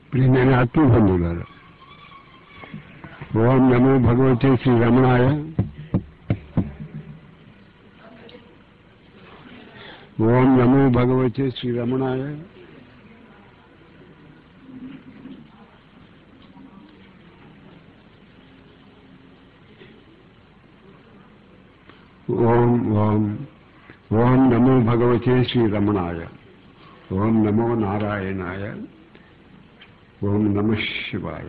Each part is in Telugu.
ప్రియమైన ఆత్మబంధువులారు ఓం నమో భగవతే శ్రీ రమణాయ ఓం నమో భగవతే శ్రీ రమణాయ ఓం ఓం ఓం నమో భగవతే శ్రీ రమణాయ ఓం నమో నారాయణాయ ఓం నమ శివాయ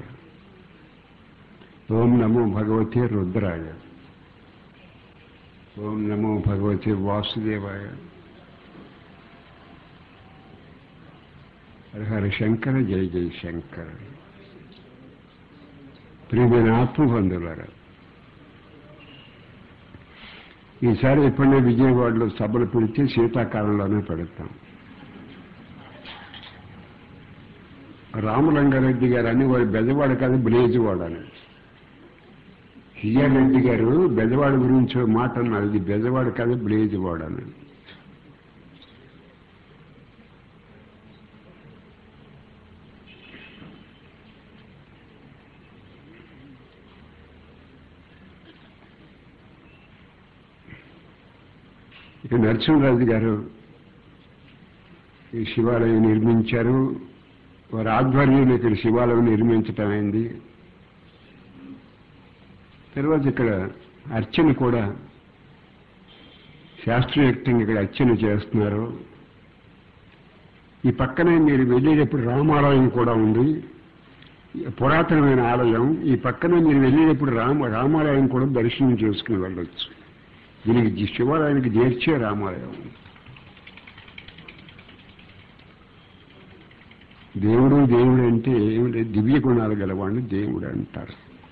ఓం నమో భగవతే రుద్రాయ ఓం నమో భగవతే వాసుదేవాయ హర శంకర జయ జయ శంకర ప్రియమైన ఆత్మబంధువులారా ఈసారి ఎప్పుడైనా విజయవాడలో సభలు పెడితే శీతాకాలంలోనే పెడతాం రామలింగారెడ్డి గారు అని వాడు బెజవాడ కాదు బ్లేజవాడ అని హియర్ రెడ్డి గారు బెజవాడ గురించి ఓ మాట అన్నారు ఇది బెజవాడ కాదు బ్లేజవాడ అని ఇక నరసింహరాజు గారు ఈ శివాలయం నిర్మించారు వారి ఆధ్వర్యంలో ఇక్కడ శివాలయం నిర్మించటం అయింది తర్వాత ఇక్కడ అర్చన కూడా శాస్త్రయుక్తంగా ఇక్కడ అర్చన చేస్తున్నారు ఈ పక్కనే మీరు వెళ్ళేటప్పుడు రామాలయం కూడా ఉంది పురాతనమైన ఆలయం ఈ పక్కనే మీరు వెళ్ళేటప్పుడు రామ రామాలయం కూడా దర్శనం చేసుకుని వెళ్ళొచ్చు దీనికి శివాలయానికి చేర్చే రామాలయం దేవుడు దేవుడు అంటే ఏమిటి దివ్య గుణాలు గలవాడిని దేవుడు అంటారు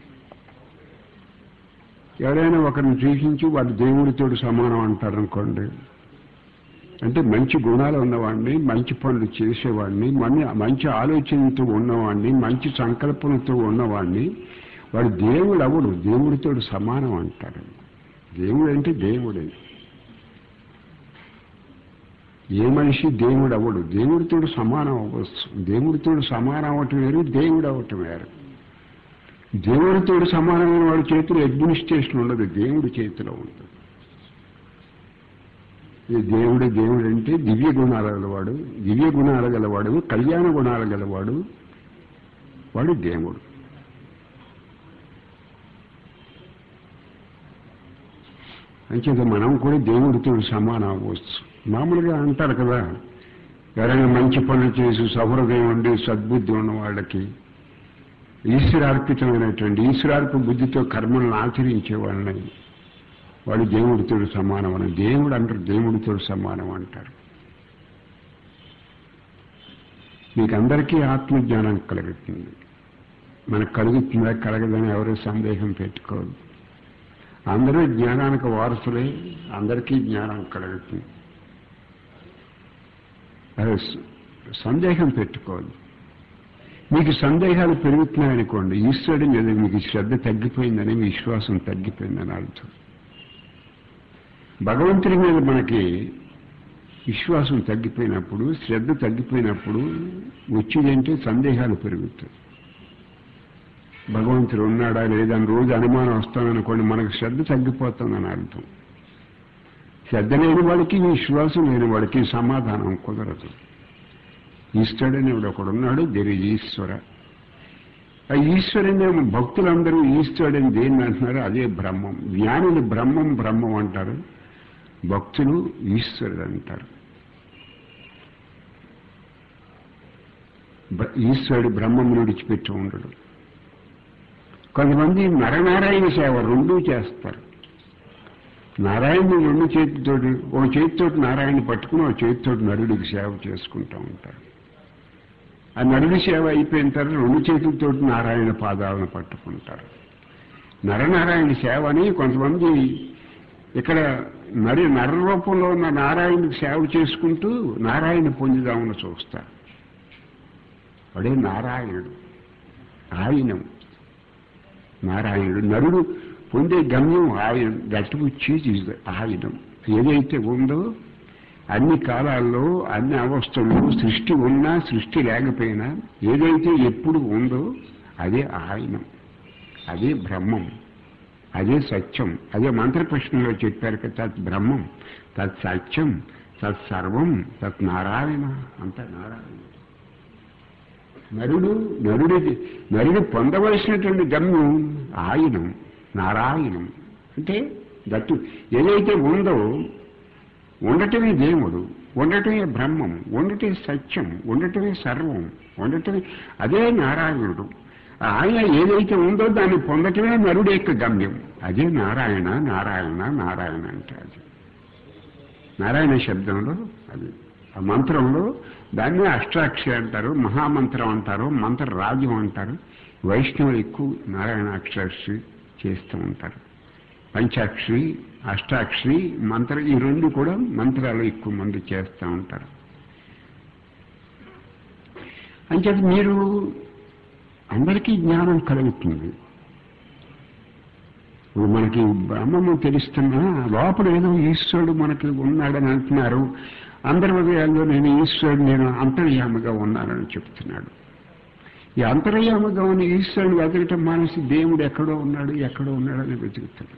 ఎవరైనా ఒకరిని చూసించి వాళ్ళు దేవుడితో సమానం అంటారు అనుకోండి అంటే మంచి గుణాలు ఉన్నవాడిని మంచి పనులు చేసేవాడిని మన మంచి ఆలోచనతో ఉన్నవాడిని మంచి సంకల్పంతో ఉన్నవాడిని వాడు దేవుడు అవడు దేవుడితో సమానం అంటారు దేవుడు అంటే దేవుడే ఏ మనిషి దేవుడు అవ్వడు దేవుడితో సమానం అవ్వచ్చు దేవుడితో సమానం అవటం వేరు దేవుడు అవటం వేరు దేవుడితో సమానమైన వాడి చేతిలో అడ్మినిస్ట్రేషన్ ఉండదు దేవుడి చేతిలో ఉంటుంది ఈ దేవుడు దేవుడు అంటే దివ్య గుణాలు గలవాడు దివ్య గుణాలు గలవాడు కళ్యాణ గుణాలు గలవాడు వాడు దేవుడు అంచేత మనం కూడా దేవుడితో సమానం అవ్వచ్చు మామూలుగా అంటారు కదా ఎవరైనా మంచి పనులు చేసి సహృదయం ఉండి సద్బుద్ధి ఉన్న వాళ్ళకి ఈశ్వరార్పితమైనటువంటి ఈశ్వరార్ప బుద్ధితో కర్మలను ఆచరించే వాళ్ళని వాడు దేవుడితో సమానం అని దేవుడు అంటారు దేవుడితో సమానం అంటారు మీకు అందరికీ ఆత్మజ్ఞానం కలుగుతుంది మనకు కలుగుతుందా కలగదని ఎవరు సందేహం పెట్టుకోదు అందరూ జ్ఞానానికి వారసులే అందరికీ జ్ఞానం కలుగుతుంది అదే సందేహం పెట్టుకోదు మీకు సందేహాలు పెరుగుతున్నాయనుకోండి ఈశ్వరుడి మీద మీకు శ్రద్ధ తగ్గిపోయిందని మీ విశ్వాసం తగ్గిపోయిందని అర్థం భగవంతుడి మీద మనకి విశ్వాసం తగ్గిపోయినప్పుడు శ్రద్ధ తగ్గిపోయినప్పుడు వచ్చేదంటే సందేహాలు పెరుగుతాయి భగవంతుడు ఉన్నాడా లేదా అని రోజు అనుమానం వస్తామనుకోండి మనకు శ్రద్ధ తగ్గిపోతుందని అర్థం శ్రద్ధ లేని వాడికి విశ్వాసం లేని వాడికి సమాధానం కుదరదు ఈశ్వరుడని ఒకడున్నాడు దేని ఈశ్వర ఆ ఈశ్వరుని భక్తులందరూ ఈశ్వరుడని దేన్ని అంటున్నారు అదే బ్రహ్మం జ్ఞానులు బ్రహ్మం బ్రహ్మం అంటారు భక్తులు ఈశ్వరుడు అంటారు ఈశ్వరుడు బ్రహ్మం విడిచిపెట్టి ఉండడు కొంతమంది నరనారాయణ సేవ రెండూ చేస్తారు నారాయణుడు రెండు చేతితోటి ఓ చేతితోటి నారాయణ పట్టుకుని ఓ చేతితోటి నరుడికి సేవ చేసుకుంటూ ఉంటారు ఆ నరుడి సేవ అయిపోయిన తర్వాత రెండు చేతులతోటి నారాయణ పాదాలను పట్టుకుంటారు నరనారాయణ సేవ అని కొంతమంది ఇక్కడ నరి నర రూపంలో ఉన్న నారాయణకి సేవ చేసుకుంటూ నారాయణ పొందుదామని చూస్తారు వాడే నారాయణుడు ఆయనం నారాయణుడు నరుడు పొందే గమ్యం ఆయన దట్ విచ్ ఈజ్ ఆయుధం ఏదైతే ఉందో అన్ని కాలాల్లో అన్ని అవస్థల్లో సృష్టి ఉన్నా సృష్టి లేకపోయినా ఏదైతే ఎప్పుడు ఉందో అదే ఆయన అదే బ్రహ్మం అదే సత్యం అదే మంత్రప్రశ్నలో చెప్పారు కదా తత్ బ్రహ్మం తత్ సత్యం తత్ సర్వం తత్ నారాయణ అంత నారాయణ నరుడు నరుడి నరుడు పొందవలసినటువంటి గమ్యం ఆయనం నారాయణం అంటే దట్టు ఏదైతే ఉందో ఉండటమే దేవుడు ఉండటమే బ్రహ్మం ఉండటమే సత్యం ఉండటమే సర్వం ఉండటమే అదే నారాయణుడు ఆయన ఏదైతే ఉందో దాన్ని పొందటమే నరుడు యొక్క గమ్యం అదే నారాయణ నారాయణ నారాయణ అంటే అది నారాయణ శబ్దంలో అది ఆ మంత్రంలో దాన్ని అష్టాక్షరి అంటారు మహామంత్రం అంటారు మంత్ర రాజ్యం అంటారు వైష్ణవులు ఎక్కువ నారాయణ అష్టాక్షరి చేస్తూ ఉంటారు పంచాక్షరి అష్టాక్షరి మంత్ర ఈ రెండు కూడా మంత్రాలు ఎక్కువ మంది చేస్తూ ఉంటారు అంచేత మీరు అందరికీ జ్ఞానం కలుగుతుంది ఇప్పుడు మనకి బ్రహ్మము తెలుస్తున్నా లోపల ఏదో ఈశ్వరుడు మనకి ఉన్నాడని అంటున్నారు అందరి హృదయాల్లో నేను ఈశ్వరుడు నేను అంతర్యామిగా ఉన్నానని చెప్తున్నాడు ఈ అంతర్యామిగా ఉన్న ఈశ్వరుని వెతకటం మానేసి దేవుడు ఎక్కడో ఉన్నాడు ఎక్కడో ఉన్నాడని వెతుకుతాడు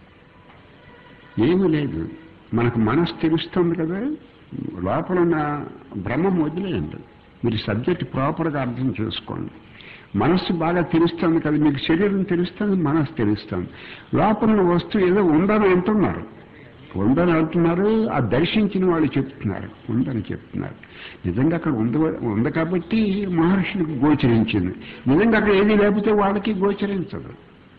ఏమీ లేదు మనకు మనసు తెలుస్తుంది కదా లోపల ఉన్న బ్రహ్మం వదిలేయండి మీరు సబ్జెక్ట్ ప్రాపర్గా అర్థం చేసుకోండి మనస్సు బాగా తెలుస్తుంది కదా మీకు శరీరం తెలుస్తుంది మనస్సు తెలుస్తుంది లోపల ఉన్న వస్తువు ఏదో ఉందని అంటున్నారు ఉందని అంటున్నారు ఆ దర్శించిన వాళ్ళు చెప్తున్నారు ఉందని చెప్తున్నారు నిజంగా అక్కడ ఉంది ఉంది కాబట్టి మహర్షులకు గోచరించింది నిజంగా అక్కడ ఏది లేకపోతే వాళ్ళకి గోచరించదు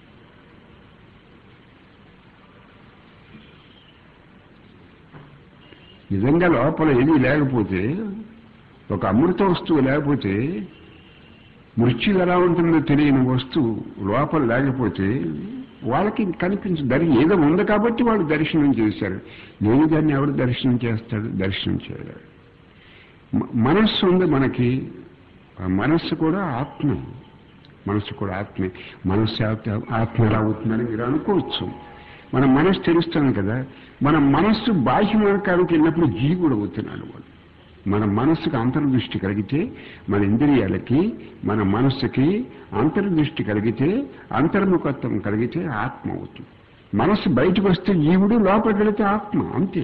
నిజంగా లోపల ఏది లేకపోతే ఒక అమృత వస్తువు లేకపోతే మృత్యు ఎలా ఉంటుందో తెలియని వస్తువు లోపల లేకపోతే వాళ్ళకి కనిపించదు దాని ఏదో ఉంది కాబట్టి వాళ్ళు దర్శనం చేశారు లేని దాన్ని ఎవరు దర్శనం చేస్తాడు దర్శనం చేయలేడు మ- మనస్సు ఉంది మనకి ఆ మనస్సు కూడా ఆత్మ మనస్సు కూడా ఆత్మే మనస్సు ఆత్మ- ఆత్మ ఎలా అవుతుందని మీరు అనుకోవచ్చు మన మనస్సు తెలుస్తాను కదా మన మనస్సు బాహ్యమార్గానికి వెళ్ళినప్పుడు జీవుడు అవుతున్నాడు వాడు మన మనస్సుకు అంతర్దృష్టి కలిగితే మన ఇంద్రియాలకి మన మనస్సుకి అంతర్దృష్టి కలిగితే అంతర్ముఖత్వం కలిగితే ఆత్మ అవుతుంది మనస్సు బయటకు వస్తే జీవుడు లోపలికి వెళితే ఆత్మ అంతే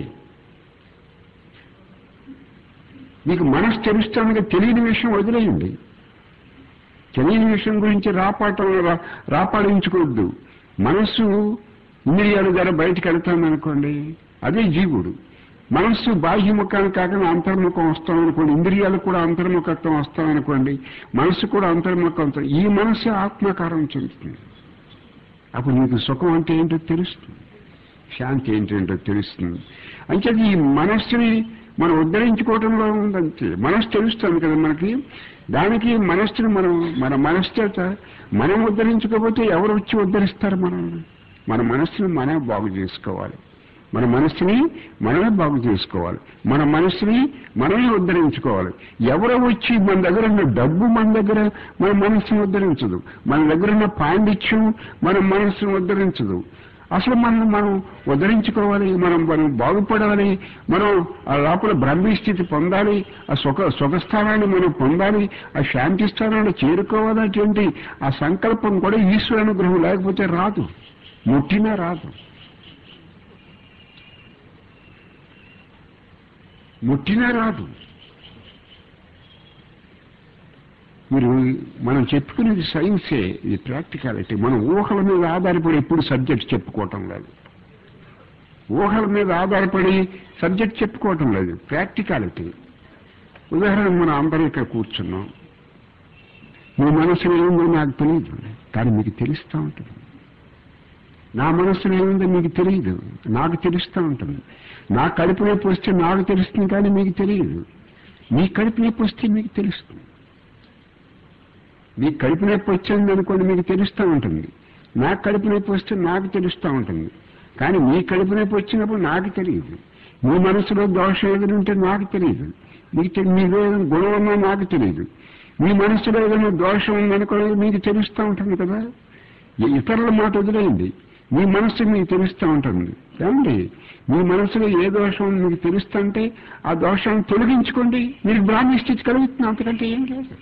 మీకు మనస్సు తెలుస్తానుగా తెలియని విషయం వదిలేయండి తెలియని విషయం గురించి రాపాటం రా- రాపాడించుకోవద్దు మనస్సు ఇంద్రియాల ద్వారా బయటకు వెళ్తామనుకోండి అదే జీవుడు మనస్సు బాహ్యముఖాన్ని కాకుండా అంతర్ముఖం వస్తామనుకోండి ఇంద్రియాలు కూడా అంతర్ముఖత్వం వస్తామనుకోండి మనస్సు కూడా అంతర్ముఖం వస్తాం ఈ మనస్సు ఆత్మకారం చెందుతుంది అప్పుడు నీకు సుఖం అంటే ఏంటో తెలుస్తుంది శాంతి ఏంటంటో తెలుస్తుంది అంటే ఈ మనస్సుని మనం ఉద్ధరించుకోవటంలో ఉందంతే మనస్సు తెలుస్తుంది కదా మనకి దానికి మనస్సుని మనం మన మనస్సు చేత మనం ఉద్ధరించుకోకపోతే ఎవరు వచ్చి ఉద్ధరిస్తారు మనల్ని మన మనస్సుని మనమే బాగు చేసుకోవాలి మన మనస్సుని మనమే బాగు చేసుకోవాలి మన మనస్సుని మనమే ఉద్ధరించుకోవాలి ఎవరో వచ్చి మన దగ్గర ఉన్న డబ్బు మన దగ్గర మన మనస్సును ఉద్ధరించదు మన దగ్గర ఉన్న పాండిత్యం మన మనస్సును ఉద్ధరించదు అసలు మనం మనం ఉద్ధరించుకోవాలి మనం మనం బాగుపడాలి మనం ఆ లోపల బ్రహ్మీ స్థితి పొందాలి ఆ సుఖ సుఖస్థానాన్ని మనం పొందాలి ఆ శాంతి స్థానాన్ని చేరుకోవాలనేటువంటి ఆ సంకల్పం కూడా ఈశ్వరానుగ్రహం లేకపోతే రాదు ముట్టినా రాదు ముట్టినా రాదు మీరు మనం చెప్పుకునేది సైన్సే ఇది ప్రాక్టికాలిటీ మనం ఊహల మీద ఆధారపడి ఎప్పుడు సబ్జెక్ట్ చెప్పుకోవటం లేదు ఊహల మీద ఆధారపడి సబ్జెక్ట్ చెప్పుకోవటం లేదు ప్రాక్టికాలిటీ ఉదాహరణకు మనం అందరం ఇక్కడ కూర్చున్నాం మీ మనసులో ఏముందో నాకు తెలియదు కానీ మీకు తెలుస్తూ ఉంటుంది నా మనసులో ఏముందో మీకు తెలియదు నాకు తెలుస్తూ ఉంటుంది నా కడుపు నొప్పి వస్తే నాకు తెలుస్తుంది కానీ మీకు తెలియదు మీ కడుపు నొప్పి వస్తే మీకు తెలుస్తుంది మీ కడుపు నొప్పి వచ్చింది అనుకోండి మీకు తెలుస్తూ ఉంటుంది నాకు కడుపు నొప్పి వస్తే నాకు తెలుస్తూ ఉంటుంది కానీ మీ కడుపు నొప్పి వచ్చినప్పుడు నాకు తెలియదు మీ మనసులో దోషం ఏదైనా ఉంటే నాకు తెలియదు మీకు తెలి- మీలో ఏదైనా గుణం ఉన్నా నాకు తెలియదు మీ మనసులో ఏదైనా దోషం ఉందనుకోవడం మీకు తెలుస్తూ ఉంటుంది కదా ఈ ఇతరుల మాట వదిలేయండి మీ మనస్సు మీకు తెలుస్తూ ఉంటుంది ఏమండి మీ మనసులో ఏ దోషం మీకు తెలుస్తుంటే ఆ దోషాన్ని తొలగించుకోండి మీరు బ్రాహ్మీ స్థితి కలుగుతుంది అంతకంటే ఏం లేదు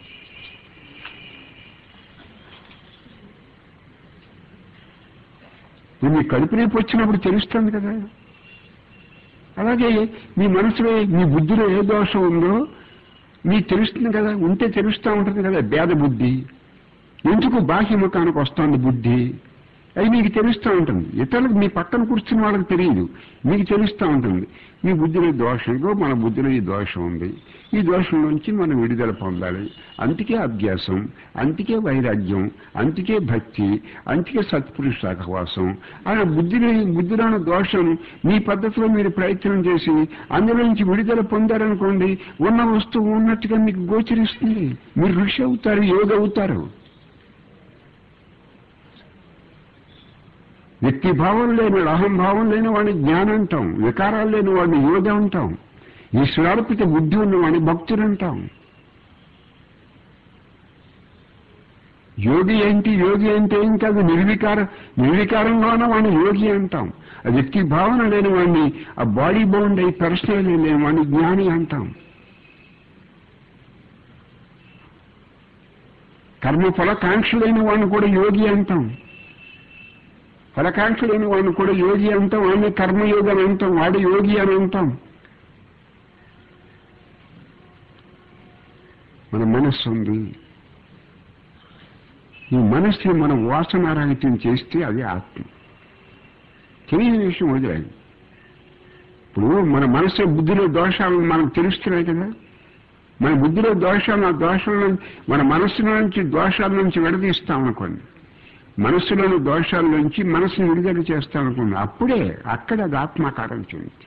ఇప్పుడు మీ కడుపు నొప్పి వచ్చినప్పుడు తెలుస్తుంది కదా అలాగే మీ మనసులో మీ బుద్ధిలో ఏ దోషం ఉందో మీకు తెలుస్తుంది కదా ఉంటే తెలుస్తూ ఉంటుంది కదా భేద బుద్ధి ఎందుకు బాహ్యముఖానికి వస్తుంది బుద్ధి అది మీకు తెలుస్తూ ఉంటుంది ఇతరులకు మీ పక్కన కూర్చున్న వాళ్ళకి తెలియదు మీకు తెలుస్తూ ఉంటుంది మీ బుద్ధిలో దోషం ఇగో మన బుద్ధిలో ఈ దోషం ఉంది ఈ దోషం నుంచి మనం విడుదల పొందాలి అందుకే అభ్యాసం అందుకే వైరాగ్యం అందుకే భక్తి అందుకే సత్పురుష సహవాసం ఆయన బుద్ధిని బుద్ధిలోని దోషం మీ పద్ధతిలో మీరు ప్రయత్నం చేసి అందులో నుంచి విడుదల పొందారనుకోండి ఉన్న వస్తువు ఉన్నట్టుగా మీకు గోచరిస్తుంది మీరు ఋషి అవుతారు యోగ అవుతారు వ్యక్తి భావం లేని అహంభావం లేని వాడిని జ్ఞానం అంటాం వికారాలు లేని వాడిని యోగ అంటాం ఈశ్వరార్పిత బుద్ధి ఉన్న వాడిని భక్తులు అంటాం యోగి ఏంటి యోగి అంటే ఏం కాదు నిర్వికార నిర్వికారంలోనే వాడిని యోగి అంటాం ఆ వ్యక్తి భావన లేని వాడిని ఆ బాడీ బౌండ్ అయి పర్సనల్ లేని వాడిని జ్ఞాని అంటాం కర్మ ఫలకాంక్ష లేని వాడిని కూడా యోగి అంటాం ఫలకాంక్ష లేని వాడిని కూడా యోగి అంటాం వాడిని కర్మయోగి అని అంటాం వాడు యోగి అని అంటాం మన మనస్సు ఉంది ఈ మనస్సుని మనం వాసనారాహిత్యం చేస్తే అది ఆత్మ తెలియని విషయం వదిలేదు ఇప్పుడు మన మనసు బుద్ధిలో దోషాలు మనకు తెలుస్తున్నాయి కదా మన బుద్ధిలో దోషాలు ఆ దోషాల మన మనస్సు నుంచి దోషాల నుంచి విడదీస్తాం అనుకోండి మనస్సులోని దోషాల నుంచి మనసుని విడుదల చేస్తాం అనుకోండి అప్పుడే అక్కడ అది ఆత్మాకారం చెందుతుంది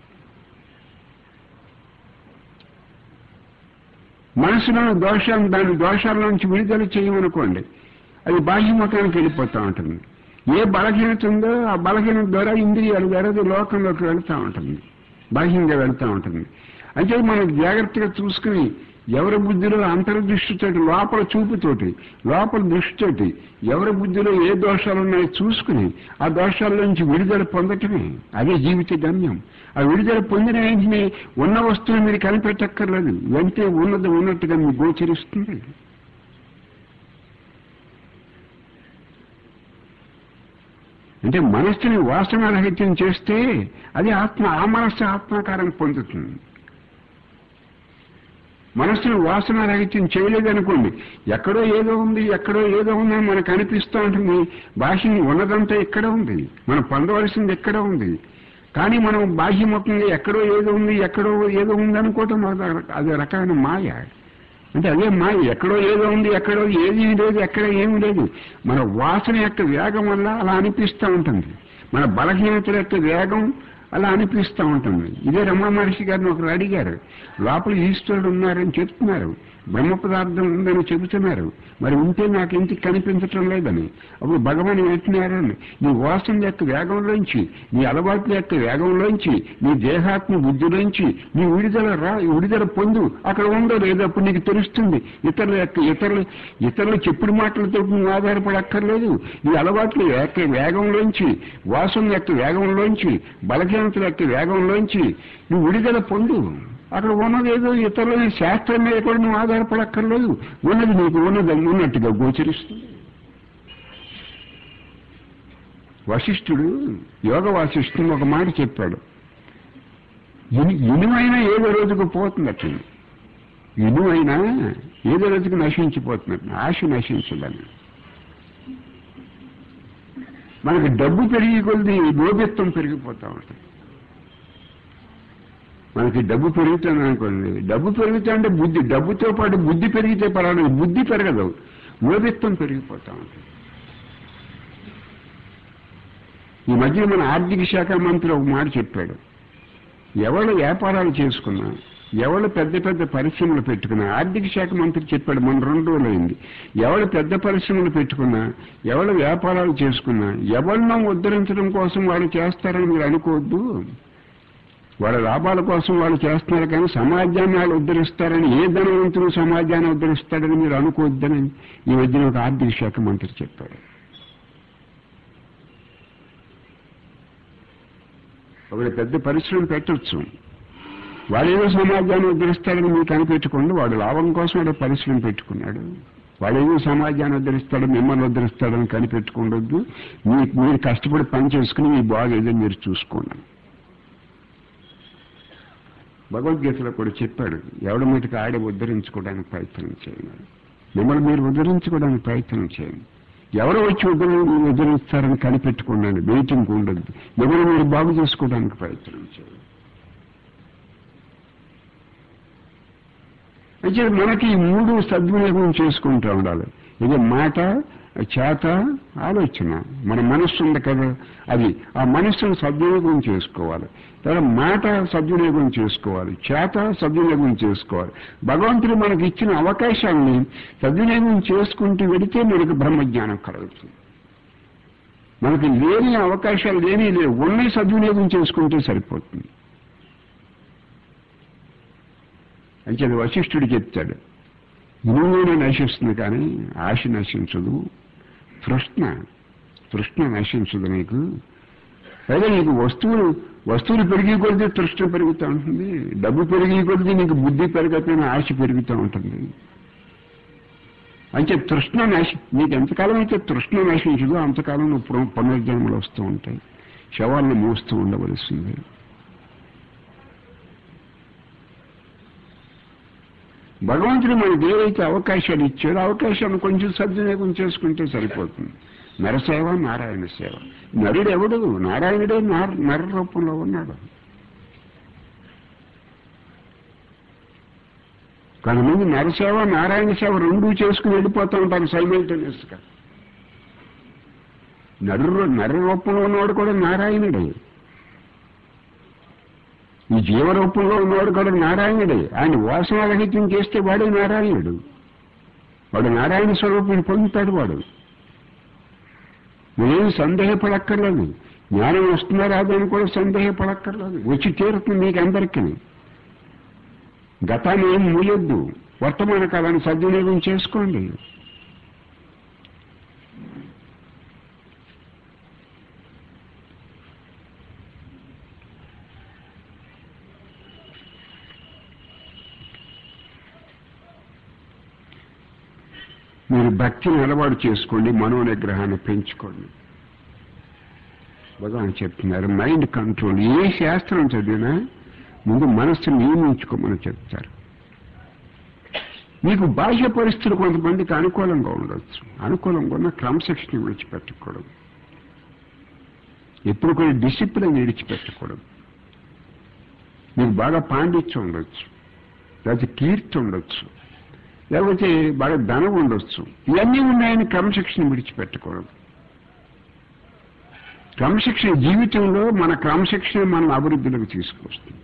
మనసులోని దోషాలను దాని దోషాల నుంచి విడుదల చేయమనుకోండి అది బాహ్యముఖానికి వెళ్ళిపోతూ ఉంటుంది ఏ బలహీనత ఉందో ఆ బలహీనత ద్వారా ఇంద్రియాలు వెరది లోకంలోకి వెళ్తూ ఉంటుంది బాహ్యంగా వెళ్తూ ఉంటుంది అంటే మనం జాగ్రత్తగా చూసుకుని ఎవరి బుద్ధిలో అంతర్దృష్టితోటి లోపల చూపుతోటి లోపల దృష్టితోటి ఎవరి బుద్ధిలో ఏ దోషాలు ఉన్నాయో చూసుకుని ఆ దోషాల నుంచి విడుదల పొందటమే అదే జీవిత గమ్యం ఆ విడుదల పొందిన వెంటనే ఉన్న వస్తువుని మీరు కనిపెట్టక్కర్లేదు వెంటనే ఉన్నది ఉన్నట్టుగా మీకు గోచరిస్తుంది అంటే మనస్సుని వాసనారహిత్యం చేస్తే అది ఆత్మ ఆ మనస్సు ఆత్మాకారం పొందుతుంది మనస్సును వాసన రహిత్యం చేయలేదనుకోండి ఎక్కడో ఏదో ఉంది ఎక్కడో ఏదో ఉందని మనకు అనిపిస్తూ ఉంటుంది బాహ్యం ఉన్నదంతా ఇక్కడ ఉంది మనం పొందవలసింది ఎక్కడ ఉంది కానీ మనం బాహ్యముఖంగా ఎక్కడో ఏదో ఉంది ఎక్కడో ఏదో ఉంది అనుకోవటం అది రకమైన మాయ అంటే అదే మాయ ఎక్కడో ఏదో ఉంది ఎక్కడో ఏది లేదు ఎక్కడ ఏమీ లేదు మన వాసన యొక్క వేగం వల్ల అలా అనిపిస్తూ ఉంటుంది మన బలహీనతల యొక్క వేగం అలా అనిపిస్తూ ఉంటుంది ఇదే రమణ మహర్షి గారిని ఒకరు అడిగారు లోపల ఈశ్వరుడు ఉన్నారని చెప్తున్నారు బ్రహ్మ పదార్థం ఉందని చెబుతున్నారు మరి ఉంటే నాకు ఇంటికి కనిపించటం లేదని అప్పుడు భగవాన్ వెంటనేరని నీ వాసన యొక్క వేగంలోంచి నీ అలవాట్ల యొక్క వేగంలోంచి నీ దేహాత్మ బుద్ధిలోంచి నీ విడుదల రా విడుదల పొందు అక్కడ ఉందో లేదో అప్పుడు నీకు తెలుస్తుంది ఇతరుల యొక్క ఇతరులు ఇతరులు చెప్పుడు మాటలతో నువ్వు ఆధారపడక్కర్లేదు నీ అలవాట్ల యొక్క వేగంలోంచి వాసన యొక్క వేగంలోంచి బలహీనతల యొక్క వేగంలోంచి నువ్వు విడుదల పొందు అక్కడ ఉన్నది ఏదో ఇతరుల శాస్త్రం మీద కూడా నువ్వు ఆధారపడక్కర్లేదు ఉన్నది నీకు ఉన్నది ఉన్నట్టుగా గోచరిస్తుంది వశిష్ఠుడు యోగ వాసిష్ఠుడు ఒక మాట చెప్పాడు ఇనుమైనా ఏదో రోజుకు పోతున్నట్టు ఇనుమైనా ఏదో రోజుకు నశించిపోతున్నట్టు ఆశ నశించదని మనకి డబ్బు పెరిగి కొద్ది లోభిత్వం పెరిగిపోతా ఉంటుంది మనకి డబ్బు పెరుగుతుంది అనుకోండి డబ్బు పెరుగుతా అంటే బుద్ధి డబ్బుతో పాటు బుద్ధి పెరిగితే పర్వాలేదు బుద్ధి పెరగదు లోభిత్వం పెరిగిపోతా ఉంటుంది ఈ మధ్య మన ఆర్థిక శాఖ మంత్రి ఒక మాట చెప్పాడు ఎవరు వ్యాపారాలు చేసుకున్నా ఎవరు పెద్ద పెద్ద పరిశ్రమలు పెట్టుకున్నా ఆర్థిక శాఖ మంత్రి చెప్పాడు మన రెండు రోజులైంది ఎవరు పెద్ద పరిశ్రమలు పెట్టుకున్నా ఎవరు వ్యాపారాలు చేసుకున్నా ఎవరినో ఉద్ధరించడం కోసం వాళ్ళు చేస్తారని మీరు అనుకోవద్దు వాళ్ళ లాభాల కోసం వాళ్ళు చేస్తున్నారు కానీ సమాజాన్ని వాళ్ళు ఉద్ధరిస్తారని ఏ ధనవంతులు సమాజాన్ని ఉద్ధరిస్తాడని మీరు అనుకోవద్దని ఈ మధ్యన ఒక ఆర్థిక శాఖ మంత్రి చెప్పాడు ఒకటి పెద్ద పరిశ్రమ పెట్టొచ్చు వాడేదో సమాజాన్ని ఉద్ధరిస్తాడని మీకు కనిపెట్టుకోండి వాడు లాభం కోసం వాడు పరిశ్రమ పెట్టుకున్నాడు వాడేదో సమాజాన్ని ఉద్ధరిస్తాడు మిమ్మల్ని ఉద్ధరిస్తాడని కనిపెట్టుకోవద్దు మీ మీరు కష్టపడి పని చేసుకుని మీ బాగేదో మీరు చూసుకోండి భగవద్గీతలో కూడా చెప్పాడు ఎవడి మీదకి ఆడే ఉద్ధరించుకోవడానికి ప్రయత్నం చేయండి మిమ్మల్ని మీరు ఉద్ధరించుకోవడానికి ప్రయత్నం చేయండి ఎవరో వచ్చి ఉద్ధరి ఉద్ధరిస్తారని కనిపెట్టుకున్నాను వెయిటింగ్ ఉండదు మిమ్మల్ని మీరు బాగు చేసుకోవడానికి ప్రయత్నం చేయండి అయితే మనకి ఈ మూడు సద్వినియోగం చేసుకుంటూ ఉండాలి ఇది మాట చేత ఆలోచన మన మనస్సు ఉంది కదా అది ఆ మనస్సును సద్వినియోగం చేసుకోవాలి తర్వాత మాట సద్వినియోగం చేసుకోవాలి చేత సద్వినియోగం చేసుకోవాలి భగవంతుడు మనకి ఇచ్చిన అవకాశాన్ని సద్వినియోగం చేసుకుంటూ వెడితే మనకు బ్రహ్మజ్ఞానం కలుగుతుంది మనకి లేని అవకాశాలు లేని లేవు ఉన్నాయి సద్వినియోగం చేసుకుంటే సరిపోతుంది అంటే వశిష్ఠుడు చెప్తాడు ఇనుమూనే నశిస్తుంది కానీ ఆశ నశించదు తృష్ణ తృష్ణ నశించదు నీకు పైగా నీకు వస్తువులు వస్తువులు పెరిగి కొడితే తృష్ణ పెరుగుతూ ఉంటుంది డబ్బు పెరిగి కొడితే నీకు బుద్ధి పెరగకపోయినా ఆశ పెరుగుతూ ఉంటుంది అంటే తృష్ణ నశి నీకు ఎంతకాలం అయితే తృష్ణ నశించదో అంతకాలం నువ్వు పునః- పునర్జన్మలు వస్తూ ఉంటాయి శవాలను మోస్తూ ఉండవలసింది భగవంతుడు మనకి ఏవైతే అవకాశాలు ఇచ్చాడో అవకాశాన్ని కొంచెం సద్వినియోగం చేసుకుంటే సరిపోతుంది నరసేవ నారాయణ సేవ నరుడు ఎవడు నారాయణుడే నార నర రూపంలో ఉన్నాడు కొంతమంది నరసేవ నారాయణ సేవ రెండూ చేసుకుని వెళ్ళిపోతూ ఉంటారు సైమల్టేనియస్ గా నరు నర రూపంలో ఉన్నవాడు కూడా నారాయణుడే ఈ జీవరూపంలో ఉన్నవాడు కూడా నారాయణుడే ఆయన వాసనారహిత్యం చేస్తే వాడే నారాయణుడు వాడు నారాయణ స్వరూపం పొందుతాడు వాడు నువ్వేం సందేహపడక్కర్లేదు జ్ఞానం వస్తుందా రాదని కూడా సందేహపడక్కర్లేదు వచ్చి తీరుతుంది మీకు అందరికీ గతాన్ని ఏం మూయొద్దు వర్తమాన కాలాన్ని సద్వినియోగం చేసుకోండి మీరు భక్తిని అలవాటు చేసుకోండి మనోనిగ్రహాన్ని పెంచుకోండి భగవాన్ చెప్తున్నారు మైండ్ కంట్రోల్ ఏ శాస్త్రం చదివినా ముందు మనస్సును నియమించుకోమని చెప్తారు మీకు బాహ్య పరిస్థితులు కొంతమందికి అనుకూలంగా ఉండొచ్చు అనుకూలంగా ఉన్న క్రమశిక్షణ విడిచిపెట్టకూడదు ఎప్పుడు కూడా డిసిప్లిన్ విడిచిపెట్టకూడదు మీకు బాగా పాండిత్యం ఉండొచ్చు లేకపోతే కీర్తి ఉండొచ్చు లేకపోతే బాగా ధనం ఉండొచ్చు ఇవన్నీ ఉన్నాయని క్రమశిక్షణ విడిచిపెట్టకూడదు క్రమశిక్షణ జీవితంలో మన క్రమశిక్షణ మన అభివృద్ధిలోకి తీసుకొస్తుంది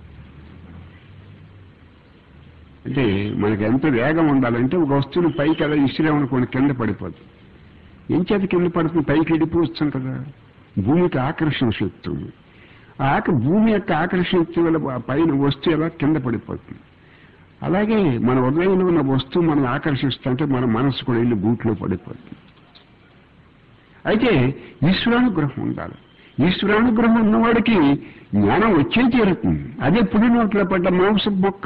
అంటే మనకి ఎంత వేగం ఉండాలంటే ఒక వస్తువుని పైకి అలా ఇసిరామనుకోండి కింద పడిపోతుంది ఏం చేత కింద పడుతుంది పైకి వెళ్ళిపోవచ్చు కదా భూమికి ఆకర్షణ శక్తి ఉంది ఆ ఆక భూమి యొక్క ఆకర్షణ శక్తి వల్ల ఆ పైన వస్తువు ఎలా కింద పడిపోతుంది అలాగే మన హృదయంలో ఉన్న వస్తువు మనం ఆకర్షిస్తుంటే మన మనసు కూడా వెళ్ళి గూట్లో పడిపోతుంది అయితే ఈశ్వరానుగ్రహం ఉండాలి ఈశ్వరానుగ్రహం ఉన్నవాడికి జ్ఞానం వచ్చే తీరుతుంది అదే పుడి నోట్లో పడ్డ మాంస బొక్క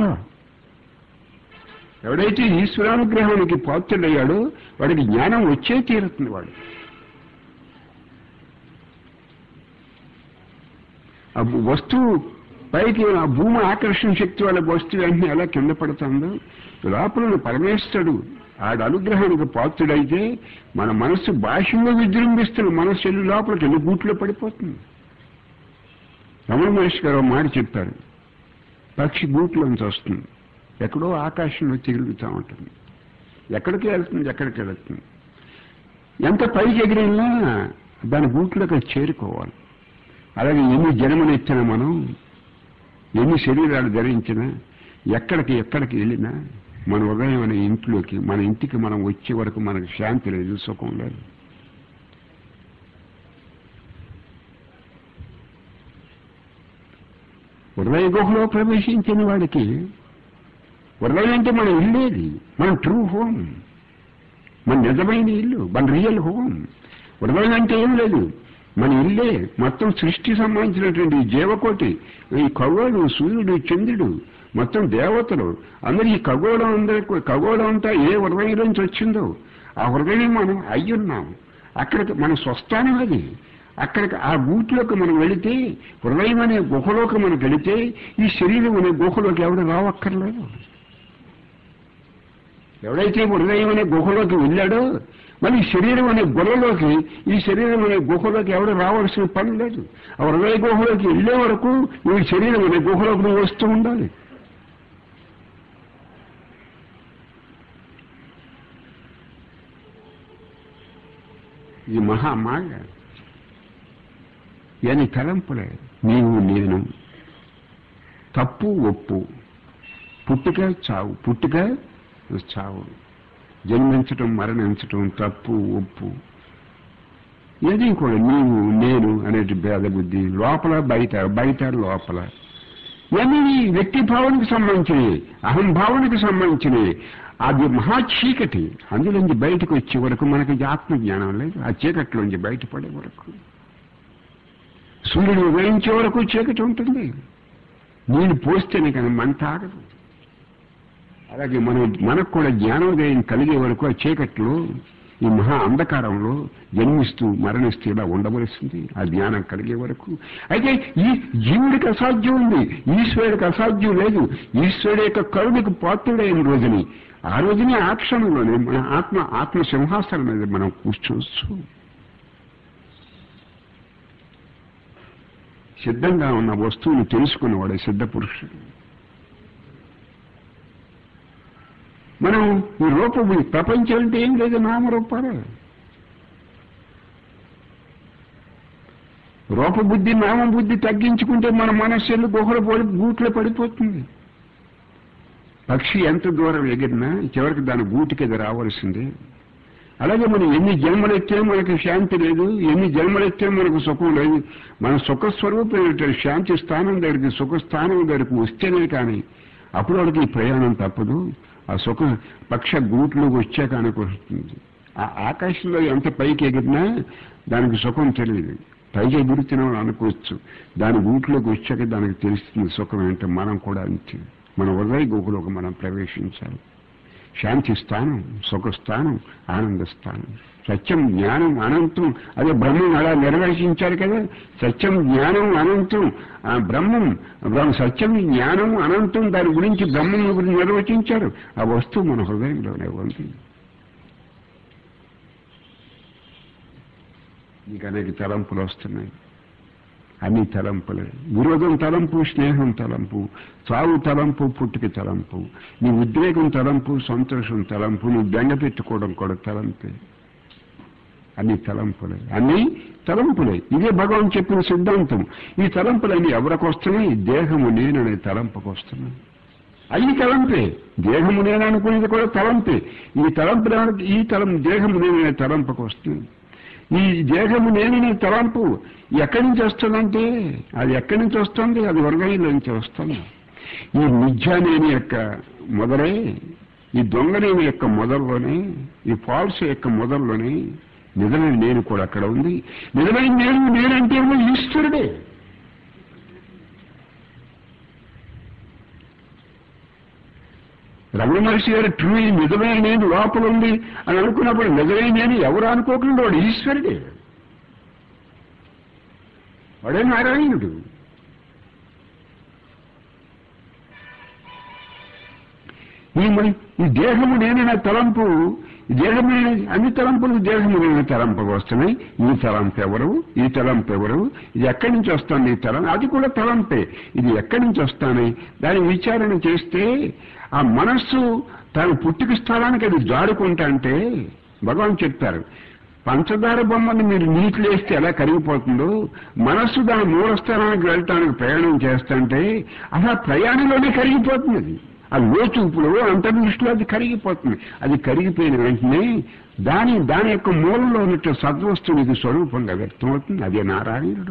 ఎవడైతే ఈశ్వరానుగ్రహానికి పాత్రుడయ్యాడో వాడికి జ్ఞానం వచ్చే తీరుతుంది వాడు ఆ వస్తువు పైకి ఆ భూమి ఆకర్షణ శక్తి వాళ్ళ వస్తువు వెంటనే ఎలా కింద పడుతుందో లోపల పరమేశ్వరుడు ఆడ అనుగ్రహానికి పాత్రుడైతే మన మనస్సు బాహ్యంగా విజృంభిస్తున్న మనస్సు వెళ్ళి లోపలికి వెళ్ళి గూట్లో పడిపోతుంది రమణ మహేష్ గారు ఒక మాట చెప్పారు పక్షి గూట్లోంచి వస్తుంది ఎక్కడో ఆకాశంలో తిరుగుతూ ఉంటుంది ఎక్కడికి వెళ్తుంది ఎక్కడికి వెళ్తుంది ఎంత పైకి ఎగిరినా దాని గూట్లోకి అది చేరుకోవాలి అలాగే ఎన్ని జన్మనెత్తినా మనం ఎన్ని శరీరాలు ధరించినా ఎక్కడికి ఎక్కడికి వెళ్ళినా మన ఉదయం అనే ఇంట్లోకి మన ఇంటికి మనం వచ్చే వరకు మనకు శాంతి లేదు సుఖం లేదు హృదయ గుహలో ప్రవేశించిన వాడికి హృదయం అంటే మన ఇల్లేది మన ట్రూ హోమ్ మన నిజమైన ఇల్లు మన రియల్ హోమ్ హృదయం అంటే ఏం లేదు మన ఇల్లే మొత్తం సృష్టి సంబంధించినటువంటి ఈ జీవకోటి ఈ ఖగోళం సూర్యుడు చంద్రుడు మొత్తం దేవతలు అందరూ ఈ ఖగోళం అందరికి ఖగోళం అంతా ఏ హృదయం నుంచి వచ్చిందో ఆ హృదయం మనం అయ్యున్నాం అక్కడికి మన స్వస్థానం అది అక్కడికి ఆ గూట్లోకి మనం వెళితే హృదయం అనే గుహలోకి మనం వెళితే ఈ శరీరం అనే గుహలోకి ఎవడు రావక్కర్లేదు ఎవడైతే హృదయం అనే గుహలోకి వెళ్ళాడో మళ్ళీ శరీరం అనే గుహలోకి ఈ శరీరం అనే గుహలోకి ఎవడు రావాల్సిన పని లేదు ఆ హృదయ గుహలోకి వెళ్ళే వరకు ఈ శరీరం అనే గుహలోకి నువ్వు వస్తూ ఉండాలి ఇది మహామాయ అని తలంపులే నీవు నేను తప్పు ఒప్పు పుట్టుక చావు పుట్టుక చావు జన్మించటం మరణించటం తప్పు ఒప్పు ఏది కూడా నీవు నేను అనేటి భేద బుద్ధి లోపల బయట బయట లోపల ఇవన్నీ వ్యక్తి భావనకు సంబంధించినవి అహంభావనకు సంబంధించినవి అది మహా చీకటి అందులోంచి బయటకు వచ్చే వరకు మనకి ఆత్మ జ్ఞానం లేదు ఆ చీకటిలోంచి బయటపడే వరకు సూర్యుడు ఉదయించే వరకు చీకటి ఉంటుంది నీళ్ళు పోస్తేనే కానీ మంట ఆగదు అలాగే మనం మనకు కూడా జ్ఞానోదయం కలిగే వరకు ఆ చీకట్లో ఈ మహా అంధకారంలో జన్మిస్తూ మరణిస్తూ ఇలా ఉండవలసింది ఆ జ్ఞానం కలిగే వరకు అయితే ఈ జీవుడికి అసాధ్యం ఉంది ఈశ్వరుడికి అసాధ్యం లేదు ఈశ్వరుడు యొక్క కరుణకు పాత్రుడైన రోజుని ఆ రోజునే ఆ క్షణంలోనే మన ఆత్మ ఆత్మ సింహాసనం మీద మనం కూర్చోవచ్చు సిద్ధంగా ఉన్న వస్తువుని తెలుసుకున్నవాడే సిద్ధ పురుషుడు మనం ఈ రూపం ఈ ప్రపంచం అంటే ఏం లేదు నామరూపాలు రూపబుద్ధి నామబుద్ధి తగ్గించుకుంటే మన మనస్సులు గుహలు పడి గూట్లో పడిపోతుంది పక్షి ఎంత దూరం ఎగిరినా చివరికి దాని గూటికి అది రావాల్సిందే అలాగే మనం ఎన్ని జన్మలెత్తే మనకి శాంతి లేదు ఎన్ని జన్మలెత్తే మనకు సుఖం లేదు మన సుఖస్వరూపం శాంతి స్థానం దగ్గరికి సుఖస్థానం దగ్గరికి వస్తేనే కానీ అప్పుడు వాడికి ఈ ప్రయాణం తప్పదు ఆ సుఖ పక్ష గూట్లోకి వచ్చాక అనుకొస్తుంది ఆ ఆకాశంలో ఎంత పైకి ఎగిరినా దానికి సుఖం తెలియదు పైకి ఎగురుతున్నాం అనుకోవచ్చు దాని గూట్లోకి వచ్చాక దానికి తెలుస్తుంది సుఖం ఏంటో మనం కూడా అంతే మన హృదయ గుహలోకి మనం ప్రవేశించాలి శాంతి స్థానం సుఖస్థానం ఆనంద స్థానం సత్యం జ్ఞానం అనంతం అదే బ్రహ్మం అలా నిర్వహించారు కదా సత్యం జ్ఞానం అనంతం ఆ బ్రహ్మం బ్రహ్మ సత్యం జ్ఞానం అనంతం దాని గురించి బ్రహ్మం గురించి నిర్వచించారు ఆ వస్తువు మన హృదయంలోనే ఉంది నీకు అనేక తలంపులు వస్తున్నాయి అన్ని తలంపులే విరోధం తలంపు స్నేహం తలంపు చావు తలంపు పుట్టుక తలంపు నీ ఉద్రేకం తలంపు సంతోషం తలంపు నువ్వు బెంగ పెట్టుకోవడం కూడా తలంపే అన్ని తలంపులే అన్ని తలంపులే ఇదే భగవాన్ చెప్పిన సిద్ధాంతం ఈ తలంపులన్నీ ఎవరికి వస్తున్నాయి దేహము నేననే తలంపుకు వస్తున్నాయి అన్ని తలంపే దేహము నేను అనుకునేది కూడా తలంపే ఈ తలంపు ఈ తలం దేహము నేననే తలంపుకు వస్తుంది ఈ దేహము నేననే తలంపు ఎక్కడి నుంచి వస్తుందంటే అది ఎక్కడి నుంచి వస్తుంది అది హృదయంలో నుంచి వస్తుంది ఈ మిథ్యానేని యొక్క మొదలై ఈ దొంగనేని యొక్క మొదల్లోనే ఈ ఫాల్స్ యొక్క మొదల్లోనే నిజమైన నేను కూడా అక్కడ ఉంది నిజమైన నేను నేనంటే ఈశ్వరుడే రమణ మహర్షి గారు ట్రూ నిజమైన నేను లోపల ఉంది అని అనుకున్నప్పుడు నిజమైన నేను ఎవరు అనుకోకుండా వాడు ఈశ్వరుడే వాడే నారాయణుడు ఈ మరి ఈ దేహము నేనైన తలంపు ఈ దేహము నేను- అన్ని తలంపులు దేహము నేను తలంపుకు వస్తున్నాయి ఈ తలంపు ఎవరు ఈ తలంపు ఎవరు ఇది ఎక్కడి నుంచి వస్తుంది ఈ తలం అది కూడా తలంపే ఇది ఎక్కడి నుంచి వస్తాయి దాని విచారణ చేస్తే ఆ మనస్సు తన పుట్టుక స్థలానికి అది జారుకుంటా అంటే భగవాన్ చెప్తారు పంచదార బొమ్మని మీరు నీటిలో వేస్తే ఎలా కరిగిపోతుందో మనస్సు దాని మూలస్థానానికి వెళ్ళటానికి ప్రయాణం చేస్తుంటే అసలు ఆ ప్రయాణంలోనే కరిగిపోతుంది అది ఆ లోచూపులో అంతర్దృష్టిలో అది కరిగిపోతుంది అది కరిగిపోయిన వెంటనే దాని దాని యొక్క మూలంలో ఉన్నట్టు సద్వస్తువు ఇది స్వరూపంగా వ్యక్తమవుతుంది అదే నారాయణుడు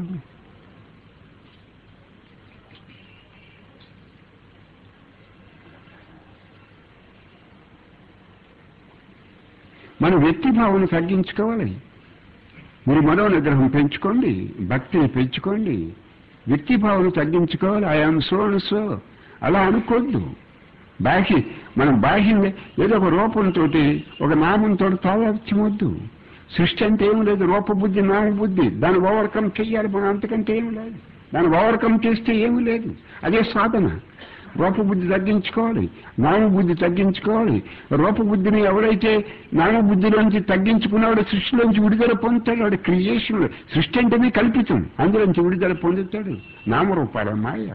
మన వ్యక్తి భావన తగ్గించుకోవాలి మీరు మనో నిగ్రహం పెంచుకోండి భక్తిని పెంచుకోండి వ్యక్తిభావం తగ్గించుకోవాలి ఐఆమ్ సో అండ్ సో అలా అనుకోద్దు బాహ్య మనం బాహ్యం ఏదో ఒక రూపంతో ఒక నామంతో తాదాత్యమొద్దు సృష్టి అంటే ఏం లేదు రూపబుద్ధి నామబుద్ధి దాన్ని ఓవర్కమ్ చెయ్యాలి మనం అంతకంటే ఏం లేదు దాన్ని ఓవర్కమ్ చేస్తే ఏమీ లేదు అదే సాధన రూపబుద్ధి తగ్గించుకోవాలి నామబుద్ధి తగ్గించుకోవాలి రూపబుద్ధిని ఎవరైతే నామబుద్ధిలోంచి తగ్గించుకున్నాడో సృష్టిలోంచి విడుదల పొందుతాడు వాడు క్రియేషన్ సృష్టి అంటేనే కల్పితం అందులోంచి విడుదల పొందుతాడు నామరూపాల మాయ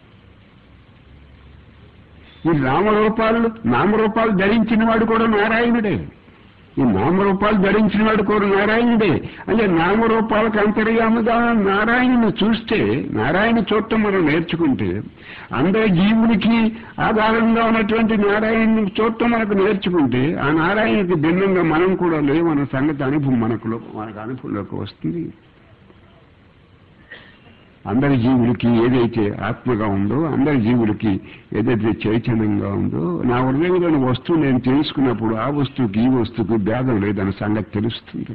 ఈ నామరూపాలు నామరూపాలు ధరించిన వాడు కూడా నారాయణుడే ఈ నామరూపాలు ధరించిన వాడు కూడా నారాయణుడే అంటే నామరూపాలకు అంతర్యాముగా నారాయణుని చూస్తే నారాయణ చూడటం మనం నేర్చుకుంటే అందరి జీవునికి ఆధారంగా ఉన్నటువంటి నారాయణుని చూడటం మనకు నేర్చుకుంటే ఆ నారాయణకి భిన్నంగా మనం కూడా లేవన్న సంగతి అనుభవం మనకు మనకు అనుభవంలోకి వస్తుంది అందరి జీవులకి ఏదైతే ఆత్మగా ఉందో అందరి జీవులకి ఏదైతే చైతన్యంగా ఉందో నా హృదయంలోని వస్తువు నేను తెలుసుకున్నప్పుడు ఆ వస్తువుకి ఈ వస్తువుకి భేదం లేదన్న సంగతి తెలుస్తుంది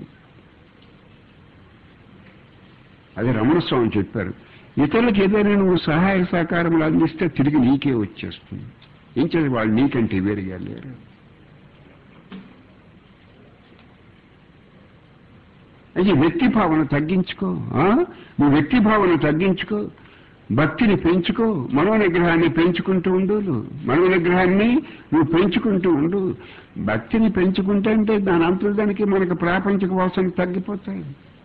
అది రమణ స్వామి చెప్పారు ఇతరులకు ఏదైనా నువ్వు సహాయ సహకారములు అందిస్తే తిరిగి నీకే వచ్చేస్తుంది ఏం చేసి వాళ్ళు నీకంటే వేరుగా లేరు అయితే వ్యక్తి భావన తగ్గించుకో ఆ? నువ్వు వ్యక్తి భావన తగ్గించుకో భక్తిని పెంచుకో మనో నిగ్రహాన్ని పెంచుకుంటూ ఉండు నువ్వు. మనో నిగ్రహాన్ని నువ్వు పెంచుకుంటూ ఉండు భక్తిని పెంచుకుంటే అంటే దాని అంతర్దానికి మనకు ప్రాపంచిక వాసన తగ్గిపోతాయి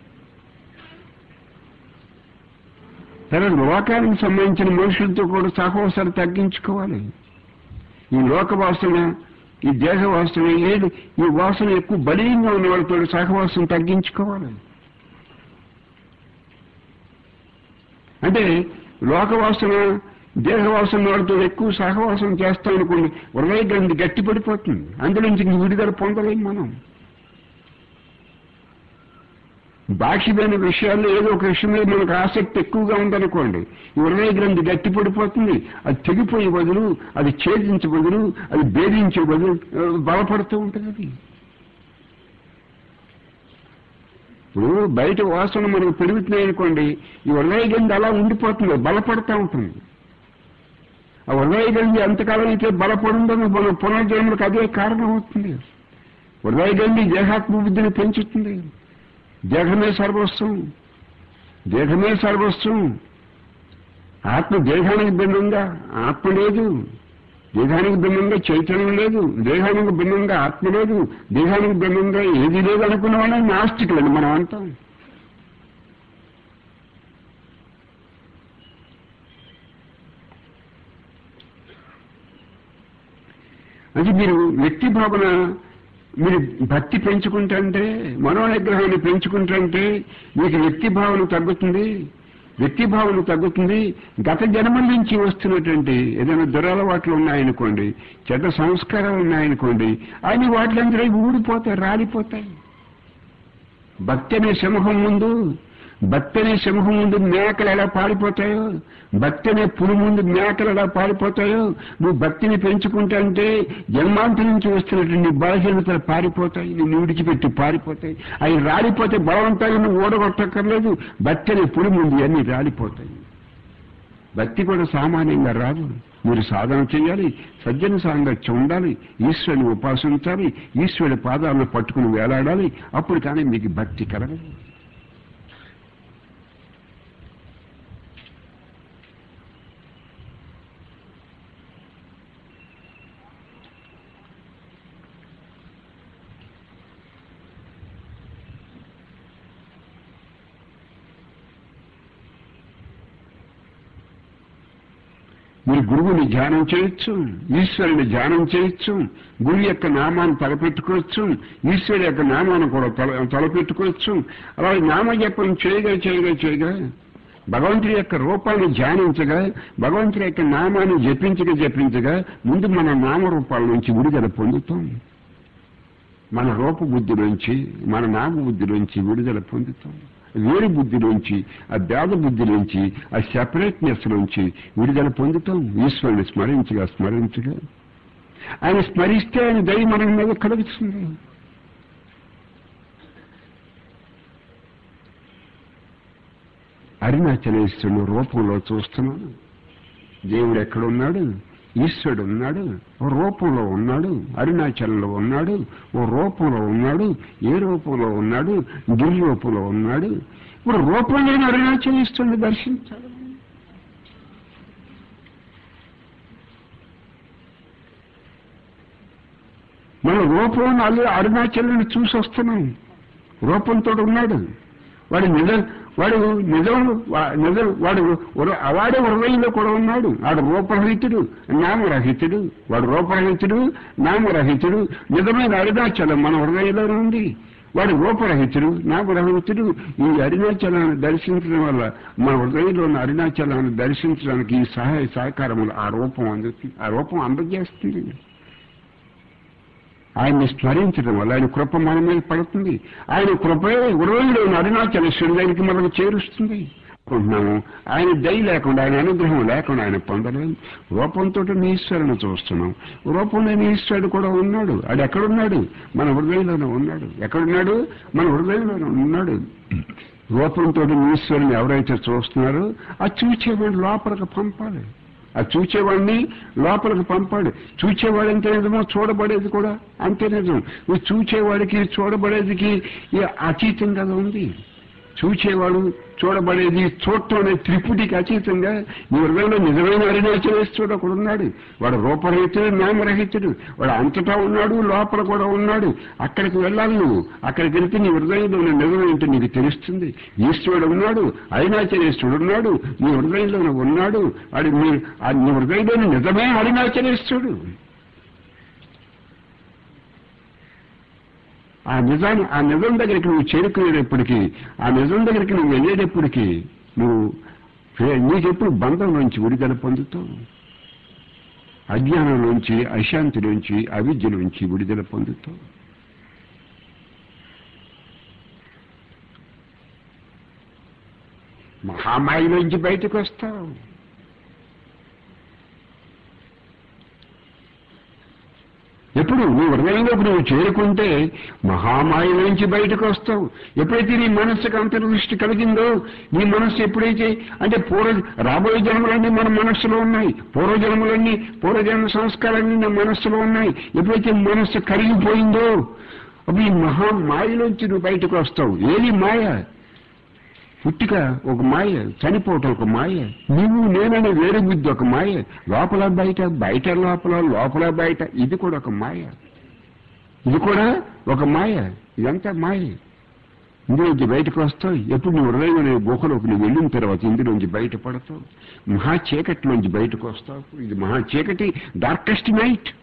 సరే లోకానికి సంబంధించిన మనుషులతో కూడా సహవాసాలు తగ్గించుకోవాలి ఈ లోక వాసన ఈ దేహ వాసన ఏది ఈ వాసన ఎక్కువ బలీయంగా ఉన్న వాళ్ళతో సహవాసం తగ్గించుకోవాలి అంటే లోకవాసన దేహవాసన వాళ్ళతో ఎక్కువ సహవాసం చేస్తాం అనుకోండి హృదయ గ్రంథి గట్టి పడిపోతుంది అందులోంచి ఇంక విడుదల పొందలేం మనం బాహ్యమైన విషయాల్లో ఏదో ఒక విషయంలో మనకు ఆసక్తి ఎక్కువగా ఉందనుకోండి ఈ హృదయ గ్రంథి గట్టి పడిపోతుంది అది తెగిపోయే బదులు అది ఛేదించే బదులు అది భేదించే బదులు ఆ, బలపడుతూ ఉంటుంది అది ఇప్పుడు బయట వాసన మనకు పెరుగుతున్నాయి అనుకోండి ఈ హృదయ గ్రంథి అలా ఉండిపోతుంది బలపడుతూ ఉంటుంది ఆ హృదయ గ్రంథి ఎంతకాలం అయితే బలపడుందో మన పునర్జన్మలకు అదే కారణం అవుతుంది హృదయ గ్రంథి దేహాత్మ బుద్ధిని పెంచుతుంది దేహమే సర్వస్వం దేహమే సర్వస్వం ఆత్మ దేహానికి భిన్నంగా ఆత్మ లేదు దేహానికి భిన్నంగా చైతన్యం లేదు దేహానికి భిన్నంగా ఆత్మ లేదు దేహానికి భిన్నంగా ఏది లేదు అనుకున్న వాళ్ళని నాస్తికులండి మనం అంటాం అది మీరు వ్యక్తి భావన మీరు భక్తి పెంచుకుంటుంటే మనోనిగ్రహాన్ని పెంచుకుంటుంటే మీకు వ్యక్తి భావన తగ్గుతుంది వ్యక్తి భావన తగ్గుతుంది గత జన్మల నుంచి వస్తున్నటువంటి ఏదైనా దురలవాట్లు ఉన్నాయనుకోండి చెడ్డ సంస్కారాలు ఉన్నాయనుకోండి అన్ని వాటిలందరూ ఊడిపోతాయి రాలిపోతాయి భక్తి అనే సింహం ముందు భక్తి అనే సింహం ముందు మేకలు ఎలా పారిపోతాయో భక్తి అనే పులి ముందు మేకలు ఎలా పారిపోతాయో నువ్వు భక్తిని పెంచుకుంటా అంటే జన్మాంతి నుంచి వస్తున్నటువంటి నీ బలహీనతలు పారిపోతాయి నిన్ను విడిచిపెట్టి పారిపోతాయి అవి రాలిపోతే బలవంతంగా నువ్వు ఓడగొట్టక్కర్లేదు భక్తి అనే పులి ముందు అన్ని రాలిపోతాయి భక్తి కూడా సామాన్యంగా రాదు మీరు సాధన చేయాలి సజ్జన సాంగత్యం ఉండాలి ఈశ్వరుని ఉపాసించాలి ఈశ్వరుడి పాదాలను పట్టుకుని వేలాడాలి అప్పుడు కానీ మీకు భక్తి కలగదు మీరు గురువుని ధ్యానం చేయొచ్చు ఈశ్వరుని ధ్యానం చేయొచ్చు గురువు యొక్క నామాన్ని తలపెట్టుకోవచ్చు ఈశ్వరుడు యొక్క నామాన్ని కూడా తల తలపెట్టుకోవచ్చు అలాగే నామజపం చేయగా చేయగా చేయగా భగవంతుడి యొక్క రూపాన్ని ధ్యానించగా భగవంతుడి యొక్క నామాన్ని జపించగా జపించగా ముందు మన నామరూపాల నుంచి విడుదల పొందుతాం మన రూప బుద్ధి నుంచి మన నామ బుద్ధి నుంచి విడుదల పొందుతాం వేరు బుద్ధి నుంచి ఆ భేద బుద్ధి నుంచి ఆ సెపరేట్నెస్ నుంచి విడుదల పొందుతాం ఈశ్వరుని స్మరించగా స్మరించగా ఆయన స్మరిస్తే ఆయన దయ మన మీద కలుగుతుంది అరుణాచలేశ్వరుని రూపంలో చూస్తున్నాను దేవుడు ఎక్కడున్నాడు ఈశ్వరుడు ఉన్నాడు ఓ రూపంలో ఉన్నాడు అరుణాచలంలో ఉన్నాడు ఓ రూపంలో ఉన్నాడు ఏ రూపంలో ఉన్నాడు గిరి రూపంలో ఉన్నాడు ఇప్పుడు రూపం లేని అరుణాచలేశ్వరుని దర్శించాలి మన రూపం అల్లు అరుణాచలని చూసి వస్తున్నాం రూపంతో ఉన్నాడు వాడు నిజం వాడు నిజం వా- నిజం వాడు ఉర- వాడే హృదయంలో కూడా ఉన్నాడు వాడు రూపరహితుడు నామరహితుడు వాడు రూపరహితుడు నామరహితుడు నిజమైన అరుణాచలం మన హృదయంలోనే ఉంది వాడు రూపరహితుడు నామరహితుడు ఈ అరుణాచలాన్ని దర్శించడం వల్ల మన హృదయంలో ఉన్న అరుణాచలాన్ని దర్శించడానికి ఈ సహాయ సహకారములు ఆ రూపం అందుతుంది ఆ రూపం అందజేస్తుంది ఆయన్ని స్మరించడం వల్ల ఆయన కృప మన మీద పడుతుంది ఆయన కృపే హృదయంలో ఉన్న అరుణాచలేశ్వరుడి దగ్గరికి మనకు చేరుస్తుంది అనుకుంటున్నాము ఆయన దయ లేకుండా ఆయన అనుగ్రహం లేకుండా ఆయన పొందలేము రూపంతో నీ ఈశ్వరుని చూస్తున్నాం రూపంలో నీ ఈశ్వరుడు కూడా ఉన్నాడు అది ఎక్కడున్నాడు మన హృదయంలోనే ఉన్నాడు ఎక్కడున్నాడు మన హృదయంలోనే ఉన్నాడు రూపంతో నీ ఈశ్వరుని ఎవరైతే చూస్తున్నారో అది చూచేవాడు లోపలికి పంపాలి ఆ చూచేవాడిని లోపలికి పంపాడు చూచేవాడు ఎంత నిజమో చూడబడేది కూడా అంతే నిజం ఈ చూచేవాడికి చూడబడేదికి ఈ అతీతం కదా ఉంది చూచేవాడు చూడబడేది చూడటం అనే త్రిపుటికి అతీతంగా నీ హృదయంలో నిజమైన అరుణాచలేశ్వరుడు ఒకడు ఉన్నాడు వాడు రూపరహితుడు నామరహితుడు వాడు అంతటా ఉన్నాడు లోపల కూడా ఉన్నాడు అక్కడికి వెళ్ళాలి నువ్వు అక్కడికి వెళ్తే నీ హృదయంలో ఉన్న నిజమేంటో నీకు తెలుస్తుంది ఈశ్వరుడు ఉన్నాడు అరుణాచలేశ్వరుడు ఉన్నాడు నీ హృదయంలో ఉన్నాడు వాడు నీ ఆ నీ హృదయంలోని నిజమే అరుణాచలేశ్వరుడు ఆ నిజాన్ని ఆ నిజం దగ్గరికి నువ్వు చేరుకునేటప్పటికీ ఆ నిజం దగ్గరికి నువ్వు వెళ్ళేటప్పటికీ నువ్వు నీకెప్పుడు బంధం నుంచి విడుదల పొందుతావు అజ్ఞానంలోంచి అశాంతిలోంచి అవిద్యలోంచి విడుదల పొందుతావు మహామాయలోంచి బయటకు వస్తావు ఎప్పుడు నీ హృదయంలోకి నువ్వు చేరుకుంటే మహామాయ నుంచి బయటకు వస్తావు ఎప్పుడైతే నీ మనస్సుకు అంతర్దృష్టి కలిగిందో నీ మనస్సు ఎప్పుడైతే అంటే పూర్వ రాబోయే జన్మలన్నీ మన మనస్సులో ఉన్నాయి పూర్వజన్మలన్నీ పూర్వజన్మ సంస్కారాలన్నీ నా మనస్సులో ఉన్నాయి ఎప్పుడైతే మనస్సు కరిగిపోయిందో అప్పుడు ఈ మహామాయలోంచి నువ్వు బయటకు వస్తావు ఏది మాయ పుట్టిక ఒక మాయ చనిపోవటం ఒక మాయ నువ్వు నేననే వేరే బుద్ధి ఒక మాయ లోపల బయట బయట లోపల లోపల బయట ఇది కూడా ఒక మాయ ఇది కూడా ఒక మాయ ఇదంతా మాయ ఇందులోంచి బయటకు వస్తావు ఎప్పుడు నువ్వు హృదయం అనే గుహలోకి నువ్వు వెళ్ళిన తర్వాత ఇందులోంచి బయటపడతావు మహా చీకటిలోంచి బయటకు వస్తావు ఇది మహా చీకటి డార్కెస్ట్ నైట్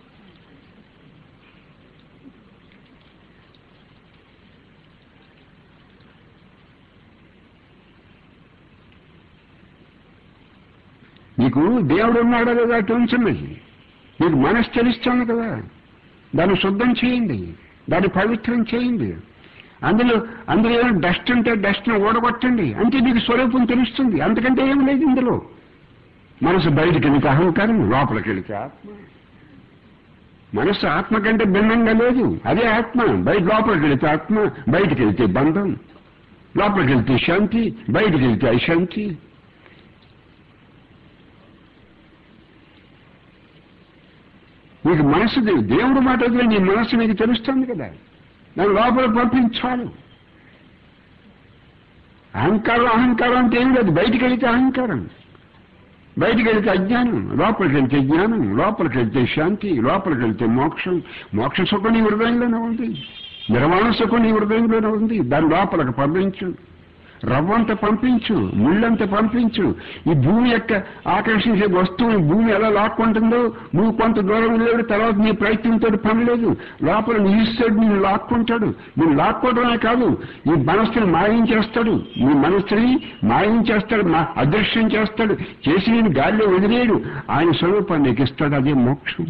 నీకు దేవుడు ఉన్నాడో లేదా టెన్షన్ నీకు మనసు తెలుస్తుంది కదా దాన్ని శుద్ధం చేయండి దాన్ని పవిత్రం చేయండి అందులో అందులో ఏమైనా డస్ట్ ఉంటే డస్ట్ని ఓడగొట్టండి అంటే నీకు స్వరూపం తెలుస్తుంది అంతకంటే ఏం లేదు ఇందులో మనసు బయటికి వెళితే అహంకారం లోపలికి వెళితే ఆత్మ మనసు ఆత్మ కంటే భిన్నంగా లేదు అదే ఆత్మ బయట లోపలికి వెళితే ఆత్మ బయటికి వెళితే బంధం లోపలికి వెళితే శాంతి బయటికి వెళితే అశాంతి నీకు మనసు తె- దేవుడు మాట వదిలే నీ మనస్సు నీకు తెలుస్తుంది కదా దాని లోపల పంపించాలి అహంకారం అహంకారం అంటే ఏం లేదు బయటికి వెళితే అహంకారం బయటికి వెళితే అజ్ఞానం లోపలికి వెళ్తే జ్ఞానం లోపలికి వెళ్తే శాంతి లోపలికి వెళ్తే మోక్షం మోక్ష సుఖం నీ హృదయంలోనే ఉంది నిర్మాణ సుఖం నీ హృదయంలోనే ఉంది దాని లోపలికి పంపించు రవ్వంత పంపించు ముళ్ళంత పంపించు ఈ భూమి యొక్క ఆకర్షించే వస్తువుని భూమి ఎలా లాక్కుంటుందో నువ్వు కొంత దూరం వెళ్ళాడు తర్వాత నీ ప్రయత్నంతో పని లేదు లోపల నీ ఈశ్వరుడు నిన్ను లాక్కుంటాడు నేను లాక్కోవడమే కాదు ఈ మనస్సుని మాయించేస్తాడు నీ మనస్సుని మాయించేస్తాడు మా అదృశ్యం చేస్తాడు చేసి నేను గాలిలో వదిలేడు ఆయన స్వరూపాన్ని నీకు ఇస్తాడు అదే మోక్షం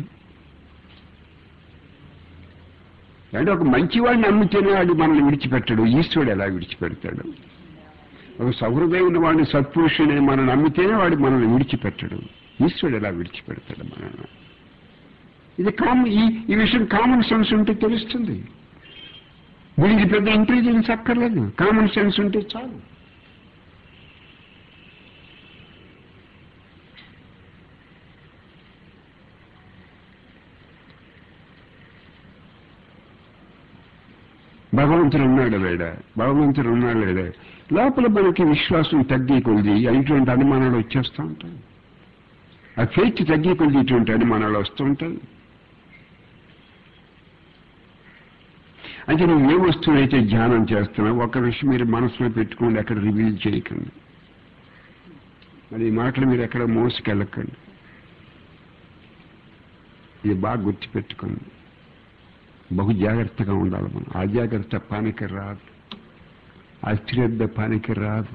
అంటే ఒక మంచివాడిని నమ్మితేనే వాడు మనల్ని విడిచిపెట్టాడు ఈశ్వరుడు ఎలా విడిచిపెడతాడు ఒక సహృదయం ఉన్న వాడిని సత్పురుషుని మనం నమ్మితేనే వాడు మనల్ని విడిచిపెట్టడు ఈశ్వరుడు ఎలా విడిచిపెడతాడు మనల్ని ఇది కామన్ ఈ ఈ విషయం కామన్ సెన్స్ ఉంటే తెలుస్తుంది దీనికి పెద్ద ఇంటెలిజెన్స్ అక్కర్లేదు కామన్ సెన్స్ ఉంటే చాలు భగవంతుడు ఉన్నాడు లేడా భగవంతుడు ఉన్నాడు లేడా లోపల మనకి విశ్వాసం తగ్గి కొద్ది ఇటువంటి అనుమానాలు వచ్చేస్తూ ఉంటాయి ఆ ఫెయిత్ తగ్గి కొద్ది ఇటువంటి అనుమానాలు వస్తుంటాయి అంటే నువ్వు ఏ వస్తువునైతే ధ్యానం చేస్తున్నావు ఒక విషయం మీరు మనసులో పెట్టుకోండి అక్కడ రివీల్ చేయకండి మరి ఈ మాటలు మీరు ఎక్కడ మోసుకెళ్ళకండి ఇది బాగా గుర్తుపెట్టుకోండి బహు జాగ్రత్తగా ఉండాలి మనం అజాగ్రత్త పానికి రాదు అశ్రద్ధ పానికి రాదు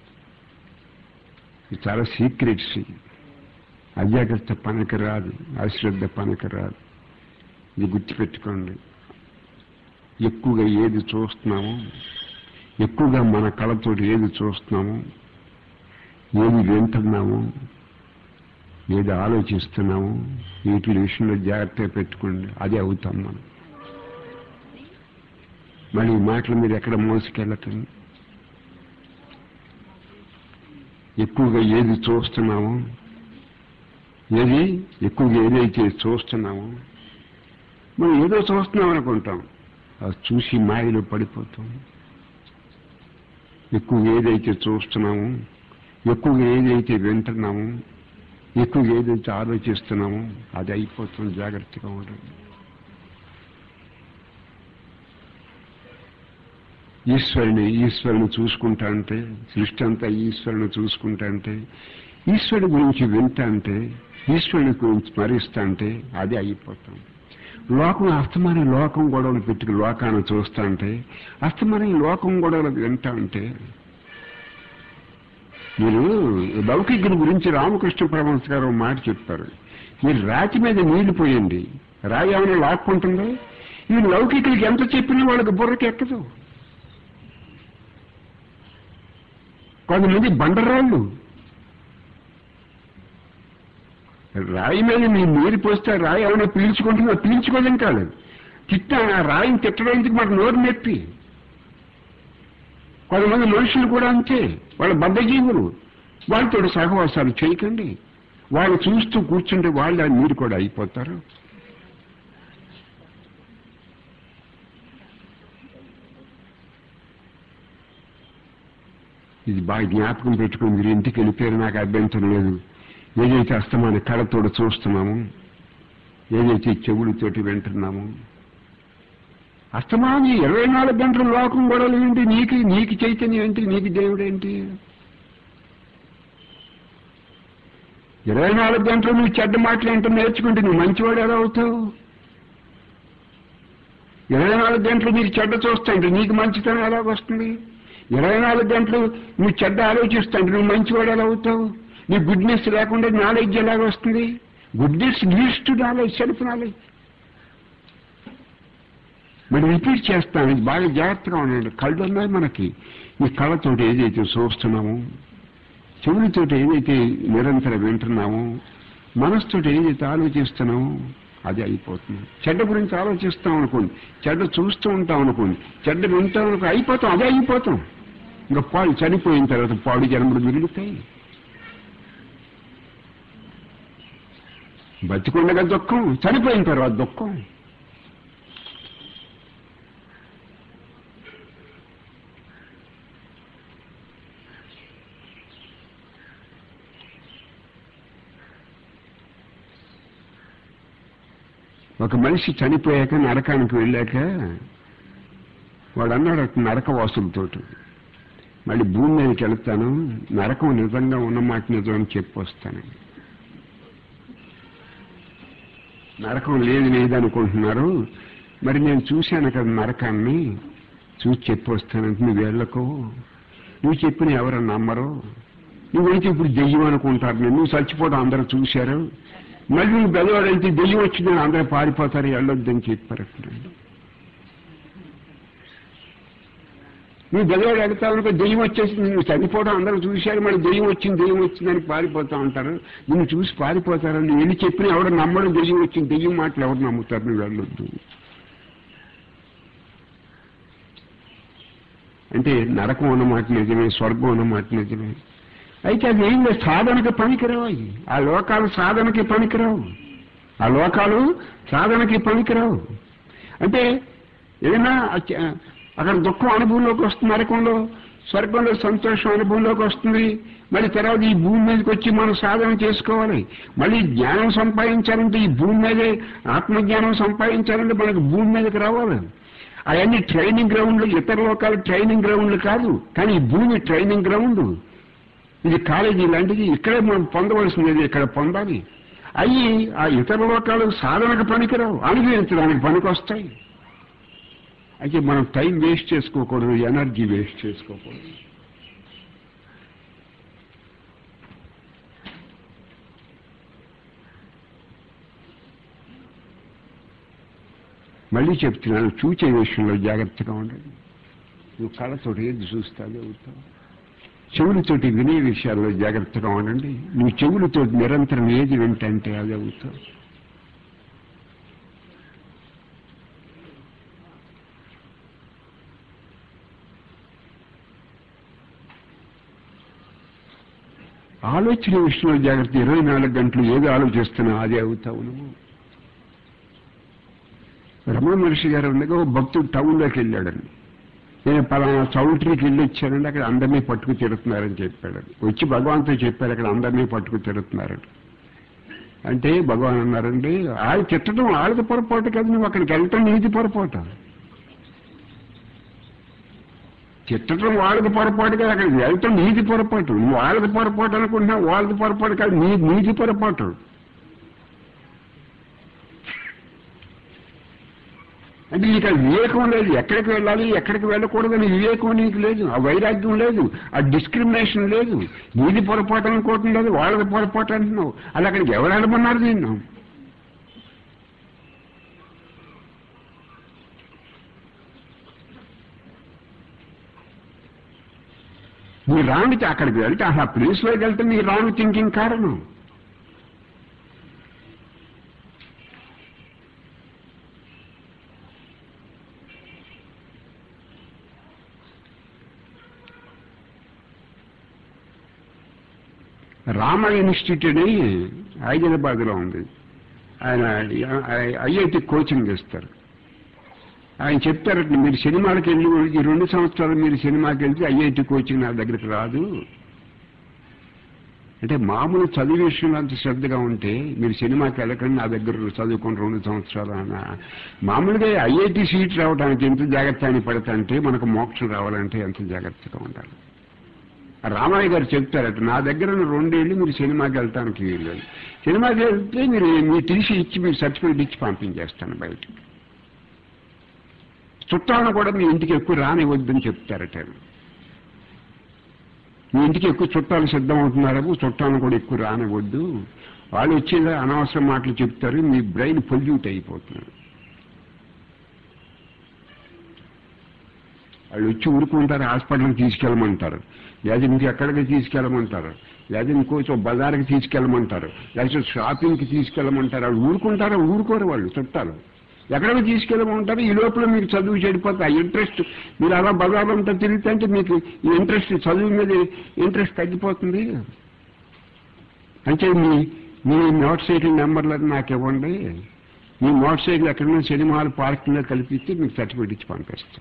ఇది చాలా సీక్రెట్స్ ఇవి. అజాగ్రత్త పనికి రాదు అశ్రద్ధ పనికి రాదు ఇది గుర్తుపెట్టుకోండి ఎక్కువగా ఏది చూస్తున్నామో ఎక్కువగా మన కళతోటి ఏది చూస్తున్నామో ఏది వింటున్నామో ఏది ఆలోచిస్తున్నామో వీటి విషయంలో జాగ్రత్తగా పెట్టుకోండి అదే అవుతాం మనం మళ్ళీ ఈ మాటలు మీరు ఎక్కడ మోసుకెళ్ళకండి ఎక్కువగా ఏది చూస్తున్నామో ఏది ఎక్కువగా ఏదైతే చూస్తున్నామో మనం ఏదో చూస్తున్నాం అనుకుంటాం అది చూసి మాయలో పడిపోతాం ఎక్కువగా ఏదైతే చూస్తున్నామో ఎక్కువగా ఏదైతే వింటున్నామో ఎక్కువగా ఏదైతే ఆలోచిస్తున్నామో అది అయిపోతుంది జాగ్రత్తగా ఉండండి ఈశ్వరుని ఈశ్వరుని చూసుకుంటా అంటే సృష్టి అంతా ఈశ్వరుని చూసుకుంటా అంటే ఈశ్వరుడి గురించి వింటా అంటే ఈశ్వరుని గురించి స్మరిస్తా అంటే అది అయిపోతాం లోకం అస్తమాన లోకం గొడవలు పెట్టుకు లోకాన్ని చూస్తా అంటే అస్తమాన లోకం గొడవలు వింటా అంటే మీరు లౌకికుల గురించి రామకృష్ణ పరమహంస గారు ఒక మాట చెప్పారు మీరు రాతి మీద నీళ్లు పోయండి రాయి ఏమైనా లాక్కుంటుందో ఈ లౌకికులకి ఎంత చెప్పినా వాళ్ళకి బుర్రకి ఎక్కదు కొంతమంది బండరాళ్ళు రాయి మీద మీ నీరు పోస్తే ఆ రాయి ఏమైనా పీల్చుకుంటుందో పీల్చుకోలేం కాదు తిట్ట ఆ రాయిని తిట్టడానికి మాకు నోరు నొప్పి కొంతమంది మనుషులు కూడా అంతే వాళ్ళ బద్ధజీవులు వాళ్ళతో సహవాసాలు చేయకండి వాళ్ళు చూస్తూ కూర్చుంటే వాళ్ళు ఆ నీరు కూడా అయిపోతారు ఇది బాగా జ్ఞాపకం పెట్టుకుని మీరు ఇంటికి వెళ్ళిపోయారు నాకు అభ్యంతరం లేదు ఏదైతే అస్తమాన కళతోడు చూస్తున్నాము ఏదైతే చెవులతోటి వింటున్నాము అస్తమాని ఇరవై నాలుగు గంటల లోకం గొడవలు ఏంటి నీకు నీకు చైతన్యం ఏంటి నీకు దేవుడు ఏంటి ఇరవై నాలుగు గంటలు నువ్వు చెడ్డ మాటలు ఏంటో నేర్చుకుంటే నువ్వు మంచివాడు ఎలా అవుతావు ఇరవై నాలుగు గంటలు మీరు చెడ్డ చూస్తాంటే నీకు మంచితనం ఎలా వస్తుంది ఇరవై నాలుగు గంటలు నువ్వు చెడ్డ ఆలోచిస్తాంటే నువ్వు మంచివాడు ఎలా అవుతావు నీ గుడ్నెస్ లేకుండా నాలెడ్జ్ ఎలాగ వస్తుంది goodness leads to knowledge self knowledge మరి రిపీట్ చేస్తాను ఇది బాగా జాగ్రత్తగా ఉండండి కళ్ళు ఉన్నాయి మనకి ఈ కళ్ళతోటి ఏదైతే చూస్తున్నామో చెవులతోటి ఏదైతే నిరంతరం వింటున్నామో మనసుతోటి ఏదైతే ఆలోచిస్తున్నామో అది అయిపోతుంది చెడ్డ గురించి ఆలోచిస్తాం అనుకోండి చెడ్డ చూస్తూ ఉంటాం అనుకోండి చెడ్డ వింటాం అనుకో అయిపోతాం అదే అయిపోతాం ఇంకా పాడు చనిపోయిన తర్వాత పాడు జన్మలు మిగులుతాయి బతికుండగా దుఃఖం చనిపోయిన తర్వాత దుఃఖం ఒక మనిషి చనిపోయాక నరకానికి వెళ్ళాక వాడు అన్నాడు నరక వాసులతోటి మళ్ళీ భూమి మీదకి వెళ్తాను నరకం నిజంగా ఉన్న మాట నిజం అని చెప్పి వస్తాను నరకం లేదు లేదు అనుకుంటున్నారు మరి నేను చూశాను కదా నరకాన్ని చూసి చెప్పి వస్తానంటే నువ్వు వెళ్ళకు నువ్వు చెప్పిన ఎవరు నమ్మరు నువ్వైతే ఇప్పుడు దెయ్యం అనుకుంటారు నేను నువ్వు చచ్చిపోవడం అందరూ చూశారు మళ్ళీ నువ్వు బెదవాడైతే దెయ్యం వచ్చిందని అందరూ పారిపోతారు వెళ్ళొద్దని చెప్పారు అక్కడ నువ్వు బెదవాడు వెళ్తావు దెయ్యం వచ్చేసింది నువ్వు చనిపోవడం అందరూ చూశారు మళ్ళీ దెయ్యం వచ్చింది దెయ్యం వచ్చిందని పారిపోతా ఉంటారు నిన్ను చూసి పారిపోతారు నువ్వు వెళ్ళి చెప్పిన ఎవడు నమ్మడం దెయ్యం వచ్చింది దెయ్యం మాటలు ఎవరు నమ్ముతారు నువ్వు వెళ్ళొద్దు అంటే నరకం అన్నమాట నిజమే స్వర్గం అన్నమాట నిజమే అయితే అది ఏం లేదు సాధనకి పనికిరావు అవి ఆ లోకాలు సాధనకి పనికిరావు ఆ లోకాలు సాధనకి పనికిరావు అంటే ఏదైనా అక్కడ దుఃఖం అనుభవంలోకి వస్తుంది నరకంలో స్వర్గంలో సంతోషం అనుభవంలోకి వస్తుంది మళ్ళీ తర్వాత ఈ భూమి మీదకి వచ్చి మనం సాధన చేసుకోవాలి మళ్ళీ జ్ఞానం సంపాదించాలంటే ఈ భూమి మీదే ఆత్మజ్ఞానం సంపాదించాలంటే మనకు భూమి మీదకి రావాలి అవన్నీ ట్రైనింగ్ గ్రౌండ్లు ఇతర లోకాల ట్రైనింగ్ గ్రౌండ్లు కాదు కానీ ఈ భూమి ట్రైనింగ్ గ్రౌండ్ ఇది కాలేజీ లాంటిది ఇక్కడే మనం పొందవలసినది ఇక్కడ పొందాలి అయ్యి ఆ ఇతర లోకాలు సాధనకు పనికిరావు అనుభవించడానికి పనికొస్తాయి అయితే మనం టైం వేస్ట్ చేసుకోకూడదు ఎనర్జీ వేస్ట్ చేసుకోకూడదు మళ్ళీ చెప్తున్నాను చూచే విషయంలో జాగ్రత్తగా ఉండండి నువ్వు కళ్ళతోటి ఏది చూస్తావే అవుతావు చెవులతోటి వినే విషయాల్లో జాగ్రత్తగా ఉండండి నువ్వు చెవులతో నిరంతరం ఏది వింటంటే అది అవుతావు ఆలోచన విషయంలో జాగ్రత్త ఇరవై నాలుగు గంటలు ఏది ఆలోచిస్తున్నా అదే అవుతావు నువ్వు రమణ మహర్షి గారు ఉండగా ఓ భక్తుడు టౌన్లోకి వెళ్ళాడండి నేను పలానా చౌల్ట్రీకి వెళ్ళి వచ్చానండి అక్కడ అందరినీ పట్టుకు తిరుగుతున్నారని చెప్పాడు వచ్చి భగవాన్తో చెప్పారు అక్కడ అందరినీ పట్టుకు తిరుగుతున్నారని అంటే భగవాన్ అన్నారండి ఆయన తిట్టడం వాళ్ళది పొరపాటు కాదు నువ్వు అక్కడికి వెళ్ళటం నీది పొరపాటు తిట్టడం వాళ్ళది పొరపాటు కాదు అక్కడికి వెళ్ళటం నీది పొరపాటు నువ్వు వాళ్ళది పొరపాటు అనుకుంటున్నావు వాళ్ళది పొరపాటు కాదు నీ నీది పొరపాటు అంటే నీకు ఆ వివేకం లేదు ఎక్కడికి వెళ్ళాలి ఎక్కడికి వెళ్ళకూడదని వివేకం నీకు లేదు ఆ వైరాగ్యం లేదు ఆ డిస్క్రిమినేషన్ లేదు నీది పొరపాటు అనుకోవటం లేదు వాళ్ళది పొరపాటు అంటున్నావు అలా అక్కడికి ఎవరు వెళ్ళమన్నారు నిన్ను నీ రాంగ్ అక్కడికి వెళ్తే అసలు ఆ ప్లేస్లోకి వెళ్తే నీ రాంగ్ థింకింగ్ కారణం రామ ఇన్స్టిట్యూట్ అని హైదరాబాద్ లో ఉంది ఆయన ఐఐటి కోచింగ్ ఇస్తారు ఆయన చెప్తారట మీరు సినిమాలకు వెళ్ళి ఈ రెండు సంవత్సరాలు మీరు సినిమాకి వెళ్తే ఐఐటి కోచింగ్ నా దగ్గరికి రాదు అంటే మామూలు చదువు విషయంలో అంత శ్రద్ధగా ఉంటే మీరు సినిమాకి వెళ్ళకండి నా దగ్గర చదువుకుని రెండు సంవత్సరాలు అన్న మామూలుగా ఐఐటి సీట్ రావడానికి ఎంత జాగ్రత్త అని పడతాంటే మనకు మోక్షం రావాలంటే ఎంత జాగ్రత్తగా ఉండాలి రామయ్య గారు చెప్తారట నా దగ్గర ఉన్న రెండేళ్ళు మీరు సినిమాకి వెళ్తానికి వీలు సినిమాకి వెళ్తే మీరు మీ తీసి ఇచ్చి మీరు సర్టిఫికేట్ ఇచ్చి పంపించేస్తాను బయటకు చుట్టాలను కూడా మీ ఇంటికి ఎక్కువ రానివద్దని చెప్తారట మీ ఇంటికి ఎక్కువ చుట్టాలు సిద్ధం అవుతున్నారేమో చుట్టాలను కూడా ఎక్కువ రానివద్దు వాళ్ళు వచ్చేదా అనవసరం మాటలు చెప్తారు మీ బ్రెయిన్ పొల్యూట్ అయిపోతున్నారు వాళ్ళు వచ్చి ఊరుకుంటారు హాస్పిటల్కి తీసుకెళ్ళమంటారు లేదా ఇంకెక్కడికి తీసుకెళ్ళమంటారు లేదా ఇంకోచో బజార్కి తీసుకెళ్ళమంటారు లేకపోతే షాపింగ్కి తీసుకెళ్ళమంటారు వాళ్ళు ఊరుకుంటారా ఊరుకోరు వాళ్ళు చుట్టాలు ఎక్కడికి తీసుకెళ్ళమంటారు ఈ లోపల మీకు చదువు చెడిపోతే ఆ ఇంట్రెస్ట్ మీరు అలా బజార్లో అంతా తిరిగితే అంటే మీకు ఈ ఇంట్రెస్ట్ చదువు మీద ఇంట్రెస్ట్ తగ్గిపోతుంది అంటే మీ మీ మోటార్ సైకిల్ నెంబర్లను నాకు ఇవ్వండి మీ మోటార్ సైకిల్ ఎక్కడైనా సినిమా హాల్ పార్కింగ్లో కల్పిస్తే మీకు సర్టిఫికేట్ ఇచ్చి పంపిస్తాం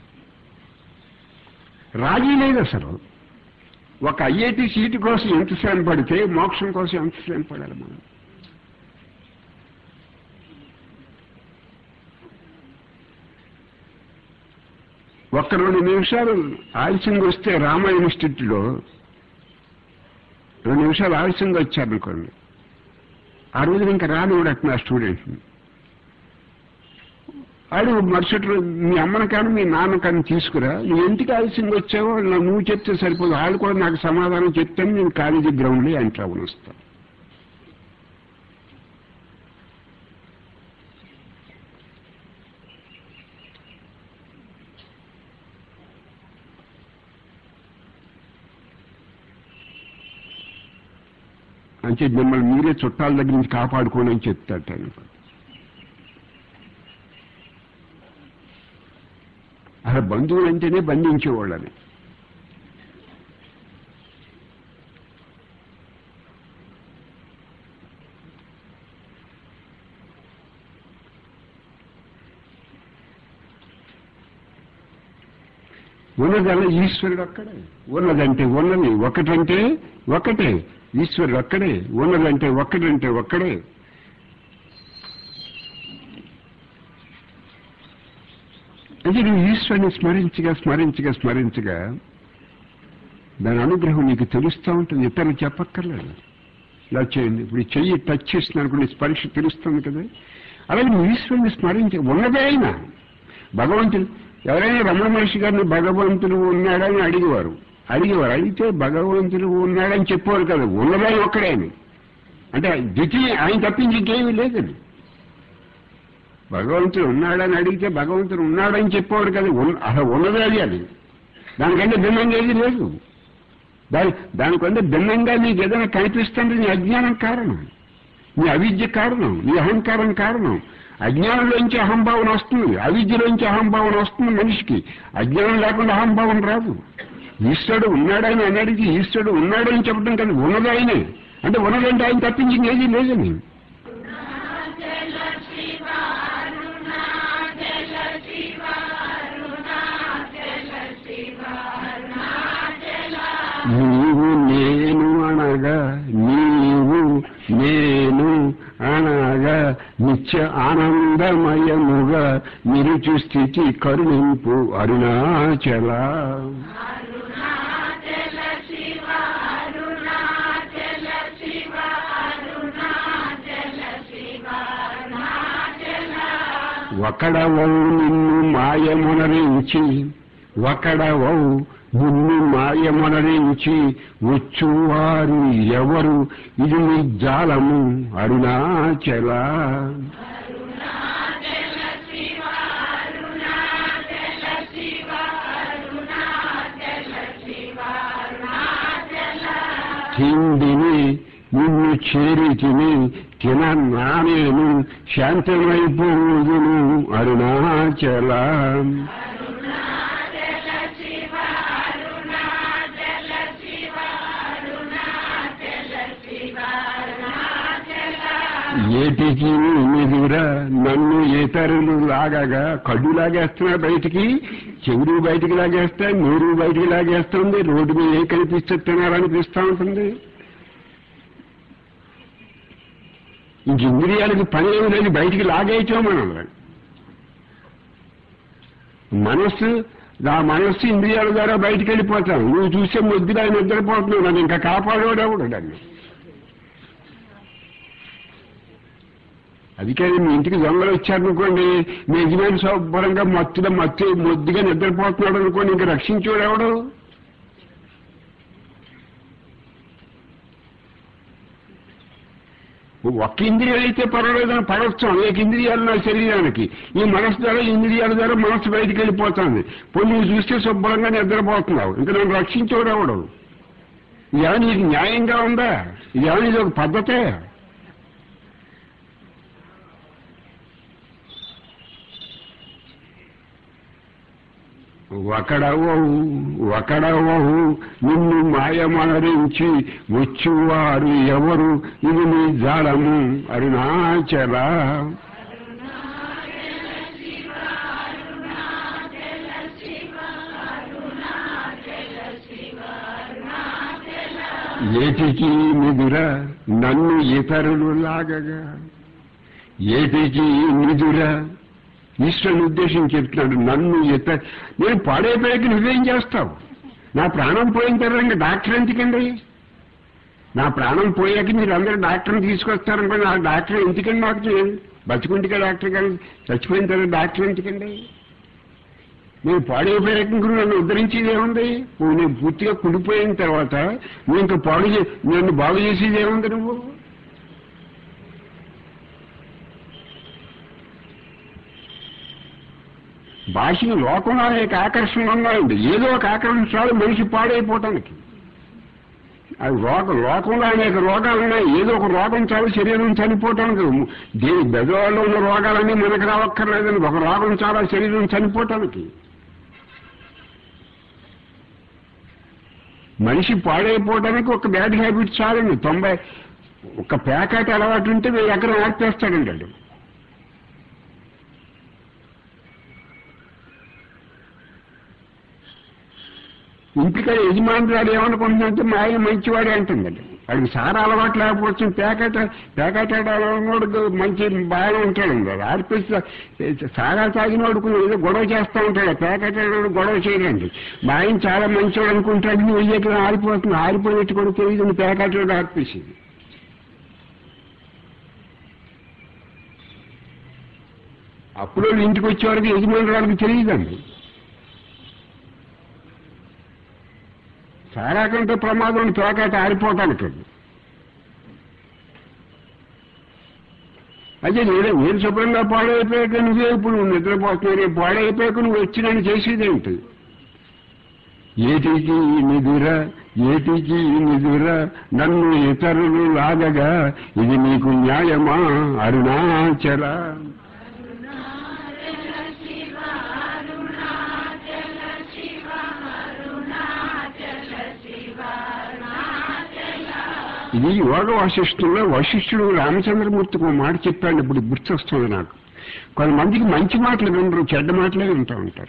రాజీ లేదు అసలు ఒక ఐఐటి సీటు కోసం ఎంత శ్రమ పడితే మోక్షం కోసం ఎంత శ్రమ పడాలి మనం ఒక్క రెండు నిమిషాలు ఆలస్యంగా వస్తే రామ ఇన్స్టిట్యూట్లో రెండు నిమిషాలు ఆలస్యంగా వచ్చారనుకోండి ఆ రోజు ఇంకా రానివ్వడట నా స్టూడెంట్ని ఆడు మరుసటి రోజు మీ అమ్మని కానీ మీ నాన్న కానీ తీసుకురా నువ్వు ఎందుకు ఆలస్యంగా వచ్చావో నా- నువ్వు చెప్తే సరిపోదు వాళ్ళు కూడా నాకు సమాధానం చెప్తాను నేను కాలేజీ గ్రౌండ్లో ఎంటర్ అవ్వను వస్తాను అంటే మిమ్మల్ని మీరే చుట్టాల దగ్గర నుంచి కాపాడుకోండి అని చెప్తాట ఆయన అసలు బంధువులు అంటేనే బంధించేవాళ్ళని ఉన్నదల్లా ఈశ్వరుడు ఒక్కడే ఉన్నదంటే ఉన్నది ఒకటంటే ఒకటే ఈశ్వరుడు ఒక్కడే ఉన్నదంటే ఒక్కడంటే ఒక్కడే అంటే నువ్వు ఈశ్వరుని స్మరించగా స్మరించగా స్మరించగా దాని అనుగ్రహం నీకు తెలుస్తూ ఉంటుంది ఇతరులు చెప్పక్కర్లేదు ఇలా చేయండి ఇప్పుడు ఈ చెయ్యి టచ్ చేస్తున్నారు నీ స్పర్శ తెలుస్తుంది కదా అలాగే నువ్వు ఈశ్వరుని స్మరించి ఉన్నదే అయినా భగవంతుడు ఎవరైనా రమణ మహర్షి గారిని భగవంతుడు ఉన్నాడని అడిగేవారు అడిగేవారు అడిగితే భగవంతుడు ఉన్నాడని చెప్పేవారు కదా ఉన్నదే ఒక్కడే అని అంటే ద్వితీయ ఆయన తప్పించి ఇంకేమీ లేదని భగవంతుడు ఉన్నాడని అడిగితే భగవంతుడు ఉన్నాడని చెప్పేవాడు కదా ఉన్న- అసలు ఉన్నదే అది అది దానికంటే భిన్నంగా ఏది లేదు దాని దానికంటే భిన్నంగా నీకు ఏదైనా కనిపిస్తుంది నీ అజ్ఞానం కారణం నీ అవిద్య కారణం నీ అహంకారం కారణం అజ్ఞానంలోంచి అహంభావన వస్తుంది అవిద్యలోంచి అహంభావన వస్తుంది మనిషికి అజ్ఞానం లేకుండా అహంభావన రాదు ఈశ్వరుడు ఉన్నాడని అని అడిగి ఈశ్వరుడు ఉన్నాడని చెప్పడం కదా ఉన్నది ఆయనే అంటే ఉన్నదంటే ఆయన తప్పించి ఇంకేది లేదని నీవు నేను అనగా నీవు నేను అనగా నిత్య ఆనందమయముగా నిరుచు స్థితి కరుణింపు అరుణాచల ఒకడవవు నిన్ను మాయమునరించి ఒకడవవు నిన్ను మాయమునరించి వచ్చువారు ఎవరు ఇది నీ జాలము అరుణాచల తిండిని నిన్ను చేరితిని తిన నానేను శాంతమైపోదును అరుణాచల ఏటికి నిదురా నన్ను ఇతరులు లాగగా కళ్ళు లాగేస్తున్నా బయటికి చెవులు బయటికి లాగేస్తా నోరు బయటికి లాగేస్తుంది రోడ్డు మీద ఏ కనిపిస్తే తినాలనిపిస్తూ ఉంటుంది ఇంక ఇంద్రియాలకి పని ఏమి లేదు బయటికి లాగేయటం మనం మనస్సు ఆ మనస్సు ఇంద్రియాల ద్వారా బయటికి వెళ్ళిపోతాం నువ్వు చూసే ముద్దుగా నిద్రపోతున్నావు నన్ను ఇంకా కాపాడేవాడు ఎవడు దాన్ని అందుకే మీ ఇంటికి దొంగలు వచ్చారనుకోండి మీ యజమాని శుభ్రంగా మత్తుగా మత్తు ముద్దుగా నిద్రపోతున్నాడు అనుకోండి ఇంకా రక్షించేవాడు ఎవడు ఒక్క ఇంద్రియం అయితే పర్వాలేదని పడవచ్చు అనేక ఇంద్రియాలు నా శరీరానికి ఈ మనసు ద్వారా ఇంద్రియాల ద్వారా మనసు బయటికి వెళ్ళిపోతుంది పోయి నువ్వు చూస్తే శుభ్రంగా నిద్రపోతున్నావు ఇంకా నన్ను రక్షించేవాడు ఎవడు ఇదేమో నీకు న్యాయంగా ఉందా ఇదేమో ఇది ఒక పద్ధతే ఒకడవవు ఒకడవవు నిన్ను మాయమనరించి వచ్చువారు ఎవరు ఇది నీ జాలము అరుణాచల ఏటికి నిదుర నన్ను ఇతరులు లాగగా ఏటికి నిదుర ఈశ్వరుని ఉద్దేశం చెప్తున్నాడు నన్ను ఇత నేను పాడైపోయాక నువ్వేం చేస్తావు నా ప్రాణం పోయిన తర్వాత ఇంకా డాక్టర్ ఎందుకండి నా ప్రాణం పోయాక మీరు అందరూ డాక్టర్ని తీసుకొస్తారనుకోండి ఆ డాక్టర్ ఎందుకండి నాకు బతుకుంటిగా డాక్టర్ కానీ చచ్చిపోయిన తర్వాత డాక్టర్ ఎందుకండి నేను పాడైపోయాక ఇంక నన్ను ఉద్ధరించేది ఏముంది నువ్వు నేను పూర్తిగా కుడిపోయిన తర్వాత నువ్వు ఇంకా పాడు చే- నన్ను బాగు చేసేది ఏముంది నువ్వు భాషని లోకంలో అనేక ఆకర్షణ ఉన్నాయండి ఏదో ఒక ఆకర్షణ చాలు మనిషి పాడైపోవటానికి అది రోగం లోకంలో అనేక రోగాలు ఉన్నాయి ఏదో ఒక రోగం చాలు శరీరం చనిపోవటానికి దేని బెదవాళ్ళు ఉన్న రోగాలన్నీ మనకు రావక్కర్లేదని ఒక రోగం చాలా శరీరం చనిపోవటానికి మనిషి పాడైపోవడానికి ఒక బ్యాడ్ హ్యాబిట్ చాలండి తొంభై ఒక ప్యాకెట్ అలవాటు ఉంటే వెయ్యి ఎకరం ఆర్పేస్తాడండి వాడు. ఇంటికాడ యజమానురాలు ఏమనుకుంటుందంటే మా ఆయన మంచివాడే అంటుందండి వాడికి సారా అలవాటు లేకపోవచ్చు పేకాట పేకాటాడోడు మంచి బాగానే ఉంటాడండి అది ఆర్పిస్తే సారా తాగినోడుకు ఏదో గొడవ చేస్తూ ఉంటాడు పేకాటాడోడు గొడవ చేయడండి మా ఆయన చాలా మంచివాడు అనుకుంటాడు నువ్వు వెయ్యకి ఆరిపోతుంది ఆరిపోయినట్టు కూడా తెలియదు పేకాటాడు ఆర్పేసింది అప్పుడు వాళ్ళు ఇంటికి వచ్చేవారికి యజమానురాలకు తెలియదండి చాలా కంటే ప్రమాదం పేకాట ఆరిపోవటానికి అదే నేను నేను శుభ్రంగా పాడైపోయాక నువ్వే ఇప్పుడు నువ్వు నిద్రపోతున్నావు రేపు పాడైపోయాక నువ్వు వచ్చి నన్ను చేసేదేంటి ఏటికి నిధుర ఏటికి నిధుర నన్ను ఇతరులు లాగగా ఇది నీకు న్యాయమా అరుణాచల ఇది యోగ వశిష్ఠుల్లో వశిష్ఠుడు రామచంద్రమూర్తికి ఒక మాట చెప్పాడు ఇప్పుడు గుర్తొస్తుంది నాకు కొంతమందికి మంచి మాటలు వినరు చెడ్డ మాటలే వింటూ ఉంటారు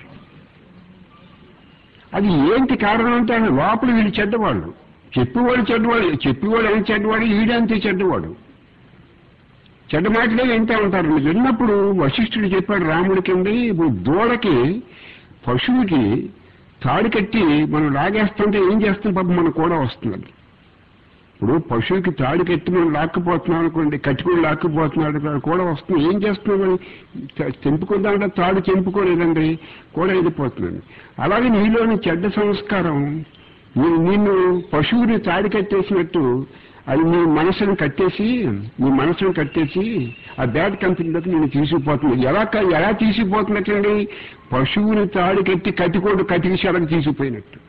అది ఏంటి కారణం అంటే ఆయన లోపల వీళ్ళు చెడ్డవాళ్ళు చెప్పేవాడు చెడ్డవాడు చెప్పేవాడు ఎంత చెడ్డవాడు వీడంతే చెడ్డవాడు చెడ్డ మాటలే వింటూ ఉంటారు మీరు విన్నప్పుడు వశిష్ఠుడు చెప్పాడు రాముడి కింద ఇప్పుడు దూడకి పశువుకి తాడు కట్టి మనం లాగేస్తుంటే ఏం చేస్తాం పాపం మనకు కూడా వస్తుంది ఇప్పుడు పశువుకి తాడు కట్టి మనం లాక్కుపోతున్నాం అనుకోండి కట్టుకుని లాక్కుపోతున్నాడు కదా, కూడా వస్తుంది ఏం చేస్తున్నాం తెంపుకుందామంటే తాడు తెంపుకోలేదండి కూడా వెళ్ళిపోతుందండి అలాగే నీలోని చెడ్డ సంస్కారం నీ- నిన్ను పశువుని తాడి కట్టేసినట్టు అది నీ మనసును కట్టేసి నీ మనసును కట్టేసి ఆ బ్యాడ్ కంపెనీలోకి నేను తీసుకుపోతుంది ఎలా క- ఎలా తీసుకుపోతున్నట్టండి పశువుని తాడి కట్టి కట్టికోడు కటికిశాలకు తీసుకుపోయినట్టు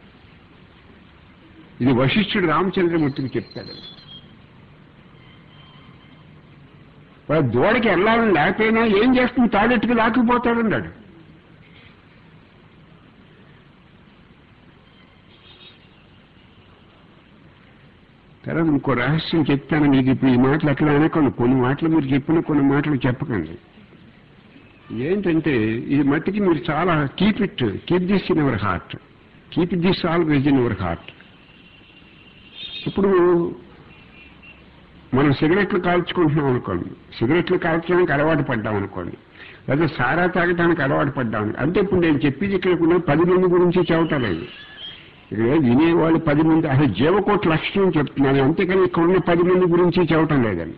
ఇది వశిష్ఠుడు రామచంద్రమూర్తికి చెప్తాడు వాడు దూడకి వెళ్ళాలని లేకపోయినా ఏం చేస్తుంది తాడెట్టుకు లాక్కుపోతాడన్నాడు తర్వాత ఇంకో రహస్యం చెప్తాను మీకు ఇప్పుడు ఈ మాటలు ఎక్కడ అనకండి కొన్ని మాటలు మీరు చెప్పిన కొన్ని మాటలు చెప్పకండి ఏంటంటే ఇది మట్టికి మీరు చాలా keep it keep this in our heart keep this always in our heart ఇప్పుడు మనం సిగరెట్లు కాల్చుకుంటున్నాం అనుకోండి సిగరెట్లు కాల్చడానికి అలవాటు పడ్డాం అనుకోండి లేదా సారా తాగటానికి అలవాటు పడ్డాం అంటే ఇప్పుడు నేను చెప్పేది ఇక్కడ ఉన్న పది మంది గురించి చెప్పలేదు ఇక్కడ వినేవాళ్ళు పది మంది అసలు జీవకోటి లక్షణం చెప్తున్నాను అంతేకాని ఇక్కడ ఉన్న పది మంది గురించి చెప్పటం లేదని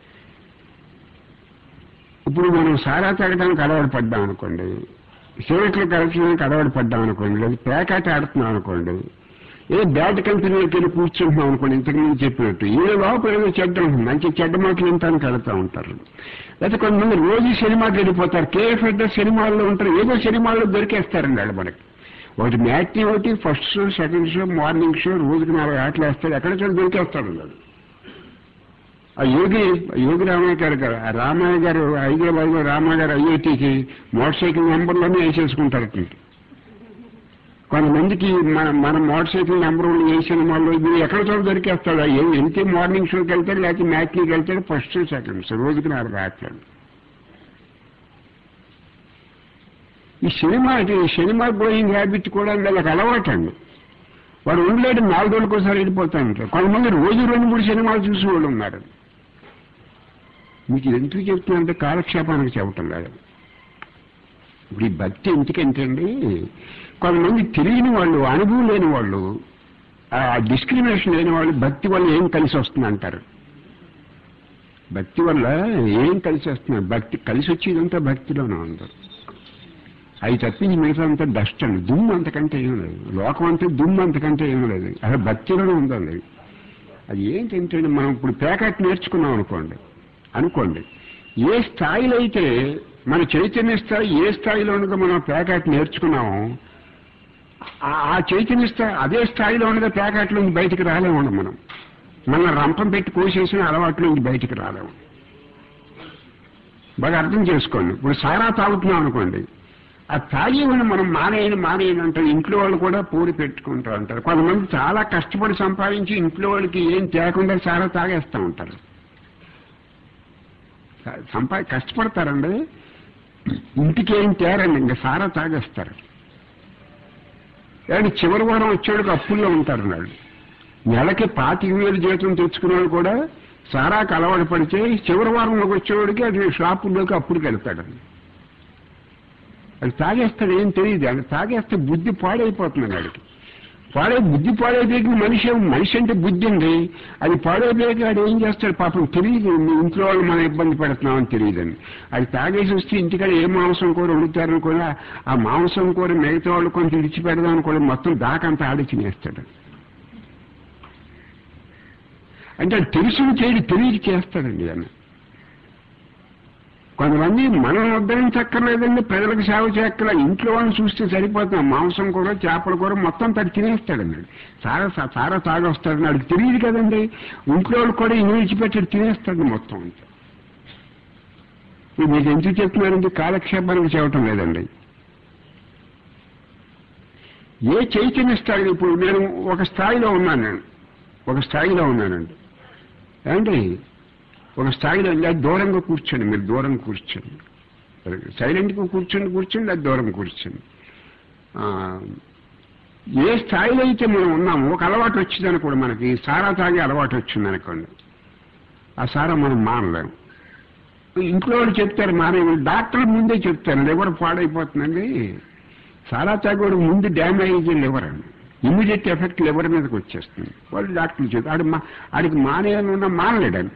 ఇప్పుడు మనం సారా తాగడానికి అలవాటు పడ్డాం అనుకోండి సిగరెట్లు కలచడానికి అలవాటు పడ్డాం అనుకోండి లేదా పేకాట ఆడుతున్నాం అనుకోండి ఏ బ్యాట్ కంపెనీలోకి వెళ్ళి కూర్చుంటున్నాం అనుకోండి ఇంతకు ముందు చెప్పినట్టు ఈయన లోపల ఏదో చెడ్డ ఉంటుంది మంచి చెడ్డ మాటలు వింటానికి వెళ్తా ఉంటారు లేకపోతే కొంతమంది రోజు సినిమాకి వెళ్ళిపోతారు కేఎఫ్ సినిమాల్లో ఉంటారు ఏదో సినిమాల్లో దొరికేస్తారండి వాళ్ళు మనకి ఒకటి మ్యాట్ని ఒకటి first show second show morning show రోజుకి నాలుగు ఆటలు వేస్తాడు ఎక్కడ చూడ దొరికేస్తాడు వాడు ఆ యోగి యోగి రామయ్య గారు గారు ఆ రామయ్య గారు హైదరాబాద్ లో రామయ్య గారు ఐఐటికి మోటార్ సైకిల్ నెంబర్లోనే వేసేసుకుంటారు కొంతమందికి మన మన మోటార్ సైకిల్ నెంబర్ ఏ సినిమాల్లో మీరు ఎక్కడ చోట దొరికేస్తాడు ఏ- వెళ్తే మార్నింగ్ షోకి వెళ్తాడు లేకపోతే మ్యాట్నీకి వెళ్తాడు ఫస్ట్ షో సెకండ్ షో రోజుకి నాలుగు ఆటలు ఈ సినిమా ఈ సినిమా గోయింగ్ హ్యాబిట్ కూడా వాళ్ళకి అలవాటు అండి వాడు ఉండలేడు నాలుగు రోజులకు ఒకసారి వెళ్ళిపోతాను కొంతమంది రోజు రెండు మూడు సినిమాలు చూసి వాళ్ళు ఉన్నారు మీకు ఇది ఎందుకు చెప్తున్నానంటే కాలక్షేపానికి చెప్పటం లేదు ఇప్పుడు ఈ భక్తి ఎందుకంటే అండి కొంతమంది తెలియని వాళ్ళు అనుభవం లేని వాళ్ళు ఆ డిస్క్రిమినేషన్ లేని వాళ్ళు భక్తి వల్ల ఏం కలిసి వస్తుంది అంటారు భక్తి వల్ల ఏం కలిసి వస్తుంది భక్తి కలిసి వచ్చేదంతా భక్తిలోనే ఉంది అవి తప్పించి మిగతా అంతా డస్ట్ అండి దుమ్ము అంతకంటే ఏం లేదు లోకం అంతా దుమ్ము అంతకంటే ఏం లేదు అసలు భక్తిలోనే ఉందండి అది ఏంటంటే మనం ఇప్పుడు పేకాట్ నేర్చుకున్నాం అనుకోండి అనుకోండి ఏ స్థాయిలో అయితే మన చైతన్య స్థాయి ఏ స్థాయిలో ఉన్నదో మనం పేకాట్ నేర్చుకున్నామో ఆ- ఆ చైతన్య స్థాయి అదే స్థాయిలో ఉన్నదో పేకాట్లో నుంచి బయటికి రాలేము మనం మన రంపం పెట్టి కోసేసిన అలవాట్లో నుంచి బయటికి రాలేము బాగా అర్థం చేసుకోండి ఇప్పుడు సారా తాగుతున్నాం అనుకోండి ఆ తాగేవాడిని మనం మానేయని మానేయని అంటారు ఇంట్లో వాళ్ళు కూడా పూరి పెట్టుకుంటూ ఉంటారు కొంతమంది చాలా కష్టపడి సంపాదించి ఇంట్లో వాళ్ళకి ఏం తేకుండా సారా తాగేస్తూ ఉంటారు సంపా కష్టపడతారండి ఇంటికి ఏం తేరండి ఇంకా సారా తాగేస్తారు కానీ చివరి వారం వచ్చేవాడికి అప్పుల్లో ఉంటారు నాడు నెలకి పాతిక వేలు జీతం తెచ్చుకునేవాడు కూడా సారాకు అలవాటు పడితే చివరి వారంలోకి వచ్చేవాడికి అది షాపుల్లోకి అప్పుడుకి వెళ్తాడు అది తాగేస్తాడు ఏం తెలియదు అది తాగేస్తే బుద్ధి పాడైపోతుంది వాడికి పాడే బుద్ధి పాడైపోయి మనిషి మనిషి అంటే బుద్ధి ఉంది అది పాడైపోయాక వాడు ఏం చేస్తాడు పాపం తెలియదు ఇంట్లో వాళ్ళు మనం ఇబ్బంది పెడుతున్నామని తెలియదని అది తాగేసి వస్తే ఇంటికాడ ఏ మాంసం కూర వండుతారని కూడా ఆ మాంసం కూర మిగతా వాళ్ళు కొంచెం ఇచ్చి పెడదామని కూడా మొత్తం దాకంతా ఆడిచినేస్తాడు అంటే అది తెలుసుని చేయడు తెలియక చేస్తాడండి ఆయన కొంతమంది మనం ఉద్ధరించక్కర్లేదండి ప్రజలకు సేవ చేయక్కర్లే ఇంట్లో వాళ్ళని చూస్తే సరిపోతుంది మాంసం కూర చేపల కూర మొత్తం తడి తినేస్తాడండి సారా సారా తాగొస్తాడని వాడికి తెలియదు కదండి ఇంట్లో వాళ్ళు కూడా ఇన్ని విడిచిపెట్టి తినేస్తాడు మొత్తం అంతా ఇది మీకు ఎందుకు చెప్తున్నారండి కాలక్షేపానికి చేయటం లేదండి ఏ చైతన్య స్థాయిలో ఇప్పుడు నేను ఒక స్థాయిలో ఉన్నాను నేను ఒక స్థాయిలో ఉన్నానండి ఏమండి ఒక స్థాయిలో ఇంకా దూరంగా కూర్చోండి మీరు దూరంగా కూర్చోండి సైలెంట్గా కూర్చోండి కూర్చోండి అది దూరం కూర్చోండి ఆ, ఏ స్థాయిలో అయితే మనం ఉన్నామో ఒక అలవాటు వచ్చిందని కూడా మనకి సారా తాగే అలవాటు వచ్చింది అనుకోండి ఆ సారా మనం మానలేము ఇంట్లో వాళ్ళు చెప్తారు మానే డాక్టర్ ముందే చెప్తారు లివర్ పాడైపోతుందండి సారా తాగోడు ముందు డ్యామేజ్ లివర్ అండి ఇమీడియట్ ఎఫెక్ట్ లివర్ మీదకి వచ్చేస్తుంది వాళ్ళు డాక్టర్లు చెప్తారు ఆడు మా ఆడికి మానేయాలన్నా మానలేడని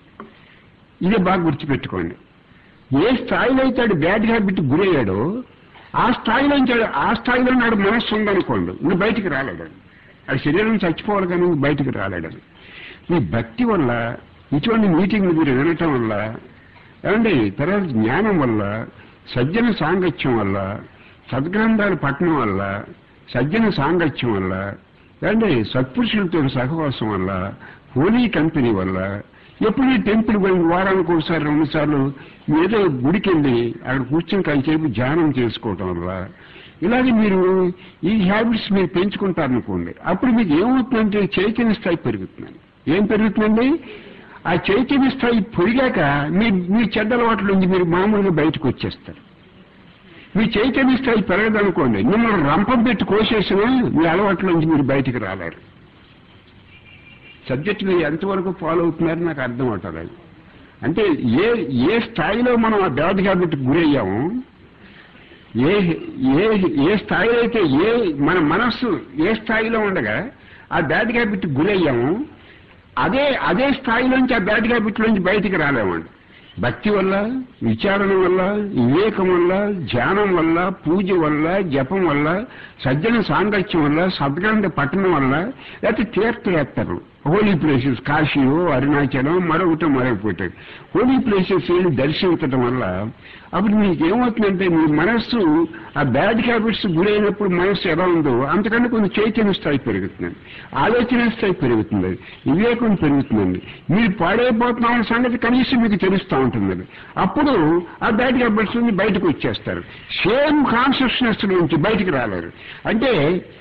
ఇదే బాగా గుర్తుపెట్టుకోండి ఏ స్థాయిలో అయితే ఆడు బ్యాడ్ హ్యాబిట్ గురయ్యాడో ఆ స్థాయిలో నుంచి ఆడు- ఆ స్థాయిలో నాడు మనస్సు ఉందనుకోండి ఇంక బయటికి రాలేడని అది శరీరం చచ్చిపోవాలి కానీ ఇంక బయటికి రాలేడని మీ భక్తి వల్ల ఇటువంటి మీటింగ్లు మీరు వినటం వల్ల ఏమండి తర్వాత జ్ఞానం వల్ల సజ్జన సాంగత్యం వల్ల సద్గ్రంథాలు పట్టణం వల్ల సజ్జన సాంగత్యం వల్ల ఏమండి సత్పురుషులతో సహవాసం వల్ల హోలీ కంపెనీ వల్ల ఎప్పుడు ఈ టెంపుల్ పోయి వారానికి ఒకసారి రెండు సార్లు ఏదో గుడికి వెళ్ళి అక్కడ కూర్చొని కాసేపు ధ్యానం చేసుకోవటం వల్ల ఇలాగే మీరు ఈ హ్యాబిట్స్ మీరు పెంచుకుంటారనుకోండి అప్పుడు మీకు ఏమవుతుందంటే చైతన్య స్థాయి పెరుగుతుందండి ఏం పెరుగుతుందండి ఆ చైతన్య స్థాయి పెరిగాక మీ మీ చెడ్డ అలవాట్ల నుంచి మీరు మామూలుగా బయటకు వచ్చేస్తారు మీ చైతన్య స్థాయి పెరగదనుకోండి మిమ్మల్ని రంపం పెట్టి కోసేసినా మీ అలవాట్ల నుంచి మీరు బయటికి రాలేరు సబ్జెక్ట్ మీరు ఎంతవరకు ఫాలో అవుతున్నారో నాకు అర్థం అవుతుంది అంటే ఏ ఏ స్థాయిలో మనం ఆ బ్యాడ్ హ్యాబిట్ గురయ్యామో ఏ ఏ ఏ స్థాయిలో అయితే ఏ మన మనస్సు ఏ స్థాయిలో ఉండగా ఆ బ్యాడ్ హ్యాబిట్ గురయ్యామో అదే అదే స్థాయిలోంచి ఆ బ్యాడ్ హ్యాబిట్ నుంచి బయటికి రాలేమండి భక్తి వల్ల విచారణ వల్ల వివేకం వల్ల ధ్యానం వల్ల పూజ వల్ల జపం వల్ల సజ్జన సాంగత్యం వల్ల సద్గ్రంథ పఠనం వల్ల లేకపోతే తీర్థయాత్రలు హోలీ ప్లేసెస్ కాశీయో అరుణాచలం మరొకటి మరొకటి హోలీ ప్లేసెస్ వెళ్ళి దర్శించడం వల్ల అప్పుడు మీకు ఏమవుతుందంటే మీ మనస్సు ఆ బ్యాడ్ హ్యాబిట్స్ గురైనప్పుడు మనస్సు ఎలా ఉందో అంతకంటే కొంచెం చైతన్య స్థాయి పెరుగుతుందండి ఆలోచన స్థాయి పెరుగుతుంది వివేకం పెరుగుతుందండి మీరు పాడైపోతున్నామన్న సంగతి కనీసం మీకు తెలుస్తూ ఉంటుందండి అప్పుడు ఆ బ్యాడ్ హ్యాబిట్స్ నుంచి బయటకు వచ్చేస్తారు సేమ్ కాన్షియస్నెస్ నుంచి బయటికి రాలేరు అంటే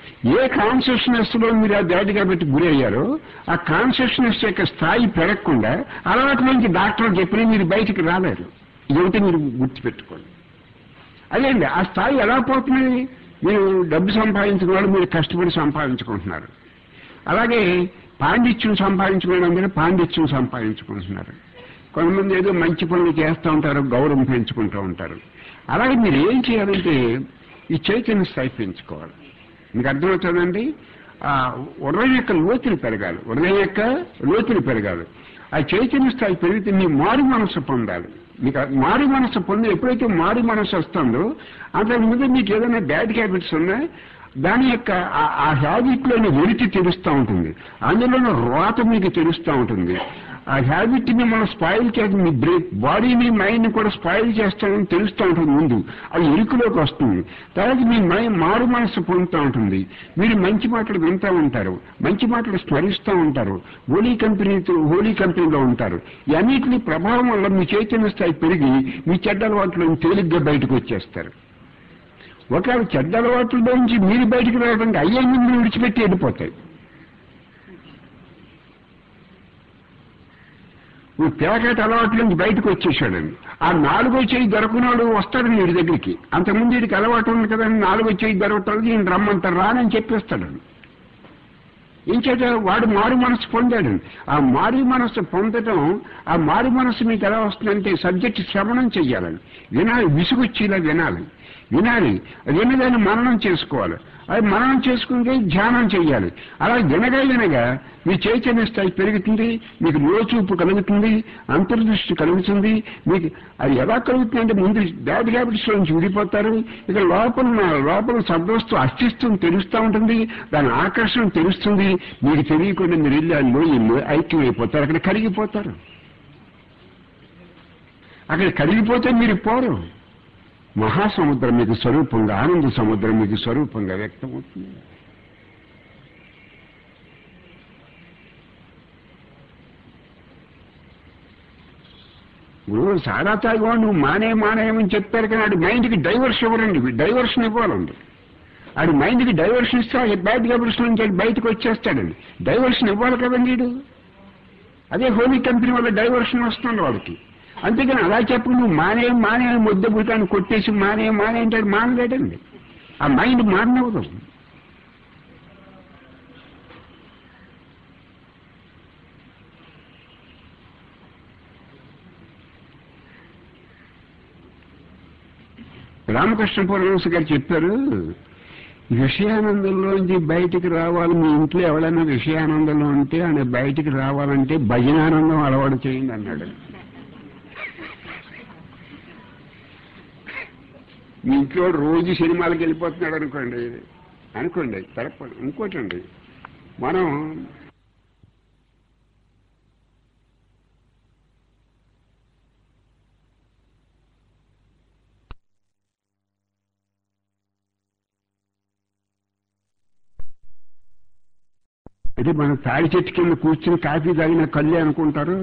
ఏ కాన్షియస్నెస్ లో మీరు ఆ బ్యాడ్ హ్యాబిట్ గురి అయ్యారో ఆ కాన్షియస్నెస్ యొక్క స్థాయి పెరగకుండా అలవాటు నుంచి డాక్టర్ చెప్పినా మీరు బయటికి రాలేరు ఇదొకటి మీరు గుర్తుపెట్టుకోండి అదే అండి ఆ స్థాయి ఎలా పోతుంది మీరు డబ్బు సంపాదించిన వాళ్ళు మీరు కష్టపడి సంపాదించుకుంటున్నారు అలాగే పాండిత్యం సంపాదించుకునే అందరూ పాండిత్యం సంపాదించుకుంటున్నారు కొంతమంది ఏదో మంచి పనులు చేస్తూ ఉంటారు గౌరవం పెంచుకుంటూ ఉంటారు అలాగే మీరు ఏం చేయాలంటే ఈ చైతన్య స్థాయి పెంచుకోవాలి మీకు అర్థమవుతుందండి ఆ హృదయం యొక్క లోతులు పెరగాలి హృదయం యొక్క లోతులు పెరగాలి ఆ చైతన్య స్థాయి పెరిగితే మీ మారు మనసు పొందాలి మీకు ఆ మారు మనసు పొంది ఎప్పుడైతే మారు మనసు వస్తుందో అంతకు ముందు మీకు ఏదైనా బ్యాడ్ హ్యాబిట్స్ ఉన్నాయి దాని యొక్క ఆ- ఆ హ్యాబిట్ లోని వెలితి తెలుస్తూ ఉంటుంది అందులోని రోత మీకు తెలుస్తూ ఉంటుంది ఆ హ్యాబిట్ ని మనం స్పాయిల్ చేస్తుంది మీ బ్రేక్ బాడీని మైండ్ కూడా స్పాయిల్ చేస్తామని తెలుస్తూ ఉంటుంది ముందు అది ఎరుకులోకి వస్తుంది తర్వాత మీ మైండ్ మారు మనసు పొందుతూ ఉంటుంది మీరు మంచి మాటలు వింటూ ఉంటారు మంచి మాటలు స్మరిస్తూ ఉంటారు హోలీ కంపెనీతో హోలీ కంపెనీలో ఉంటారు ఈ అన్నిటిని ప్రభావం వల్ల మీ చైతన్య స్థాయి పెరిగి మీ చెడ్డ అలవాట్లను తేలిగ్గా బయటకు వచ్చేస్తారు ఒకవేళ చెడ్డ అలవాట్ల నుంచి మీరు బయటకు రావడానికి అయ్యే ముందు విడిచిపెట్టి వెళ్ళిపోతాయి ఇప్పుడు పేకాట అలవాట్ల నుంచి బయటకు వచ్చేసాడండి ఆ నాలుగో చేయి దొరకనాడు వస్తాడు వీడి దగ్గరికి అంతకుముందు వీడికి అలవాటు ఉంది కదండి నాలుగో చేయి దొరకటానికి ఈయన రమ్మంటారు రానని చెప్పేస్తాడండి ఇంచేత వాడు మారు మనసు పొందాడు ఆ మారు మనసు పొందటం ఆ మారు మనసు మీకు ఎలా వస్తుందంటే సబ్జెక్ట్ శ్రవణం చెయ్యాలని వినాలి విసుగొచ్చేలా వినాలి వినాలి వినదాన్ని మననం చేసుకోవాలి అది మననం చేసుకుంటే ధ్యానం చెయ్యాలి అలా వినగా వినగా మీ చైతన్య స్థాయి పెరుగుతుంది మీకు లోచూపు కలుగుతుంది అంతర్దృష్టి కలుగుతుంది మీకు అది ఎలా కలుగుతుంది అంటే ముందు బ్యాడ్ హ్యాబిట్స్ నుంచి విడిపోతారు ఇక లోపల ఉన్న- లోపల శబ్దవస్తు అస్తిత్వం తెలుస్తూ ఉంటుంది దాని ఆకర్షణ తెలుస్తుంది మీకు తెలియకుండా మీరు వెళ్ళి ఆ లోయల్లో ఐక్యమైపోతారు అక్కడ కరిగిపోతారు అక్కడ కరిగిపోతే మీరు పోరు మహాసముద్రం మీకు స్వరూపంగా ఆనంద సముద్రం మీకు స్వరూపంగా వ్యక్తమవుతుంది ఇప్పుడు సారా తాగో నువ్వు మానే మానేయమని చెప్పారు కానీ ఆడి మైండ్కి డైవర్షన్ ఇవ్వరండి డైవర్షన్ ఇవ్వాలండి ఆడి మైండ్కి డైవర్షన్ ఇస్తే ఆ బ్యాడ్ డైవర్షన్ నుంచి ఆడు బయటకు వచ్చేస్తాడండి డైవర్షన్ ఇవ్వాలి కదండి వీడు అదే హోలీ కంపెనీ వల్ల డైవర్షన్ వస్తుంది వాడికి అంతేగాని అలా చెప్పు నువ్వు మానే మానే అని ముద్ద బుతాన్ని కొట్టేసి మానే మానే అంటే ఆడు మానలేడండి ఆ మైండ్ మారనవదు రామకృష్ణ పరమహంస గారు చెప్పారు విషయానందంలోంచి బయటికి రావాలి మీ ఇంట్లో ఎవరైనా విషయానందంలో ఉంటే ఆయన బయటికి రావాలంటే భజనానందం అలవాటు చేయండి అన్నాడు మీ ఇంట్లో రోజు సినిమాలకు వెళ్ళిపోతున్నాడు అనుకోండి అనుకోండి తరపు ఇంకోటండి మనం అంటే మనం తాడి చెట్టు కింద కూర్చుని కాఫీ తాగిన కళ్ళే అనుకుంటారు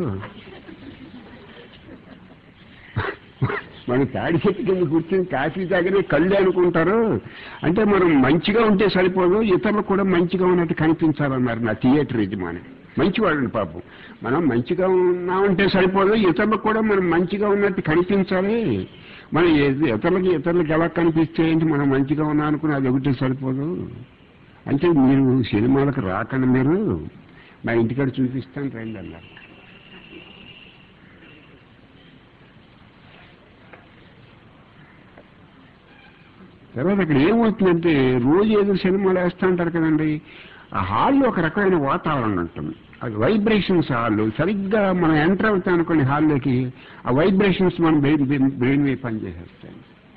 మనం తాడి చెట్టు కింద కూర్చుని కాఫీ తాగిన కళ్ళే అనుకుంటారు అంటే మనం మంచిగా ఉంటే సరిపోదు ఇతరులకు కూడా మంచిగా ఉన్నట్టు కనిపించాలన్నారు నా థియేటర్ యజమాని మంచివాడండి పాపం మనం మంచిగా ఉన్నామంటే సరిపోదు ఇతరులకు కూడా మనం మంచిగా ఉన్నట్టు కనిపించాలి మనం ఏ- ఇతరులకి ఇతరులకు ఎలా కనిపిస్తే ఏంటి మనం మంచిగా ఉన్నాం అనుకుని అది ఒకటి సరిపోదు అంటే మీరు సినిమాలకు రాకండి మీరు మా ఇంటికాడ చూపిస్తాను రండి అన్నారు తర్వాత అక్కడ ఏమవుతుందంటే రోజు ఏదో సినిమాలు వేస్తూ ఉంటారు కదండి ఆ హాల్లో ఒక రకమైన వాతావరణం ఉంటుంది అది వైబ్రేషన్స్ హాల్ సరిగ్గా మనం ఎంటర్ అవుతాం అనుకోండి హాల్లోకి ఆ వైబ్రేషన్స్ మన బ్రెయిన్ బ్రెయిన్ మీద పనిచేసేస్తాయి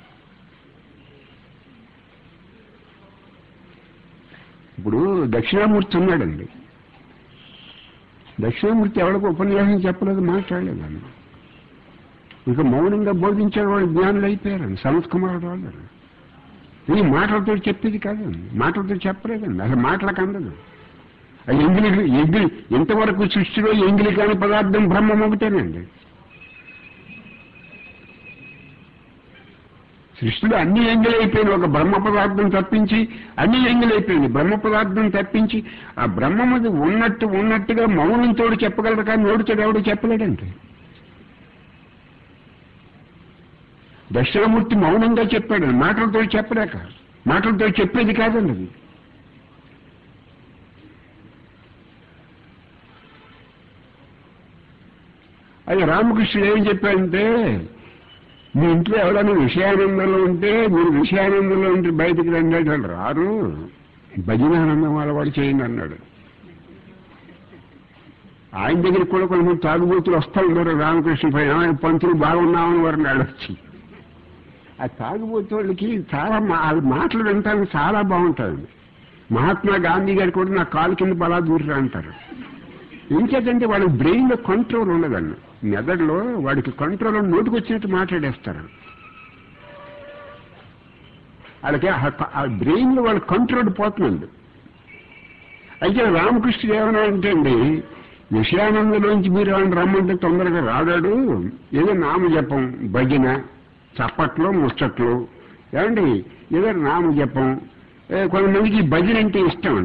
ఇప్పుడు దక్షిణామూర్తి ఉన్నాడండి దక్షిణామూర్తి ఎవరికి ఉపన్యాసం చెప్పలేదు మాట్లాడలేదండి ఇక మౌనంగా బోధించాడు వాళ్ళు జ్ఞానులు అయిపోయారండి సనత్ కుమారుడు వాళ్ళు ఈ మాటలతో చెప్పేది కాదండి మాటలతో చెప్పలేదండి అసలు మాటలకు అందదు అది ఎంగిలి ఎంగిలి ఇంతవరకు సృష్టిలో ఎంగిలి కాని పదార్థం బ్రహ్మం ఒకటేనండి సృష్టిలో అన్ని ఎంగిలైపోయింది ఒక బ్రహ్మ పదార్థం తప్పించి అన్ని ఎంగిలైపోయింది బ్రహ్మ పదార్థం తప్పించి ఆ బ్రహ్మది ఉన్నట్టు ఉన్నట్టుగా మౌనంతో చెప్పగలరు కానీ నోటితో ఎవడు చెప్పలేడండి దక్షిణమూర్తి మౌనంగా చెప్పాడు మాటలతో చెప్పలేక మాటలతో చెప్పేది కాదండి అది అది రామకృష్ణుడు ఏం చెప్పాడంటే మీ ఇంట్లో ఎవరైనా విషయానందంలో ఉంటే మీరు విషయానందంలో ఉంటే బయటికి రండి అంటే వాళ్ళు రారు భజనానందం అలవాటు చేయండి అన్నాడు ఆయన దగ్గరికి కూడా కొంతమంది తాగుబోతులు వస్తూ ఉన్నారు రామకృష్ణ పైన "ఆ, పంతులు బాగున్నామని వారిని అడొచ్చి ఆ తాగుబోతు వాళ్ళకి చాలా మా- వాళ్ళ మాటలు వినటానికి చాలా బాగుంటుంది మహాత్మా గాంధీ గారు కూడా నా కాలు కింద బలా దూరిరా అంటారు ఇంకేదంటే వాళ్ళ బ్రెయిన్ లో కంట్రోల్ ఉండదండి మెదడులో వాడికి కంట్రోల్ నోటికి వచ్చినట్టు మాట్లాడేస్తారు వాళ్ళకి ఆ- ఆ బ్రెయిన్ లో వాళ్ళ కంట్రోల్ పోతుందండి అయితే రామకృష్ణుడు ఏమైనా అంటే అండి విషయానందలోంచి మీరు ఆయన రమ్మంటే తొందరగా రాడాడు ఏదో నామ జపం భజన చప్పట్లు ముచ్చట్లు ఏమండి ఏదో నామ జపం ఏ, కొంతమందికి భజన అంటే ఇష్టం అండి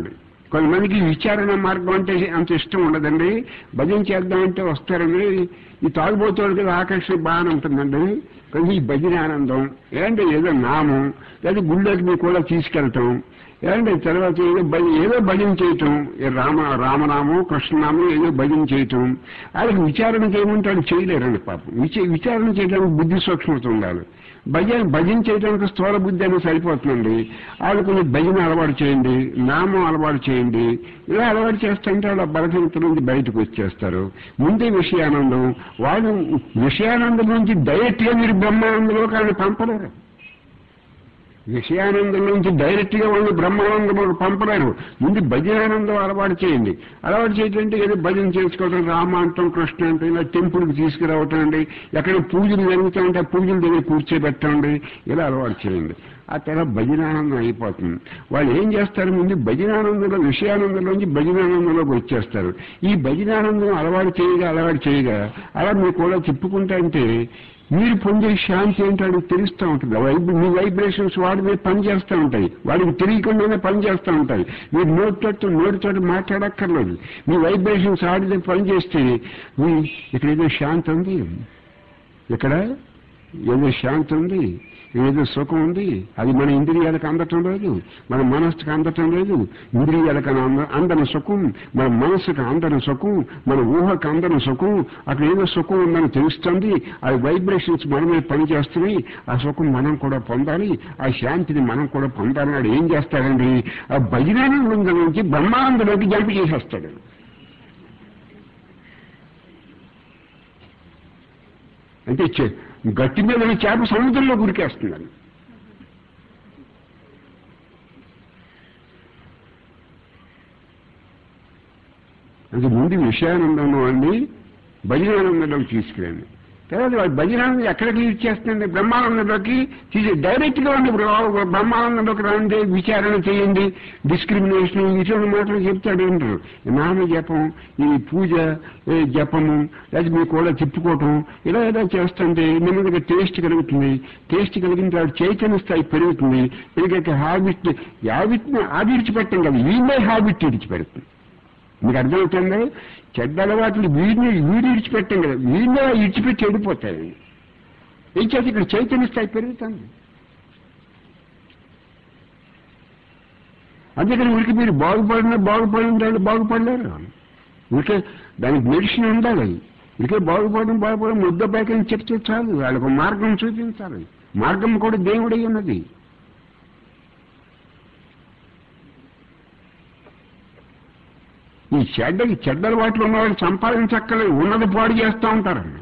కొంతమందికి విచారణ మార్గం అంటే అంత ఇష్టం ఉండదండి భజన చేద్దామంటే వస్తారండి ఈ తాగుబోతోడు కదా ఆకర్షణ బాగానే ఉంటుందండి కానీ ఈ భజన ఆనందం ఏంటంటే ఏదో నామం లేదా గుళ్ళోకి మీ కూడా తీసుకెళ్ళటం ఏంటంటే తర్వాత ఏదో భజన ఏదో భజన చేయటం ఏ రామ రామనామం కృష్ణనామం ఏదో భజన చేయటం వాళ్ళకి విచారణ చేయమంటే వాళ్ళు చేయలేరండి పాపం విచ విచారణ చేయడానికి బుద్ధి సూక్ష్మత ఉండాలి భజన భజన చేయడానికి స్థూల బుద్ధి అనేది సరిపోతుందండి వాళ్ళు కొంచెం భజన అలవాటు చేయండి నామం అలవాటు చేయండి ఇలా అలవాటు చేస్తుంటే వాళ్ళ బలహీనత నుంచి బయటకు వచ్చేస్తారు ముందే విషయానందం వాళ్ళు విషయానందం నుంచి డైరెక్ట్ గా మీరు బ్రహ్మానందంలో కానీ పంపలేరు విషయానందం నుంచి డైరెక్ట్ గా వాళ్ళు బ్రహ్మానందం పంపలేరు ముందు భజనానందం అలవాటు చేయండి అలవాటు చేయటంటే ఏదో భజన చేసుకోవటం రామ అంటాం కృష్ణ అంటాం ఇలా టెంపుల్కి తీసుకురావటం అండి ఎక్కడ పూజలు జరుగుతూ ఉంటే ఆ పూజల దగ్గర కూర్చోబెట్టండి ఇలా అలవాటు చేయండి ఆ తర్వాత భజనానందం అయిపోతుంది వాళ్ళు ఏం చేస్తారు ముందు భజనానందంలో విషయానందంలోంచి భజనానందంలోకి వచ్చేస్తారు ఈ భజనానందం అలవాటు చేయగా అలవాటు చేయగా అలా మీరు కూడా చెప్పుకుంటా అంటే మీరు పొందే శాంతి ఏంటో వాడికి తెలుస్తూ ఉంటుంది వైబ్ మీ వైబ్రేషన్స్ వాడి మీద పని చేస్తూ ఉంటాయి వాడికి తెలియకుండానే పని చేస్తూ ఉంటాయి మీరు నోటితో నోటితో మాట్లాడక్కర్లేదు మీ వైబ్రేషన్స్ వాడి మీద పని చేస్తే మీ ఇక్కడ ఏదో శాంతి ఉంది ఇక్కడ ఏదో శాంతి ఉంది ఏదో సుఖం ఉంది అది మన ఇంద్రియాలకు అందటం లేదు మన మనస్సుకు అందటం లేదు ఇంద్రియాలకు అంద అందని సుఖం మన మనస్సుకు అందని సుఖం మన ఊహకు అందని సుఖం అక్కడ ఏదో సుఖం ఉందని తెలుస్తుంది ఆ వైబ్రేషన్స్ మన మీద పనిచేస్తున్నాయి ఆ సుఖం మనం కూడా పొందాలి ఆ శాంతిని మనం కూడా పొందాలి వాడు ఏం చేస్తాడండి ఆ భజనానందం నుంచి బ్రహ్మానందంలోకి జంప్ చేసేస్తాడు అంటే చె- గట్టి మీద ఉన్న చేప సముద్రంలో గురికేస్తున్నాడు అది ముందు విషయానందంలో అండి భజనానందంలోకి తీసుకురండి తర్వాత వాడు భజనానందం ఎక్కడికి లీడ్ చేస్తుందండి బ్రహ్మానందంలోకి తీసి డైరెక్ట్ గా ఉండి బ్ర- బ్రహ్మానందంలోకి రండి విచారణ చేయండి డిస్క్రిమినేషన్ ఇటువంటి మాటలు చెప్తాడు ఏంటారు నామ జపం ఈ పూజ ఈ జపము లేదా మీ కూడా తిప్పుకోవటం ఇలా ఇలా చేస్తుంటే నెమ్మదిగా టేస్ట్ కలుగుతుంది టేస్ట్ కలిగిన తర్వాత చైతన్య స్థాయి పెరుగుతుంది పెరిగాక హ్యాబిట్ హ్యాబిట్ని అది విడిచిపెట్టం కదా వీళ్ళే హ్యాబిట్ విడిచిపెడుతుంది మీకు అర్థమవుతుంది చెడ్డ అలవాట్లు వీడిని వీడి విడిచిపెట్టాం కదా వీడినే విడిచిపెట్టి చెడిపోతాయి ఏం చేసి ఇక్కడ చైతన్య స్థాయి పెరుగుతుంది అందుకని ఉరికి మీరు బాగుపడినా బాగుపడి బాగుపడలేరు ఉరికే దానికి మెడిసిన్ ఉండాలి ఉరికే బాగుపడడం బాగుపడడం ముద్ద పైకని చెప్తే చాలు వాళ్ళకు మార్గం చూపించాలి మార్గం కూడా దేవుడై ఉన్నది ఈ చెడ్డకి చెడ్డ అలవాట్లు ఉన్నవాళ్ళు సంపాదించక్కలేదు ఉన్నది పాడు చేస్తూ ఉంటారండి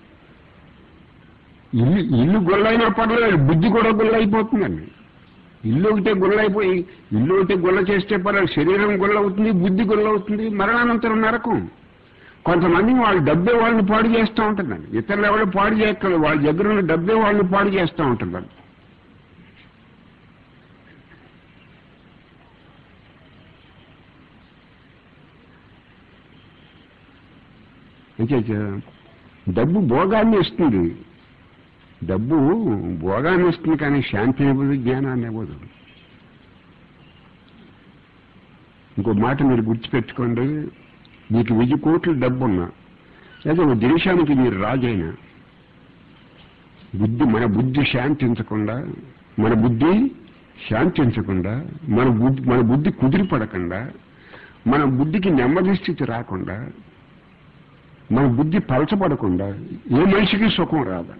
ఇల్లు ఇల్లు గుల్లైనా పర్లేదు బుద్ధి కూడా గుల్లైపోతుందండి ఇల్లు ఒకటే గుల్లైపోయి ఇల్లు ఒకటే గుల్ల చేస్తే పర్లేదు శరీరం గుల్ల అవుతుంది బుద్ధి గుల్ల అవుతుంది మరణానంతరం నరకం కొంతమంది వాళ్ళు డబ్బే వాళ్ళని పాడు చేస్తూ ఉంటుందండి ఇతరులు ఎవరు పాడు చేయక్కర్లేదు వాళ్ళ దగ్గర ఉన్న డబ్బే వాళ్ళని పాడు చేస్తూ ఉంటుందండి అంటే డబ్బు భోగాన్ని ఇస్తుంది డబ్బు భోగాన్ని ఇస్తుంది కానీ శాంతిని ఇవ్వదు జ్ఞానాన్ని ఇవ్వదు ఇంకో మాట మీరు గుర్తుపెట్టుకోండి మీకు వెయ్యి కోట్ల డబ్బు ఉన్నా లేదా ఒక దేశానికి మీరు రాజైనా బుద్ధి మన బుద్ధి శాంతించకుండా మన బుద్ధి శాంతించకుండా మన బుద్ధి మన బుద్ధి కుదిరిపడకుండా మన బుద్ధికి నెమ్మది స్థితి రాకుండా మన బుద్ధి పలచబడకుండా ఏ మనిషికి సుఖం రాదు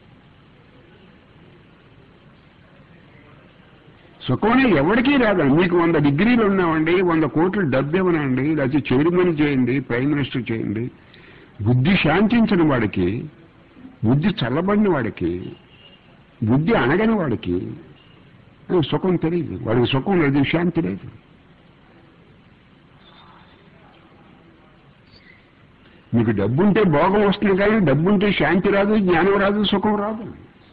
సుఖమే ఎవరికీ రాదు మీకు వంద డిగ్రీలు ఉన్నామండి వంద కోట్లు డబ్బు ఇవ్వనండి లేకపోతే చైర్మన్ చేయండి ప్రైమ్ మినిస్టర్ చేయండి బుద్ధి శాంతించని వాడికి బుద్ధి చల్లబడిన వాడికి బుద్ధి అనగని వాడికి సుఖం తెలియదు వాడికి సుఖం లేదు శాంతి లేదు మీకు డబ్బుంటే భోగం వస్తుంది కానీ డబ్బుంటే శాంతి రాదు జ్ఞానం రాదు సుఖం రాదు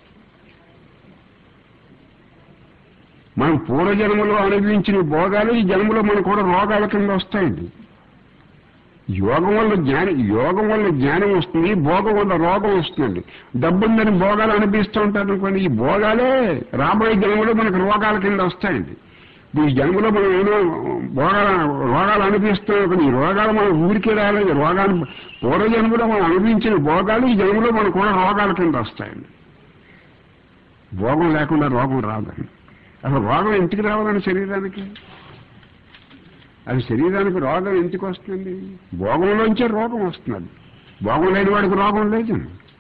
మనం పూర్వజన్మలో అనుభవించిన భోగాలు ఈ జన్మలో మనకు కూడా రోగాల కింద వస్తాయండి యోగం వల్ల జ్ఞానం యోగం వల్ల జ్ఞానం వస్తుంది భోగం వల్ల రోగం వస్తుందండి డబ్బుందని భోగాలు అనిపిస్తూ ఉంటారు అనుకోండి ఈ భోగాలే రాబోయే జన్మలో మనకు రోగాల కింద వస్తాయండి ఈ జన్మలో మనం ఏమో భోగాలు రోగాలు అనిపిస్తున్నాం కానీ ఈ రోగాలు మనం ఊరికే రాలేదు రోగాలు పూర్వ జన్మలో మనం అనుభవించిన భోగాలు ఈ జన్మలో మనకు కూడా రోగాల కింద వస్తాయండి భోగం లేకుండా రోగం రాదండి అసలు రోగం ఎందుకు రావాలని శరీరానికి అది శరీరానికి రోగం ఎందుకు వస్తుంది భోగంలోంచే రోగం వస్తున్నది భోగం లేని వాడికి రోగం లేదు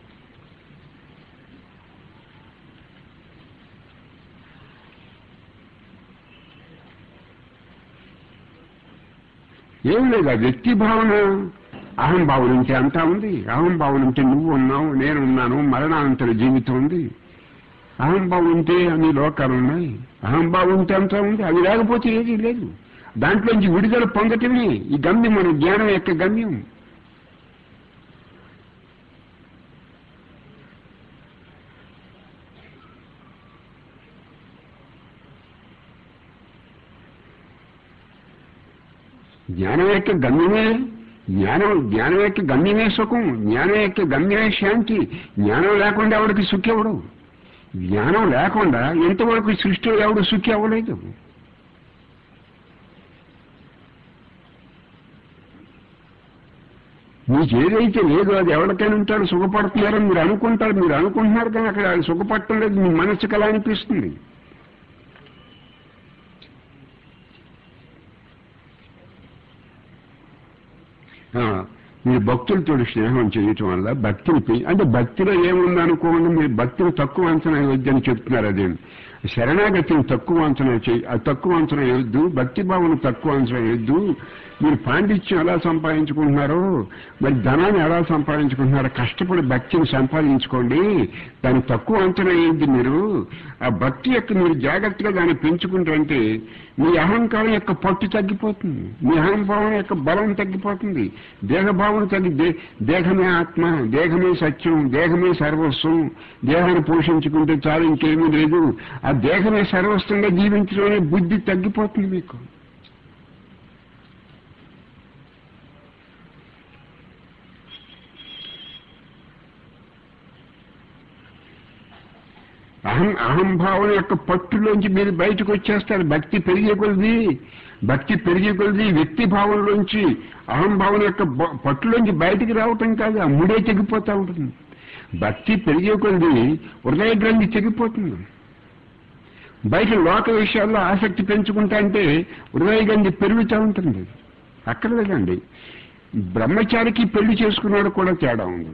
ఏం లేదు ఆ వ్యక్తి భావన అహం భావన ఉంటే అంతా ఉంది అహం భావన ఉంటే నువ్వు ఉన్నావు నేను ఉన్నాను మరణానంతర జీవితం ఉంది అహం భావం ఉంటే అన్ని లోకాలు ఉన్నాయి అహం భావం ఉంటే అంతా ఉంది అది లేకపోతే ఏది లేదు దాంట్లోంచి విడుదల పొందటమే ఈ గమ్యం మన జ్ఞానం యొక్క గమ్యం జ్ఞానం యొక్క గమ్యమే జ్ఞానం జ్ఞానం యొక్క గమ్యమే సుఖం జ్ఞానం యొక్క గమ్యమే శాంతి జ్ఞానం లేకుండా ఎవరికి సుఖి ఎవడు జ్ఞానం లేకుండా ఎంతవరకు సృష్టిలో ఎవడు సుఖి అవ్వలేదు మీకు ఏదైతే లేదో అది ఎవరికైనా ఉంటాడు సుఖపడుతున్నారని మీరు అనుకుంటారు మీరు అనుకుంటున్నారు కానీ అక్కడ అది సుఖపడటం లేదు మీ మనసుకు అలా అనిపిస్తుంది ఆ, మీరు భక్తులతో స్నేహం చేయటం వల్ల భక్తిని పె- అంటే భక్తిలో ఏముంది అనుకోండి మీరు భక్తిని తక్కువ అంచనా వేయొద్దని చెప్తున్నారు అదే శరణాగతిని తక్కువ అంచనా చేయి అది తక్కువ అంచనా వేయొద్దు భక్తి భావన తక్కువ అంచనా వేయొద్దు మీరు పాండిత్యం ఎలా సంపాదించుకుంటున్నారో మరి ధనాన్ని ఎలా సంపాదించుకుంటున్నారో కష్టపడి భక్తిని సంపాదించుకోండి దాన్ని తక్కువ అంచనా వేయద్దు మీరు ఆ భక్తి యొక్క మీరు జాగ్రత్తగా దాన్ని పెంచుకుంటుంటే మీ అహంకారం యొక్క పట్టు తగ్గిపోతుంది మీ అహంభావం యొక్క బలం తగ్గిపోతుంది దేహభావన తగ్గి దే- దేహమే ఆత్మ దేహమే సత్యం దేహమే సర్వస్వం దేహాన్ని పోషించుకుంటే చాలు ఇంకేమీ లేదు ఆ దేహమే సర్వస్వంగా జీవించడమే బుద్ధి తగ్గిపోతుంది మీకు అహం అహంభావం యొక్క పట్టులోంచి మీరు బయటకు వచ్చేస్తారు భక్తి పెరిగే కొలది భక్తి పెరిగే కొలది వ్యక్తి భావంలోంచి అహంభావం యొక్క బ- పట్టులోంచి బయటికి రావటం కాదు ఆ ముడే తెగిపోతూ ఉంటుంది భక్తి పెరిగే కొలది హృదయ గ్రంథి తెగిపోతుంది బయట లోక విషయాల్లో ఆసక్తి పెంచుకుంటా అంటే హృదయ గ్రంథి పెరుగుతూ ఉంటుంది అక్కడ లేదండి బ్రహ్మచారికి పెళ్లి చేసుకున్నాడు కూడా తేడా ఉంది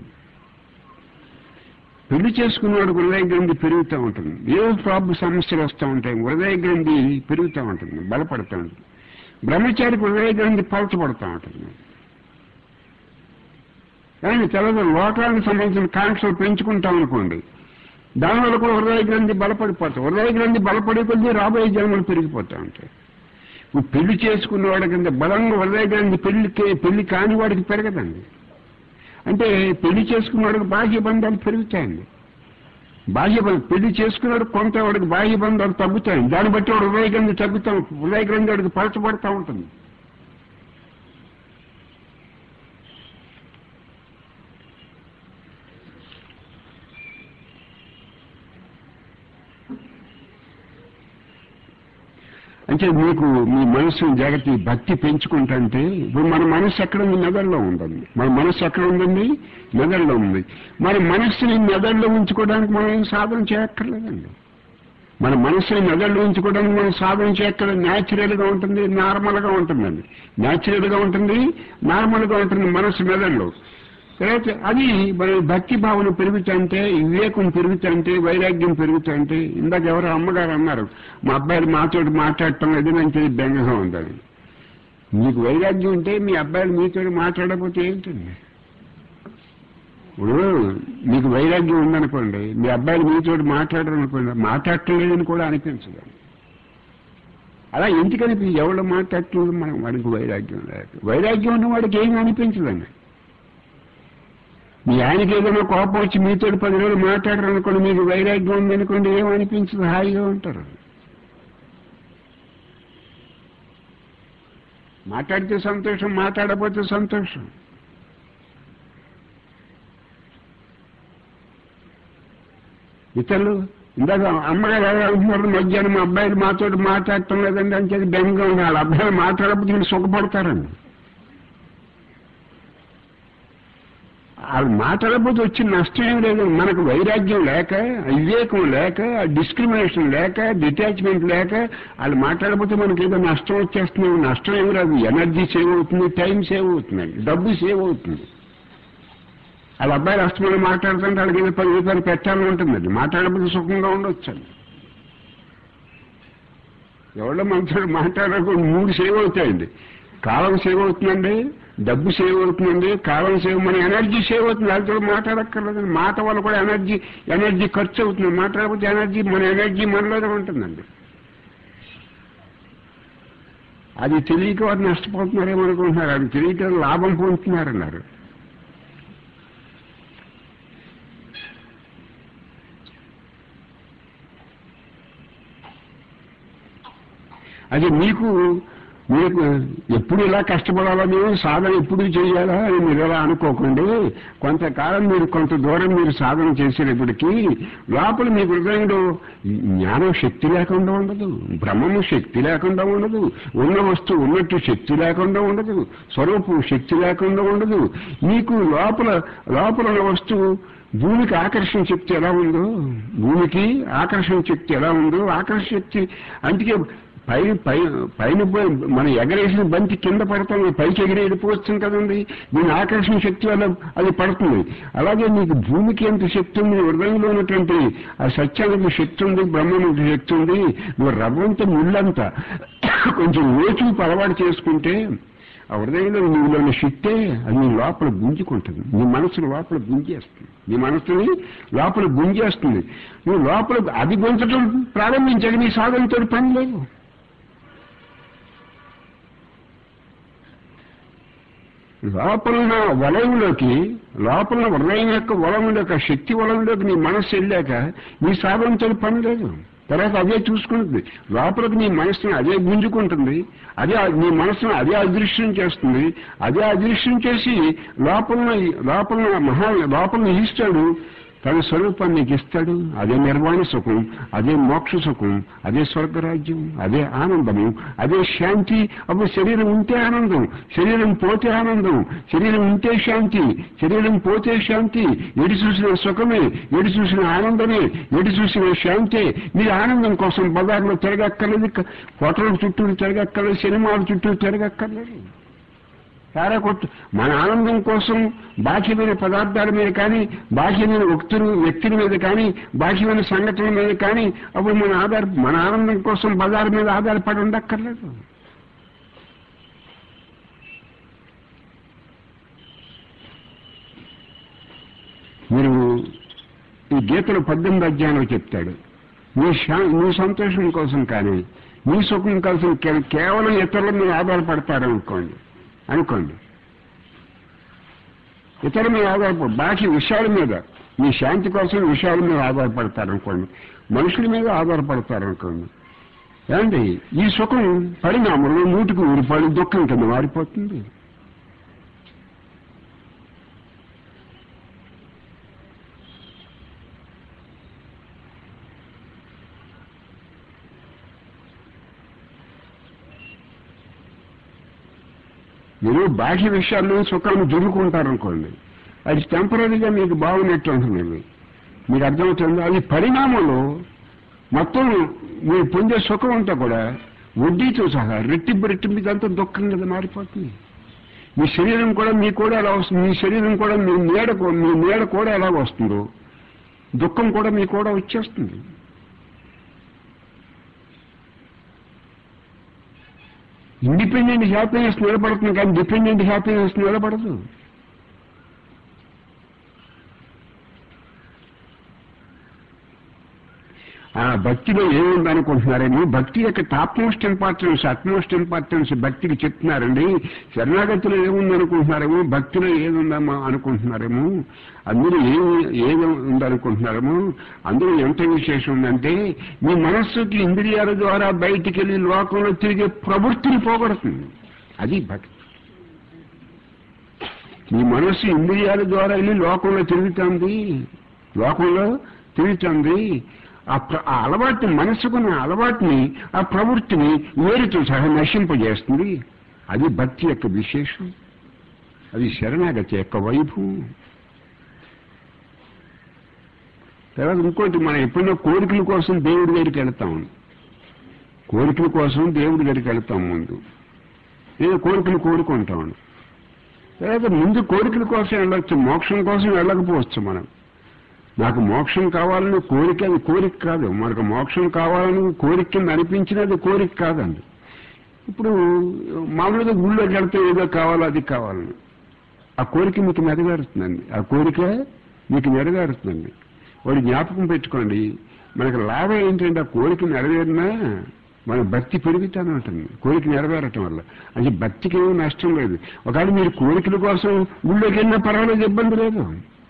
పెళ్లి చేసుకున్నాడు హృదయ గ్రంథి పెరుగుతూ ఉంటుంది ఏదో ప్రాబ్లం సమస్యలు వస్తూ ఉంటాయి హృదయ గ్రంథి పెరుగుతూ ఉంటుంది బలపడుతూ ఉంటుంది బ్రహ్మచారికి హృదయ గ్రంథి పలచబడుతూ ఉంటుంది కానీ తెలదు లోకానికి సంబంధించిన కాంక్షలు పెంచుకుంటాం అనుకోండి దానివల్ల కూడా హృదయ గ్రంథి బలపడిపోతాం హృదయ గ్రంథి బలపడే కొద్దీ రాబోయే జన్మలు పెరిగిపోతూ ఉంటాయి ఇప్పుడు పెళ్లి చేసుకున్న వాడి కింద బలంగా హృదయ గ్రంథి పెళ్లికి పెళ్లి కాని వాడికి పెరగదండి అంటే పెళ్లి చేసుకున్నవాడికి బాహ్య బంధాలు పెరుగుతాయండి బాహ్య బంధం పెళ్లి చేసుకున్నాడు కొంత వాడికి బాహ్య బంధాలు తగ్గుతాయి దాన్ని బట్టి వాడు హృదయ గ్రంథి తగ్గుతాం హృదయ గ్రంథి వాడికి పలచబడతా ఉంటుంది అంటే మీకు మీ మనసు జాగ్రత్త ఈ భక్తి పెంచుకుంటుంటే ఇప్పుడు మన మనసు ఎక్కడ ఉంది మెదడులో ఉందండి మన మనసు ఎక్కడ ఉందండి మెదడులో ఉంది మరి మనస్సుని మెదడులో ఉంచుకోవడానికి మనం ఏం సాధన చేయక్కర్లేదండి మన మనసుని మెదడులో ఉంచుకోవడానికి మనం సాధన చేయక్కర్లేదు న్యాచురల్ గా ఉంటుంది నార్మల్ గా ఉంటుందండి న్యాచురల్ గా ఉంటుంది నార్మల్ గా ఉంటుంది మనసు మెదడులో తర్వాత అది మన భక్తి భావన పెరుగుతుంటే వివేకం పెరుగుతుంటే వైరాగ్యం పెరుగుతుంటే ఇందాక ఎవరో అమ్మగారు అన్నారు మా అబ్బాయిలు మాతో మాట్లాడటం లేదు నాకు బెంగగా ఉందని మీకు వైరాగ్యం ఉంటే మీ అబ్బాయిలు మీతో మాట్లాడకపోతే ఏంటండి ఇప్పుడు మీకు వైరాగ్యం ఉందనుకోండి మీ అబ్బాయిలు మీతో మాట్లాడరు అనుకోండి మాట్లాడటం లేదని కూడా అనిపించదు అలా ఎందుకని ఎవరు మాట్లాడట్లేదు మనం వాడికి వైరాగ్యం లేదు వైరాగ్యం ఉన్న వాడికి ఏమీ అనిపించదండి మీ ఆయనకి ఏదైనా కోపం వచ్చి మీతో పది రోజులు మాట్లాడరు అనుకోండి మీకు వైరాగ్యం ఉందనుకోండి ఏమనిపించదు హాయిగా ఉంటారు మాట్లాడితే సంతోషం మాట్లాడకపోతే సంతోషం ఇతరులు ఇందాక అమ్మగారు ఎలా అంటున్నారు మధ్యాహ్నం మా అబ్బాయిలు మాతో మాట్లాడటం లేదండి అని చెప్పి బెంగగా ఉంది వాళ్ళ అబ్బాయిలు మాట్లాడకపోతే వీళ్ళు సుఖపడతారండి వాళ్ళు మాట్లాడకపోతే వచ్చిన నష్టం ఏం లేదు మనకు వైరాగ్యం లేక వివేకం లేక డిస్క్రిమినేషన్ లేక డిటాచ్మెంట్ లేక వాళ్ళు మాట్లాడకపోతే మనకి ఏదో నష్టం వచ్చేస్తుంది నష్టం ఏమి రాదు ఎనర్జీ సేవ్ అవుతుంది టైం సేవ్ అవుతుంది డబ్బు సేవ్ అవుతుంది వాళ్ళ అబ్బాయిలు అష్టమంలో మాట్లాడుతుంటే వాళ్ళకి ఏదో పది రూపాయలు పెట్టాలని ఉంటుందండి మాట్లాడకపోతే సుఖంగా ఉండొచ్చు ఎవరో మనసులో మాట్లాడకుండా మూడు సేవ్ అవుతాయండి కాలం సేవ్ అవుతుందండి డబ్బు సేవ్ అవుతుందండి కాలం సేవ్ మన ఎనర్జీ సేవ్ అవుతుంది వాళ్ళతో మాట్లాడక్కర్లేదండి మాట వల్ల కూడా ఎనర్జీ ఎనర్జీ ఖర్చు అవుతుంది మాట్లాడకపోతే ఎనర్జీ మన ఎనర్జీ మనలోనే ఉంటుందండి అది తెలియక వారు నష్టపోతున్నారేమో అనుకుంటున్నారు అది తెలియక లాభం పొందుతున్నారన్నారు అది మీకు మీకు ఎప్పుడు ఇలా కష్టపడాలా మేము సాధన ఎప్పుడు చేయాలా అని మీరు ఇలా అనుకోకండి కొంతకాలం మీరు కొంత దూరం మీరు సాధన చేసేటప్పటికీ లోపల మీ హృదయంలో జ్ఞానం శక్తి లేకుండా ఉండదు బ్రహ్మము శక్తి లేకుండా ఉండదు ఉన్న వస్తువు ఉన్నట్టు శక్తి లేకుండా ఉండదు స్వరూపం శక్తి లేకుండా ఉండదు మీకు లోపల లోపల ఉన్న వస్తువు భూమికి ఆకర్షణ శక్తి ఎలా ఉందో భూమికి ఆకర్షణ శక్తి ఎలా ఉందో ఆకర్షణ శక్తి అందుకే పై పై పైన పోయి మన ఎగరేసిన బంతి కింద పడతాం పైకి ఎగిరి వెళ్ళిపోవచ్చు కదండి దీని ఆకర్షణ శక్తి వల్ల అది పడుతుంది అలాగే నీకు భూమికి ఎంత శక్తి ఉంది హృదయంలో ఉన్నటువంటి ఆ సత్యానికి శక్తి ఉంది బ్రహ్మానికి శక్తి ఉంది నువ్వు రవ్వంత ముళ్ళంతా కొంచెం లోచు అలవాటు చేసుకుంటే ఆ హృదయంలో నీలోని శక్తే అది నీ లోపల గుంజుకుంటుంది నీ మనసును లోపల గుంజేస్తుంది నీ మనసుని లోపల గుంజేస్తుంది నువ్వు లోపల అది గుంజటం ప్రారంభించాక నీ సాధనతో పని లేదు లోపల వలయంలోకి లోపల హృదయం యొక్క వలయం యొక్క శక్తి వలయంలోకి నీ మనస్సు వెళ్ళాక నీ సాధనతో పని లేదు తర్వాత అదే చూసుకుంటుంది లోపలికి నీ మనసుని అదే గుంజుకుంటుంది అదే నీ మనసును అదే అదృశ్యం చేస్తుంది అదే అదృశ్యం చేసి లోపల లోపల మహా లోపల ఈస్తాడు తన స్వరూపాన్ని నీకు ఇస్తాడు అదే నిర్వాణ సుఖం అదే మోక్ష సుఖం అదే స్వర్గరాజ్యం అదే ఆనందము అదే శాంతి అప్పుడు శరీరం ఉంటే ఆనందం శరీరం పోతే ఆనందం శరీరం ఉంటే శాంతి శరీరం పోతే శాంతి ఎడి చూసిన సుఖమే ఎడి చూసిన ఆనందమే ఎడి చూసిన శాంతే మీరు ఆనందం కోసం బజార్లో తిరగక్కర్లేదు హోటల్ చుట్టూ తిరగక్కర్లేదు సినిమాల చుట్టూ తిరగక్కర్లేదు సారా కొట్టు మన ఆనందం కోసం బాహ్యమైన పదార్థాల మీద కానీ బాహ్యమైన వ్యక్తులు వ్యక్తుల మీద కానీ బాహ్యమైన సంఘటనల మీద కానీ అప్పుడు మన ఆధార మన ఆనందం కోసం బజారు మీద ఆధారపడి ఉండక్కర్లేదు మీరు ఈ గీతలు పద్దెనిమిది అధ్యాయంలో చెప్తాడు నీ శా నీ సంతోషం కోసం కానీ నీ సుఖం కోసం కే- కేవలం ఇతరుల మీద ఆధారపడతారనుకోండి అనుకోండి ఇతరుల మీద ఆధారపడ బాకీ విషయాల మీద మీ శాంతి కోసం విషయాల మీద ఆధారపడతారనుకోండి మనుషుల మీద ఆధారపడతారనుకోండి ఏమండి ఈ సుఖం పరిణామంలో నూటికి ఊరిపడి దుఃఖం కింద మారిపోతుంది మీరు బాహ్య విషయాల్లో సుఖాన్ని దొరుకుంటారనుకోండి అది టెంపరీగా మీకు బాగున్నట్టు ఉంటుంది మీకు అర్థమవుతుంది అది పరిణామంలో మొత్తం మీరు పొందే సుఖం అంతా కూడా వడ్డీతో సహా రెట్టింపు రెట్టింపు ఇదంతా దుఃఖం కదా మారిపోతుంది మీ శరీరం కూడా మీ కూడా ఎలా వస్తుంది మీ శరీరం కూడా మీ నీడ కూ- మీ నీడ కూడా ఎలా వస్తుందో దుఃఖం కూడా మీ కూడా వచ్చేస్తుంది ఇండిపెండెంట్ హ్యాపీనెస్ నిలబడుతుంది కానీ డిపెండెంట్ హ్యాపీనెస్ నిలబడదు ఆ భక్తిలో ఏముంది అనుకుంటున్నారేమో భక్తి యొక్క top most importance utmost importance భక్తికి చెప్తున్నారండి శరణాగతిలో ఏముంది అనుకుంటున్నారేమో భక్తిలో ఏముందమ్మా అనుకుంటున్నారేమో అందులో ఏమి ఏది ఉందనుకుంటున్నారేమో అందులో ఎంత విశేషం ఉందంటే మీ మనస్సుకి ఇంద్రియాల ద్వారా బయటికి వెళ్ళి లోకంలో తిరిగే ప్రవృత్తిని పోగొడుతుంది అది భక్తి మీ మనస్సు ఇంద్రియాల ద్వారా వెళ్ళి లోకంలో తిరుగుతుంది లోకంలో తిరుగుతుంది ఆ ప్ర- ఆ అలవాటుని మనసుకున్న అలవాటుని ఆ ప్రవృత్తిని వేరుతో సహా నశింపజేస్తుంది అది భక్తి యొక్క విశేషం అది శరణాగతి యొక్క వైభవం తర్వాత ఇంకోటి మనం ఎప్పుడైనా కోరికల కోసం దేవుడి దగ్గరికి వెళ్తాం కోరికల కోసం దేవుడి దగ్గరికి వెళ్తాం ముందు ఏదో కోరికలు కోరుకుంటాం తర్వాత ముందు కోరికల కోసం వెళ్ళొచ్చు మోక్షం కోసం వెళ్ళకపోవచ్చు మనం నాకు మోక్షం కావాలని కోరిక అది కోరిక కాదు మనకు మోక్షం కావాలని కోరిక కింద అనిపించినది కోరిక కాదండి ఇప్పుడు మామూలుగా గుళ్ళోకి వెళ్తే ఏదో కావాలో అది కావాలని ఆ కోరిక మీకు నెరవేరుతుందండి ఆ కోరిక మీకు నెరవేరుతుందండి వాడు జ్ఞాపకం పెట్టుకోండి మనకు లాభం ఏంటంటే ఆ కోరిక నెరవేరినా మన భక్తి పెరుగుతూనే ఉంటుంది కోరిక నెరవేరటం వల్ల అంటే భక్తికి ఏమీ నష్టం లేదు ఒకవేళ మీరు కోరికల కోసం గుళ్ళోకి వెళ్ళినా పర్వాలేదు ఇబ్బంది లేదు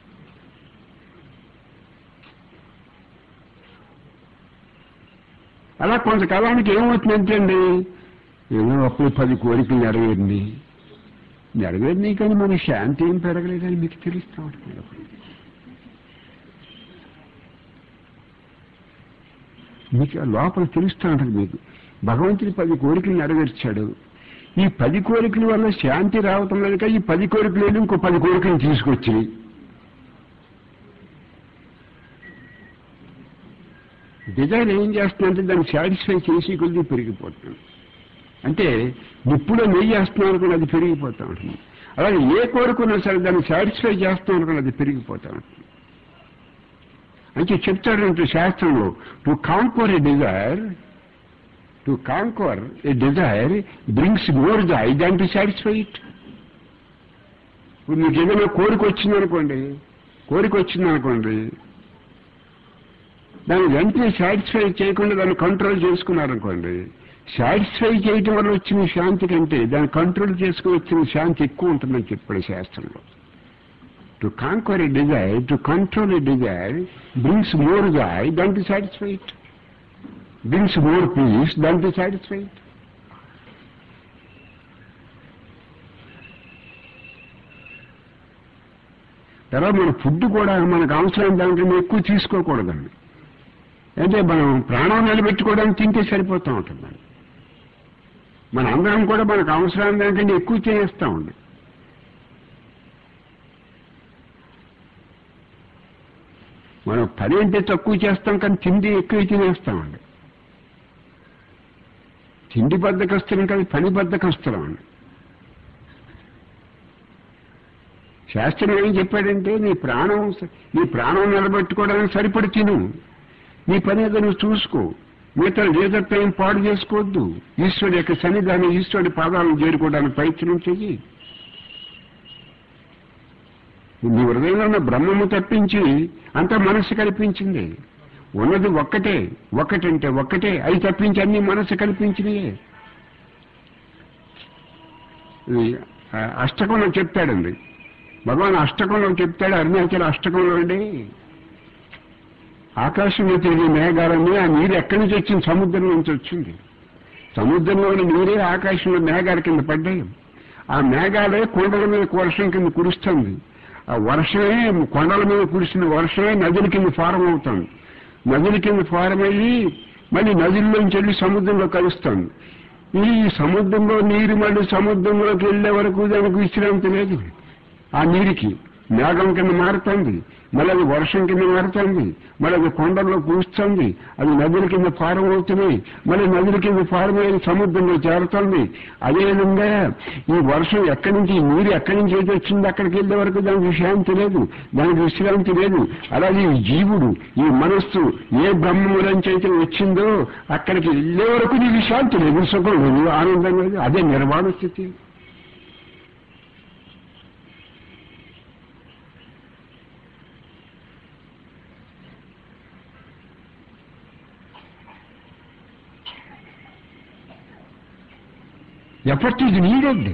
అలా కొంతకాలానికి ఏమవుతుందంటే అండి ఏదో అప్పుడు పది కోరికలు నెరవేరింది నెరవేరినాయి కానీ మన శాంతి ఏం పెరగలేదని మీకు తెలుస్తూ ఉంటుంది అప్పుడు. మీకు ఆ లోపల తెలుస్తూ ఉంటుంది మీకు భగవంతుడి పది కోరికలు నెరవేర్చాడు ఈ పది కోరికల వల్ల శాంతి రావటం లేదు కానీ ఈ పది కోరికలు వెళ్ళి ఇంకో పది కోరికలు తీసుకొచ్చినాయి డిజైన్ ఏం చేస్తుందంటే దాన్ని సాటిస్ఫై చేసి కొద్ది పెరిగిపోతుంది అంటే నిప్పులో నెయ్యి చేస్తున్నాం అనుకుని అది పెరిగిపోతా ఉంటుంది అలాగే ఏ కోరుకున్నా సరే దాన్ని సాటిస్ఫై చేస్తాం అనుకుని అది పెరిగిపోతా ఉంటుంది అంటే చెప్తాడంటే శాస్త్రంలో to conquer a desire to conquer a desire brings more joy than to satisfy it ఇప్పుడు మీకు ఏదైనా కోరిక వచ్చిందనుకోండి కోరిక వచ్చిందనుకోండి దాన్ని వెంటనే సాటిస్ఫై చేయకుండా దాన్ని కంట్రోల్ చేసుకున్నారనుకోండి సాటిస్ఫై చేయటం వల్ల వచ్చిన శాంతి కంటే దాన్ని కంట్రోల్ చేసుకుని వచ్చిన శాంతి ఎక్కువ ఉంటుందని చెప్పాడు శాస్త్రంలో to conquer a desire to control a desire brings more joy than to satisfy it brings more peace than to satisfy it తర్వాత మన ఫుడ్ కూడా మనకు అవసరం దానికన్నా ఎక్కువ తీసుకోకూడదండి అంటే మనం ప్రాణం నిలబెట్టుకోవడానికి తింటే సరిపోతూ ఉంటుంది మన అందరం కూడా మనకు అవసరం దానికంటే ఎక్కువ చేస్తామండి మనం పని అంటే తక్కువ చేస్తాం కానీ తిండి ఎక్కువ తినేస్తామండి తిండి బద్దకస్తులం కాదు పని బద్దకస్తులం అండి శాస్త్రం ఏం చెప్పాడంటే నీ ప్రాణం నీ ప్రాణం నిలబెట్టుకోవడానికి సరిపడి తిను నీ పని ఏదో నువ్వు చూసుకో మిగతా లేదర్ టైం పాడు చేసుకోవద్దు ఈశ్వరుడు యొక్క సన్నిధానం ఈశ్వరుడి పాదాలను చేరుకోవడానికి ప్రయత్నం చెయ్యి నీ హృదయంలో ఉన్న బ్రహ్మము తప్పించి అంతా మనస్సు కల్పించింది ఉన్నది ఒక్కటే ఒక్కటంటే ఒక్కటే అవి తప్పించి అన్ని మనస్సు కల్పించినాయే ఇది, ఆ, అష్టకంలో చెప్తాడండి భగవాన్ అష్టకంలో చెప్తాడు అరుణాచల అష్టకంలో అండి ఆకాశంలో తిరిగే మేఘాలన్నీ ఆ నీరు ఎక్కడి నుంచి వచ్చింది సముద్రం నుంచి వచ్చింది సముద్రంలోని నీరే ఆకాశంలో మేఘాల కింద పడ్డాయి ఆ మేఘాలే కొండల మీద వర్షం కింద కురుస్తుంది ఆ వర్షమే కొండల మీద కురిసిన వర్షమే నదుల కింద ఫారం అవుతుంది నదుల కింద ఫారం అయ్యి మళ్ళీ నదుల్లోంచి వెళ్ళి సముద్రంలో కలుస్తుంది ఈ సముద్రంలో నీరు మళ్ళీ సముద్రంలోకి వెళ్లే వరకు దానికి విశ్రాంతి లేదు ఆ నీరుకి మేఘం కింద మారుతుంది మళ్ళీ అది వర్షం కింద మారుతుంది మళ్ళీ అది కొండల్లో పూస్తుంది అది నదుల కింద ఫారం అవుతున్నాయి మళ్ళీ నదుల కింద ఫారం అయ్యి సముద్రంలో చేరుతుంది అదేవిధంగా ఈ వర్షం ఎక్కడి నుంచి ఈ నీరు ఎక్కడి నుంచి అయితే వచ్చింది అక్కడికి వెళ్ళే వరకు దానికి శాంతి లేదు దానికి విశ్రాంతి లేదు అలాగే ఈ జీవుడు ఈ మనస్సు ఏ బ్రహ్మములంచి అయితే వచ్చిందో అక్కడికి వెళ్ళే వరకు నీకు శాంతి లేదు సుఖం లేదు ఆనందం లేదు అదే నిర్వాణ స్థితి ఎఫర్ట్ ఈజ్ నీడెడ్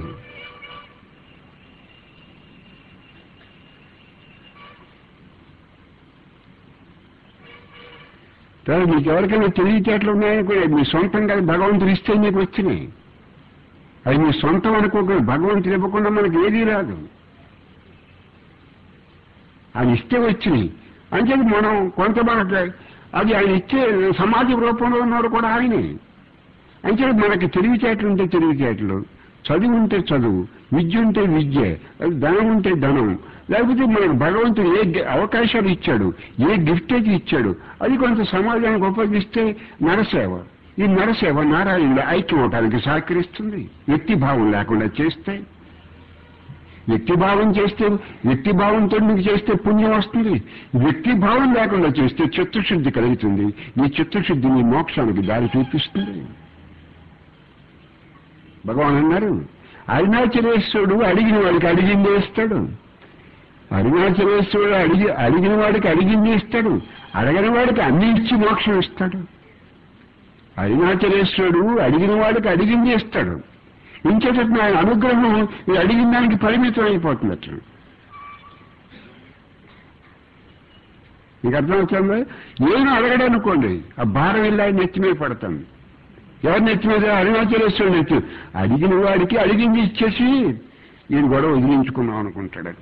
తర్వాత మీకు ఎవరికైనా తెలివితేటలు ఉన్నాయని కూడా మీ సొంతంగా భగవంతుడు ఇస్తే మీకు వచ్చినాయి అది మీ సొంతం అనుకోకుండా భగవంతుడు ఇవ్వకుండా మనకి ఏదీ రాదు అది ఇస్తే వచ్చినాయి అంచేది మనం కొంత మనకి అది ఆయన ఇచ్చే సమాజ రూపంలో ఉన్నవాడు కూడా ఆయనే అంటే మనకి తెలివితేటలు ఉంటే తెలివితేటలు చదువు ఉంటే చదువు విద్య ఉంటే విద్య అది ధనం ఉంటే ధనం లేకపోతే మనకు భగవంతుడు ఏ గి- అవకాశాలు ఇచ్చాడు ఏ గిఫ్టేజ్ ఇచ్చాడు అది కొంత సమాజానికి ఉపయోగిస్తే నరసేవ ఈ నరసేవ నారాయణుడు ఐక్యం అవటానికి సహకరిస్తుంది వ్యక్తి భావం లేకుండా చేస్తే వ్యక్తి భావం చేస్తే వ్యక్తి భావంతో నీకు చేస్తే పుణ్యం వస్తుంది వ్యక్తి భావం లేకుండా చేస్తే చిత్తశుద్ధి కలుగుతుంది నీ చిత్తశుద్ధి నీ మోక్షానికి దారి చూపిస్తుంది భగవాన్ అన్నారు అరుణాచలేశ్వరుడు అడిగిన వాడికి అడిగిందే ఇస్తాడు అరుణాచలేశ్వరుడు అడిగి అడిగిన వాడికి అడిగింది ఇస్తాడు అడగని వాడికి అన్ని ఇచ్చి మోక్షం ఇస్తాడు అరుణాచలేశ్వరుడు అడిగిన వాడికి అడిగింది ఇస్తాడు ఇంకేటట్టు ఆయన అనుగ్రహం ఈ అడిగిన దానికి పరిమితం అయిపోతున్నట్టు మీకు అర్థమవుతుంది నేను అడగడనుకోండి ఆ భారం వెళ్ళి ఆయన నెత్తి మీద పడతాను ఎవరు నెత్తి మీద అరుణాచలేశ్వరుడు నెత్తి అడిగిన వాడికి అడిగింది ఇచ్చేసి నేను గొడవ వదిలించుకున్నాం అనుకుంటాడు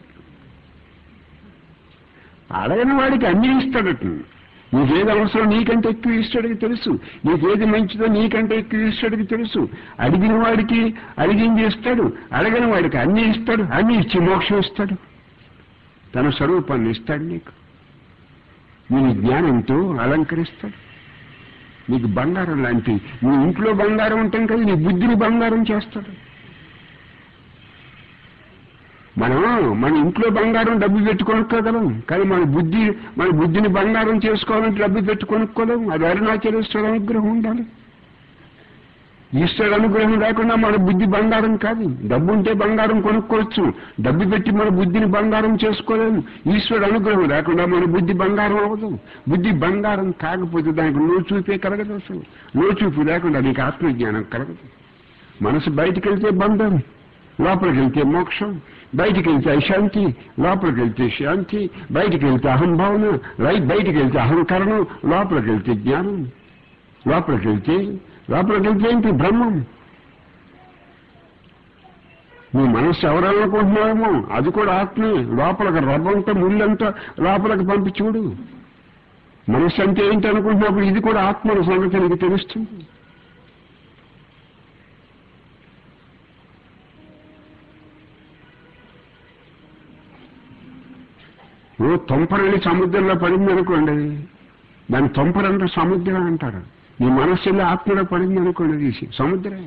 అడగని వాడికి అన్ని ఇస్తాడట నీకేది అవసరం నీకంటే ఎక్కువ ఇస్తాడికి తెలుసు నీకేది మంచిదో నీకంటే ఎక్కువ ఇస్తాడికి తెలుసు అడిగిన వాడికి అడిగింది ఇస్తాడు అడగని వాడికి అన్ని ఇస్తాడు అన్ని ఇచ్చి మోక్షం ఇస్తాడు తన స్వరూపాన్ని ఇస్తాడు నీకు నేను జ్ఞానంతో అలంకరిస్తాడు నీకు బంగారం లాంటి నీ ఇంట్లో బంగారం ఉంటాం కదా నీ బుద్ధిని బంగారం చేస్తాడు మనం మన ఇంట్లో బంగారం డబ్బు పెట్టి కొనుక్కోగలం కానీ మన బుద్ధి మన బుద్ధిని బంగారం చేసుకోవాలంటే డబ్బు పెట్టి కొనుక్కోలేం అది అరుణాచలేశ్వర అనుగ్రహం ఉండాలి ఈశ్వరుడు అనుగ్రహం లేకుండా మన బుద్ధి బంగారం కాదు డబ్బు ఉంటే బంగారం కొనుక్కోవచ్చు డబ్బు పెట్టి మన బుద్ధిని బంగారం చేసుకోలేము ఈశ్వరుడు అనుగ్రహం లేకుండా మన బుద్ధి బంగారం అవ్వదు బుద్ధి బంగారం కాకపోతే దానికి లో చూపే కలగదు అసలు లో చూపు లేకుండా నీకు ఆత్మజ్ఞానం కలగదు మనసు బయటికి వెళ్తే బంధం లోపలికి వెళ్తే మోక్షం బయటికి వెళ్తే అశాంతి లోపలికి వెళ్తే శాంతి బయటికి వెళ్తే అహంభావన రై- బయటికి వెళ్తే అహంకరణం లోపలికి వెళ్తే జ్ఞానం లోపలికి వెళ్తే లోపలికి వెళ్తే ఏంటి బ్రహ్మం నీ మనస్సు ఎవరనుకుంటున్నావేమో అది కూడా ఆత్మే లోపలికి రవ్వంతా ముళ్ళంతా లోపలికి పంపి చూడు మనస్సు అంటే ఏంటి అనుకుంటున్నప్పుడు ఇది కూడా ఆత్మ సంగతి నీకు తెలుస్తుంది ఓ తొంపరని సముద్రంలో పడింది అనుకోండి దాని తొంపరంటే సముద్రం అంటారు నీ మనస్సులో ఆత్మలో పడింది అనుకోండి తీసి సముద్రం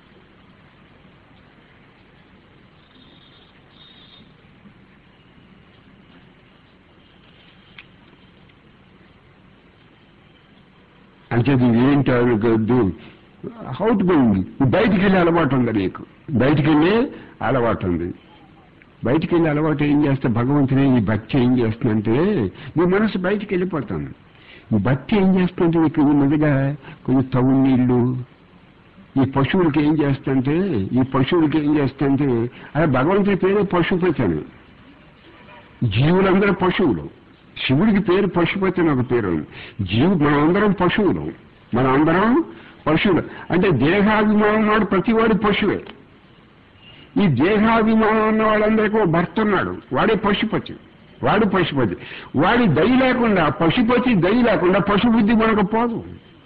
అంటే ఇది ఏంటి అనుకోద్దు అవుట్ గోయింగ్ బయటికి వెళ్ళే అలవాటు ఉంది నీకు బయటికి వెళ్ళే అలవాటు ఉంది బయటికి వెళ్ళే అలవాటు ఏం చేస్తే భగవంతుని ఈ భక్తి ఏం చేస్తుందంటే నీ మనసు బయటికి వెళ్ళిపోతాను ఈ భక్తి ఏం చేస్తుంటే నీకు మెదుగా కొంచెం తవ్వు నీళ్లు ఈ పశువులకి ఏం చేస్తుంటే ఈ పశువులకి ఏం చేస్తుంటే అదే భగవంతుడి పేరే పశుపతి అని జీవులందరూ పశువులు శివుడికి పేరు పశుపతి అని ఒక పేరు ఉంది. జీవు మనం అందరం పశువులు మనం అందరం పశువులు అంటే దేహాభిమానం నాడు ప్రతివాడు పశువే ఈ దేహాభిమానం ఉన్న వాళ్ళందరికీ ఓ భర్త ఉన్నాడు వాడే పశుపతి వాడు పశుపతి వాడి దయ లేకుండా పశుపతి దయ లేకుండా పశుబుద్ధి మనకు పోదు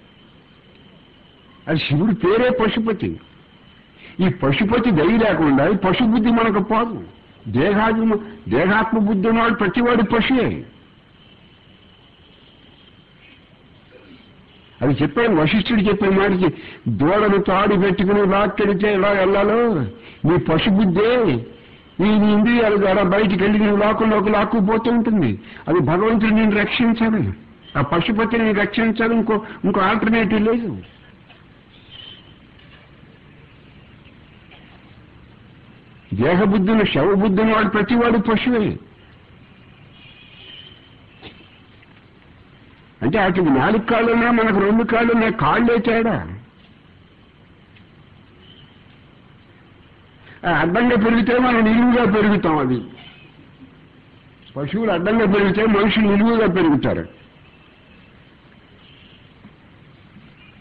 అది శివుడి పేరే పశుపతి ఈ పశుపతి దయ లేకుండా ఈ పశుబుద్ధి మనకు పోదు దేహాభిమ దేహాత్మ బుద్ధి ఉన్నవాడు ప్రతివాడు పశువే అది చెప్పాను వశిష్ఠుడు చెప్పిన మాటకి దూడను తాడు పెట్టుకుని లాక్కెడితే ఎలా వెళ్ళాలో నీ పశుబుద్ధే నీ నీ ఇంద్రియాల ద్వారా బయటికి వెళ్ళి నీ లోకంలోకి లాక్కుపోతూ ఉంటుంది అది భగవంతుడు నేను రక్షించాలి ఆ పశుపతిని నేను రక్షించాలి ఇంకో ఇంకో ఆల్టర్నేటివ్ లేదు దేహబుద్ధులు శవబుద్ధులు వాడు ప్రతివాడు పశువే అంటే వాటికి నాలుగు కాళ్ళున్నా మనకు రెండు కాళ్ళున్నా కాళ్ళే తేడా ఆ అడ్డంగా పెరిగితే మనం నిలువుగా పెరుగుతాం అది పశువులు అడ్డంగా పెరిగితే మనుషులు నిలువుగా పెరుగుతారు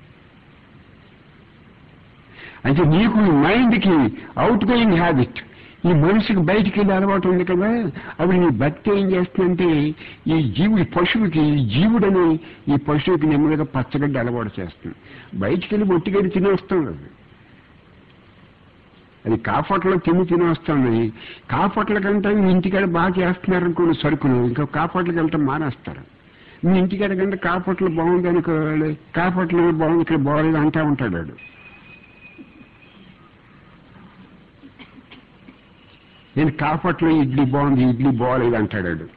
అంటే నీకు మైండ్కి అవుట్ గోయింగ్ హ్యాబిట్ ఈ మనిషికి బయటికి వెళ్ళి అలవాటు ఉంది కదా అప్పుడు నీ భక్తి ఏం చేస్తుందంటే ఈ జీవుడి పశువుకి ఈ జీవుడని ఈ పశువుకి నెమ్మదిగా పచ్చగడ్డి అలవాటు చేస్తుంది బయటికి వెళ్ళి ఒట్టిగడ్డి తినేస్తాం అది అది కాఫట్లో తిని తినేస్తుంది కాఫట్ల కంటే మీ ఇంటికాడ బాగా చేస్తున్నారు అనుకోండి సరుకులు ఇంకా కాఫట్లకి వెళ్తాం మానేస్తారు మీ ఇంటికాడ కంటే కాపట్లు బాగుంది అనుకోవాలి కాపట్లు బాగుంది ఇక్కడ బాగలేదు అంటా ఉంటాడు వాడు నేను కాపట్లో ఇడ్లీ బాగుంది ఇడ్లీ బాగలేదు అంటాడు వాడు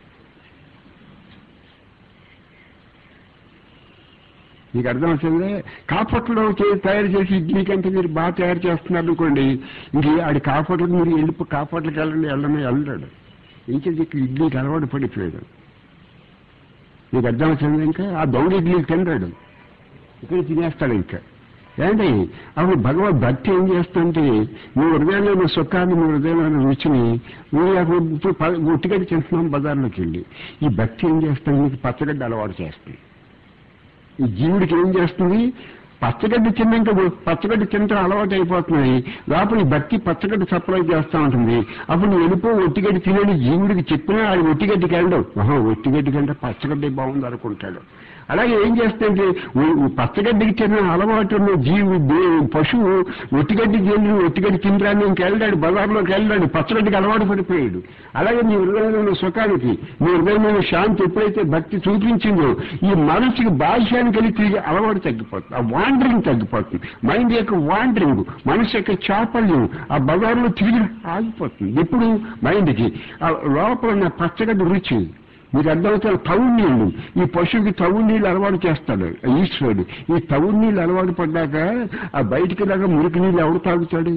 మీకు అర్థమవుతుంది కాపట్లో చే- తయారు చేసి ఇడ్లీ కంటే మీరు బాగా తయారు చేస్తున్నారు అనుకోండి ఇంక ఆడి కాపట్లకు మీరు వెళ్ళి కాపట్లకి వెళ్ళండి వెళ్ళమే వెళ్ళాడు ఇంకేది ఇక్కడ ఇడ్లీకి అలవాటు పడిపోయాడు మీకు అర్థమవుతుంది ఇంకా ఆ దొంగ ఇడ్లీలు తినరాడు ఇక్కడ తినేస్తాడు ఇంకా ఏంటి అప్పుడు భగవద్ భక్తి ఏం చేస్తుంటే మీ హృదయంలో ఉన్న సుఖాన్ని మీ హృదయంలో ఉన్న రుచిని మీరు అప్పుడు ఇప్పుడు ప- ఒట్టిగడ్డి తింటున్నాం బజార్లోకి వెళ్ళి ఈ భక్తి ఏం చేస్తుంది మీకు పచ్చగడ్డి అలవాటు చేస్తుంది ఈ జీవుడికి ఏం చేస్తుంది పచ్చగడ్డి తిన్నాక పచ్చగడ్డి తినటం అలవాటు అయిపోతున్నాయి లోపల ఈ భక్తి పచ్చగడ్డి సప్లై చేస్తూ ఉంటుంది అప్పుడు నువ్వు వెళ్ళిపో ఒట్టిగడ్డి తినని జీవుడికి చెప్పినా ఆడు ఒట్టిగడ్డికి వెళ్ళడు ఆహా ఒట్టిగడ్డి కంటే పచ్చగడ్డి బాగుంది అనుకుంటాడు అలాగే ఏం చేస్తుంటే పచ్చగడ్డికి తిన్న అలవాటు ఉన్న జీవి దే- పశువు ఒట్టిగడ్డి తిని ఒట్టిగడ్డి తినరాని ఇంకెళ్ళాడు బజార్లోకి వెళ్ళాడు పచ్చగడ్డికి అలవాటు పడిపోయాడు అలాగే మీ హృదయంలో ఉన్న సుఖానికి మీ హృదయంలో ఉన్న శాంతి ఎప్పుడైతే భక్తి చూపించిందో ఈ మనసుకి బాహ్యానికి వెళ్ళి తిరిగి అలవాటు తగ్గిపోతుంది ఆ వాండరింగ్ తగ్గిపోతుంది మైండ్ యొక్క వాండరింగ్ మనసు యొక్క చాపల్యం ఆ బజార్లో తిరిగి ఆగిపోతుంది ఎప్పుడు మైండ్కి ఆ లోపల ఉన్న పచ్చగడ్డి రుచి మీకు అర్థమవుతారు తవ్వు నీళ్లు ఈ పశువుకి తవ్వు నీళ్ళు అలవాటు చేస్తాడు ఈశ్వరుడు ఈ తవ్వు నీళ్ళు అలవాటు పడ్డాక ఆ బయటికి లాగా మురికి నీళ్ళు ఎవడు తాగుతాడు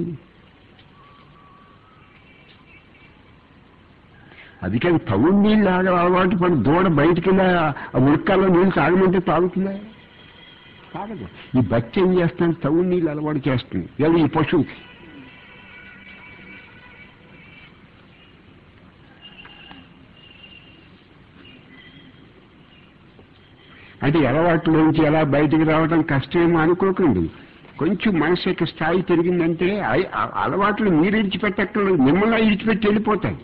అది కానీ తవ్వు నీళ్ళు ఆగ అలవాటు పడి దూడ బయటికి వెళ్ళి ఆ మురికాల్లో నీళ్ళు తాగమంటే తాగుతుందా తాగదు ఈ భక్తి ఏం చేస్తాను తవ్వు నీళ్ళు అలవాటు చేస్తుంది ఎవరు ఈ పశువుకి అంటే అలవాట్లోంచి ఎలా బయటికి రావడం కష్టమేమో అనుకోకండి కొంచెం మనసు యొక్క స్థాయి పెరిగిందంటే అయి- ఆ అలవాట్లు మీరు ఇడిచిపెట్టక్కర్లేదు మిమ్మల్ని ఇడిచిపెట్టి వెళ్ళిపోతాయి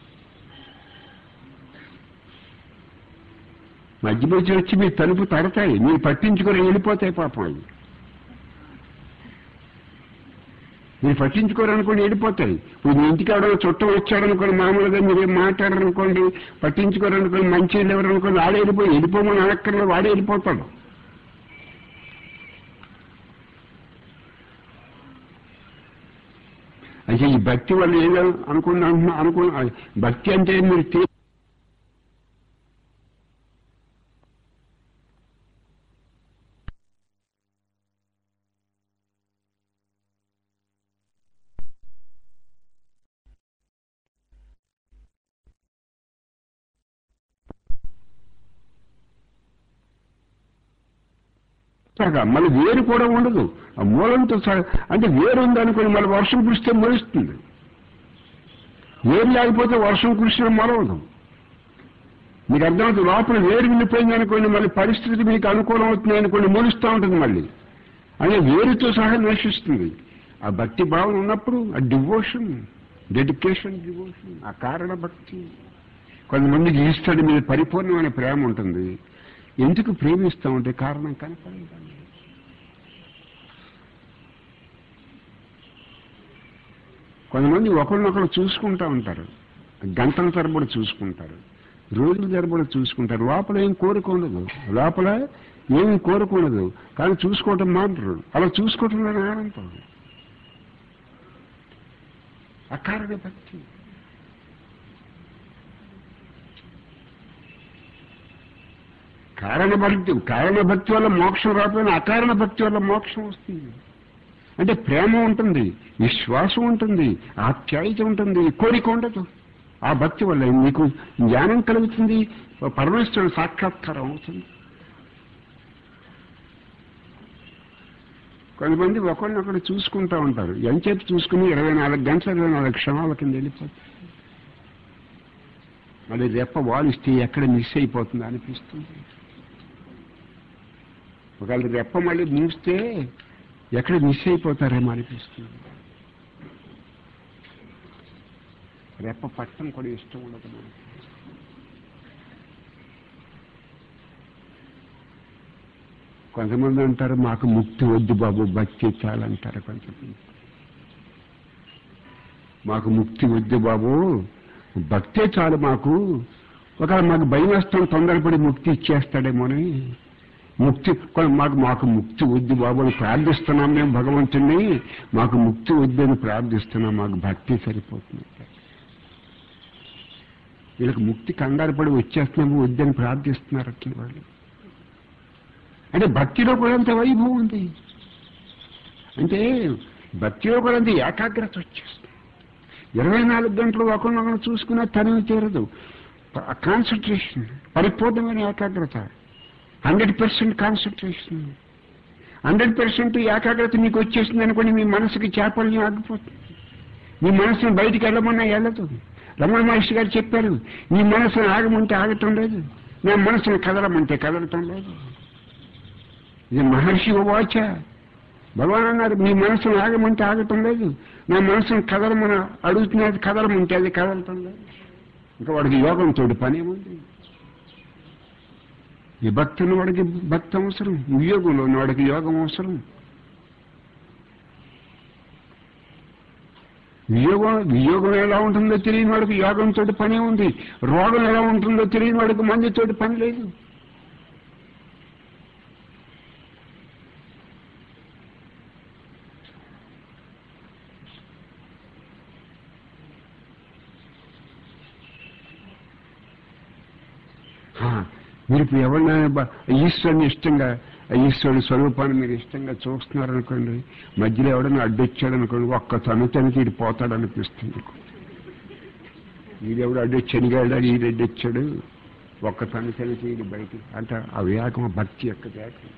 మధ్య మధ్య వచ్చి మీ తలుపు తడతాయి మీరు పట్టించుకొని వెళ్ళిపోతాయి పాపం అవి మీరు పట్టించుకోరనుకోండి వెళ్ళిపోతాయి ఇప్పుడు మీ ఇంటికి ఎవడో చుట్టం వచ్చాడనుకోండి మామూలుగా మీరేం మాట్లాడరనుకోండి పట్టించుకోరనుకోండి మంచి ఎవరనుకోండి ఆడే వెళ్ళిపోయి వెళ్ళిపోమని అనక్కర్లో వాడే వెళ్ళిపోతాడు అయితే ఈ భక్తి వల్ల ఏదో అనుకున్నా అనుకు భక్తి అంటే మీరు తీ- సరగా మళ్ళీ వేరు కూడా ఉండదు ఆ మూలంతో స- అంటే వేరు ఉందనుకోని మళ్ళీ వర్షం కురిస్తే మొలుస్తుంది వేరు లేకపోతే వర్షం కురిసిన మొలవదు మీకు అర్థమవుతుంది లోపల వేరు వెళ్ళిపోయింది అనుకోండి మళ్ళీ పరిస్థితి మీకు అనుకూలం అవుతుంది అనుకోండి మొలుస్తూ ఉంటుంది మళ్ళీ అదే వేరుతో సహా నశిస్తుంది ఆ భక్తి భావం ఉన్నప్పుడు ఆ డివోషన్ డెడికేషన్ డివోషన్ ఆ కారణ భక్తి కొంతమందికి ఈశ్వరుడి మీద పరిపూర్ణమైన ప్రేమ ఉంటుంది ఎందుకు ప్రేమిస్తూ ఉంటే కారణం కనపడదు కొంతమంది ఒకరినొకరు చూసుకుంటూ ఉంటారు గంటల తరబడి చూసుకుంటారు రోజుల తరబడి చూసుకుంటారు లోపల ఏం కోరిక ఉండదు లోపల ఏమి కోరిక ఉండదు కానీ చూసుకోవటం మాత్రం అలా చూసుకోవటంలో ఆనందం అకారణ భక్తి కారణ భక్తి కారణ భక్తి వల్ల మోక్షం రాకపోయినా అకారణ భక్తి వల్ల మోక్షం వస్తుంది అంటే ప్రేమ ఉంటుంది విశ్వాసం ఉంటుంది ఆప్యాయత ఉంటుంది కోరిక ఉండదు ఆ భక్తి వల్ల మీకు జ్ఞానం కలుగుతుంది పరమేశ్వరుడు సాక్షాత్కారం అవుతుంది కొంతమంది ఒకరినొకరు చూసుకుంటూ ఉంటారు ఎంచేపు చూసుకుని ఇరవై నాలుగు గంటల ఇరవై నాలుగు క్షణాల కింద వెళ్ళిపోతుంది మళ్ళీ రెప్ప వాలిస్తే ఎక్కడ మిస్ అయిపోతుంది అనిపిస్తుంది ఒకవేళ రెప్ప మళ్ళీ మూస్తే ఎక్కడ మిస్ అయిపోతారేమో అనిపిస్తుంది రెప్ప పట్టం కూడా ఇష్టం ఉండదు మనకి కొంతమంది అంటారు మాకు ముక్తి వద్దు బాబు భక్తి చాలంటారు కొంతమంది మాకు ముక్తి వద్దు బాబు భక్తే చాలు మాకు ఒకవేళ మాకు భయం వేస్తాం తొందరపడి ముక్తి ఇచ్చేస్తాడేమోని ముక్తి కొ- మాకు మాకు ముక్తి వద్దు బాబు అని ప్రార్థిస్తున్నాం మేము భగవంతుణ్ణి మాకు ముక్తి వద్దు అని ప్రార్థిస్తున్నాం మాకు భక్తి సరిపోతుంది వీళ్ళకి ముక్తి కంగారు పడి వచ్చేస్తున్నాము వద్దని ప్రార్థిస్తున్నారు అట్లా వాళ్ళు అంటే భక్తిలో కూడా అంత వైభవం ఉంది అంటే భక్తిలో కూడా అంత ఏకాగ్రత వచ్చేస్తుంది ఇరవై నాలుగు గంటలు ఒకరినొకరు చూసుకున్నా తనివి తీరదు కాన్సన్ట్రేషన్ పరిపూర్ణమైన ఏకాగ్రత hundred percent concentration hundred percent ఏకాగ్రత మీకు వచ్చేసింది అనుకోండి మీ మనసుకి చేపల్యం ఆగిపోతుంది మీ మనసును బయటికి వెళ్ళమన్నా వెళ్ళదు రమణ మహర్షి గారు చెప్పారు మీ మనసును ఆగమంటే ఆగటం లేదు నా మనసును కదలమంటే కదలటం లేదు ఇది మహర్షి వాచ భగవాన్ అన్నారు మీ మనసును ఆగమంటే ఆగటం లేదు నా మనసును కదలమని అడుగుతున్నది కదలమంటే అది కదలటం లేదు ఇంకా వాడికి యోగంతో పని ఏముంది విభక్తి ఉన్నవాడికి భక్తి అవసరం వియోగంలో ఉన్నవాడికి యోగం అవసరం వియోగం వియోగం ఎలా ఉంటుందో తెలియని వాడికి యోగంతో పని ఉంది రోగం ఎలా ఉంటుందో తెలియని వాడికి మందుతోటి పని లేదు ఆ, మీరు ఇప్పుడు ఎవరినైనా బ- ఈశ్వరుని ఇష్టంగా ఆ ఈశ్వరుడి స్వరూపాన్ని మీరు ఇష్టంగా చూస్తున్నారనుకోండి మధ్యలో ఎవడైనా అడ్డొచ్చాడు అనుకోండి ఒక్క తనుతనికి ఇది పోతాడు అనిపిస్తుంది వీడెవడు అడ్డొచ్చనిగాడు ఈడు అడ్డొచ్చాడు ఒక్క తనుతనికి ఇది బయట అంటే ఆ వేగం ఆ భక్తి యొక్క వేగం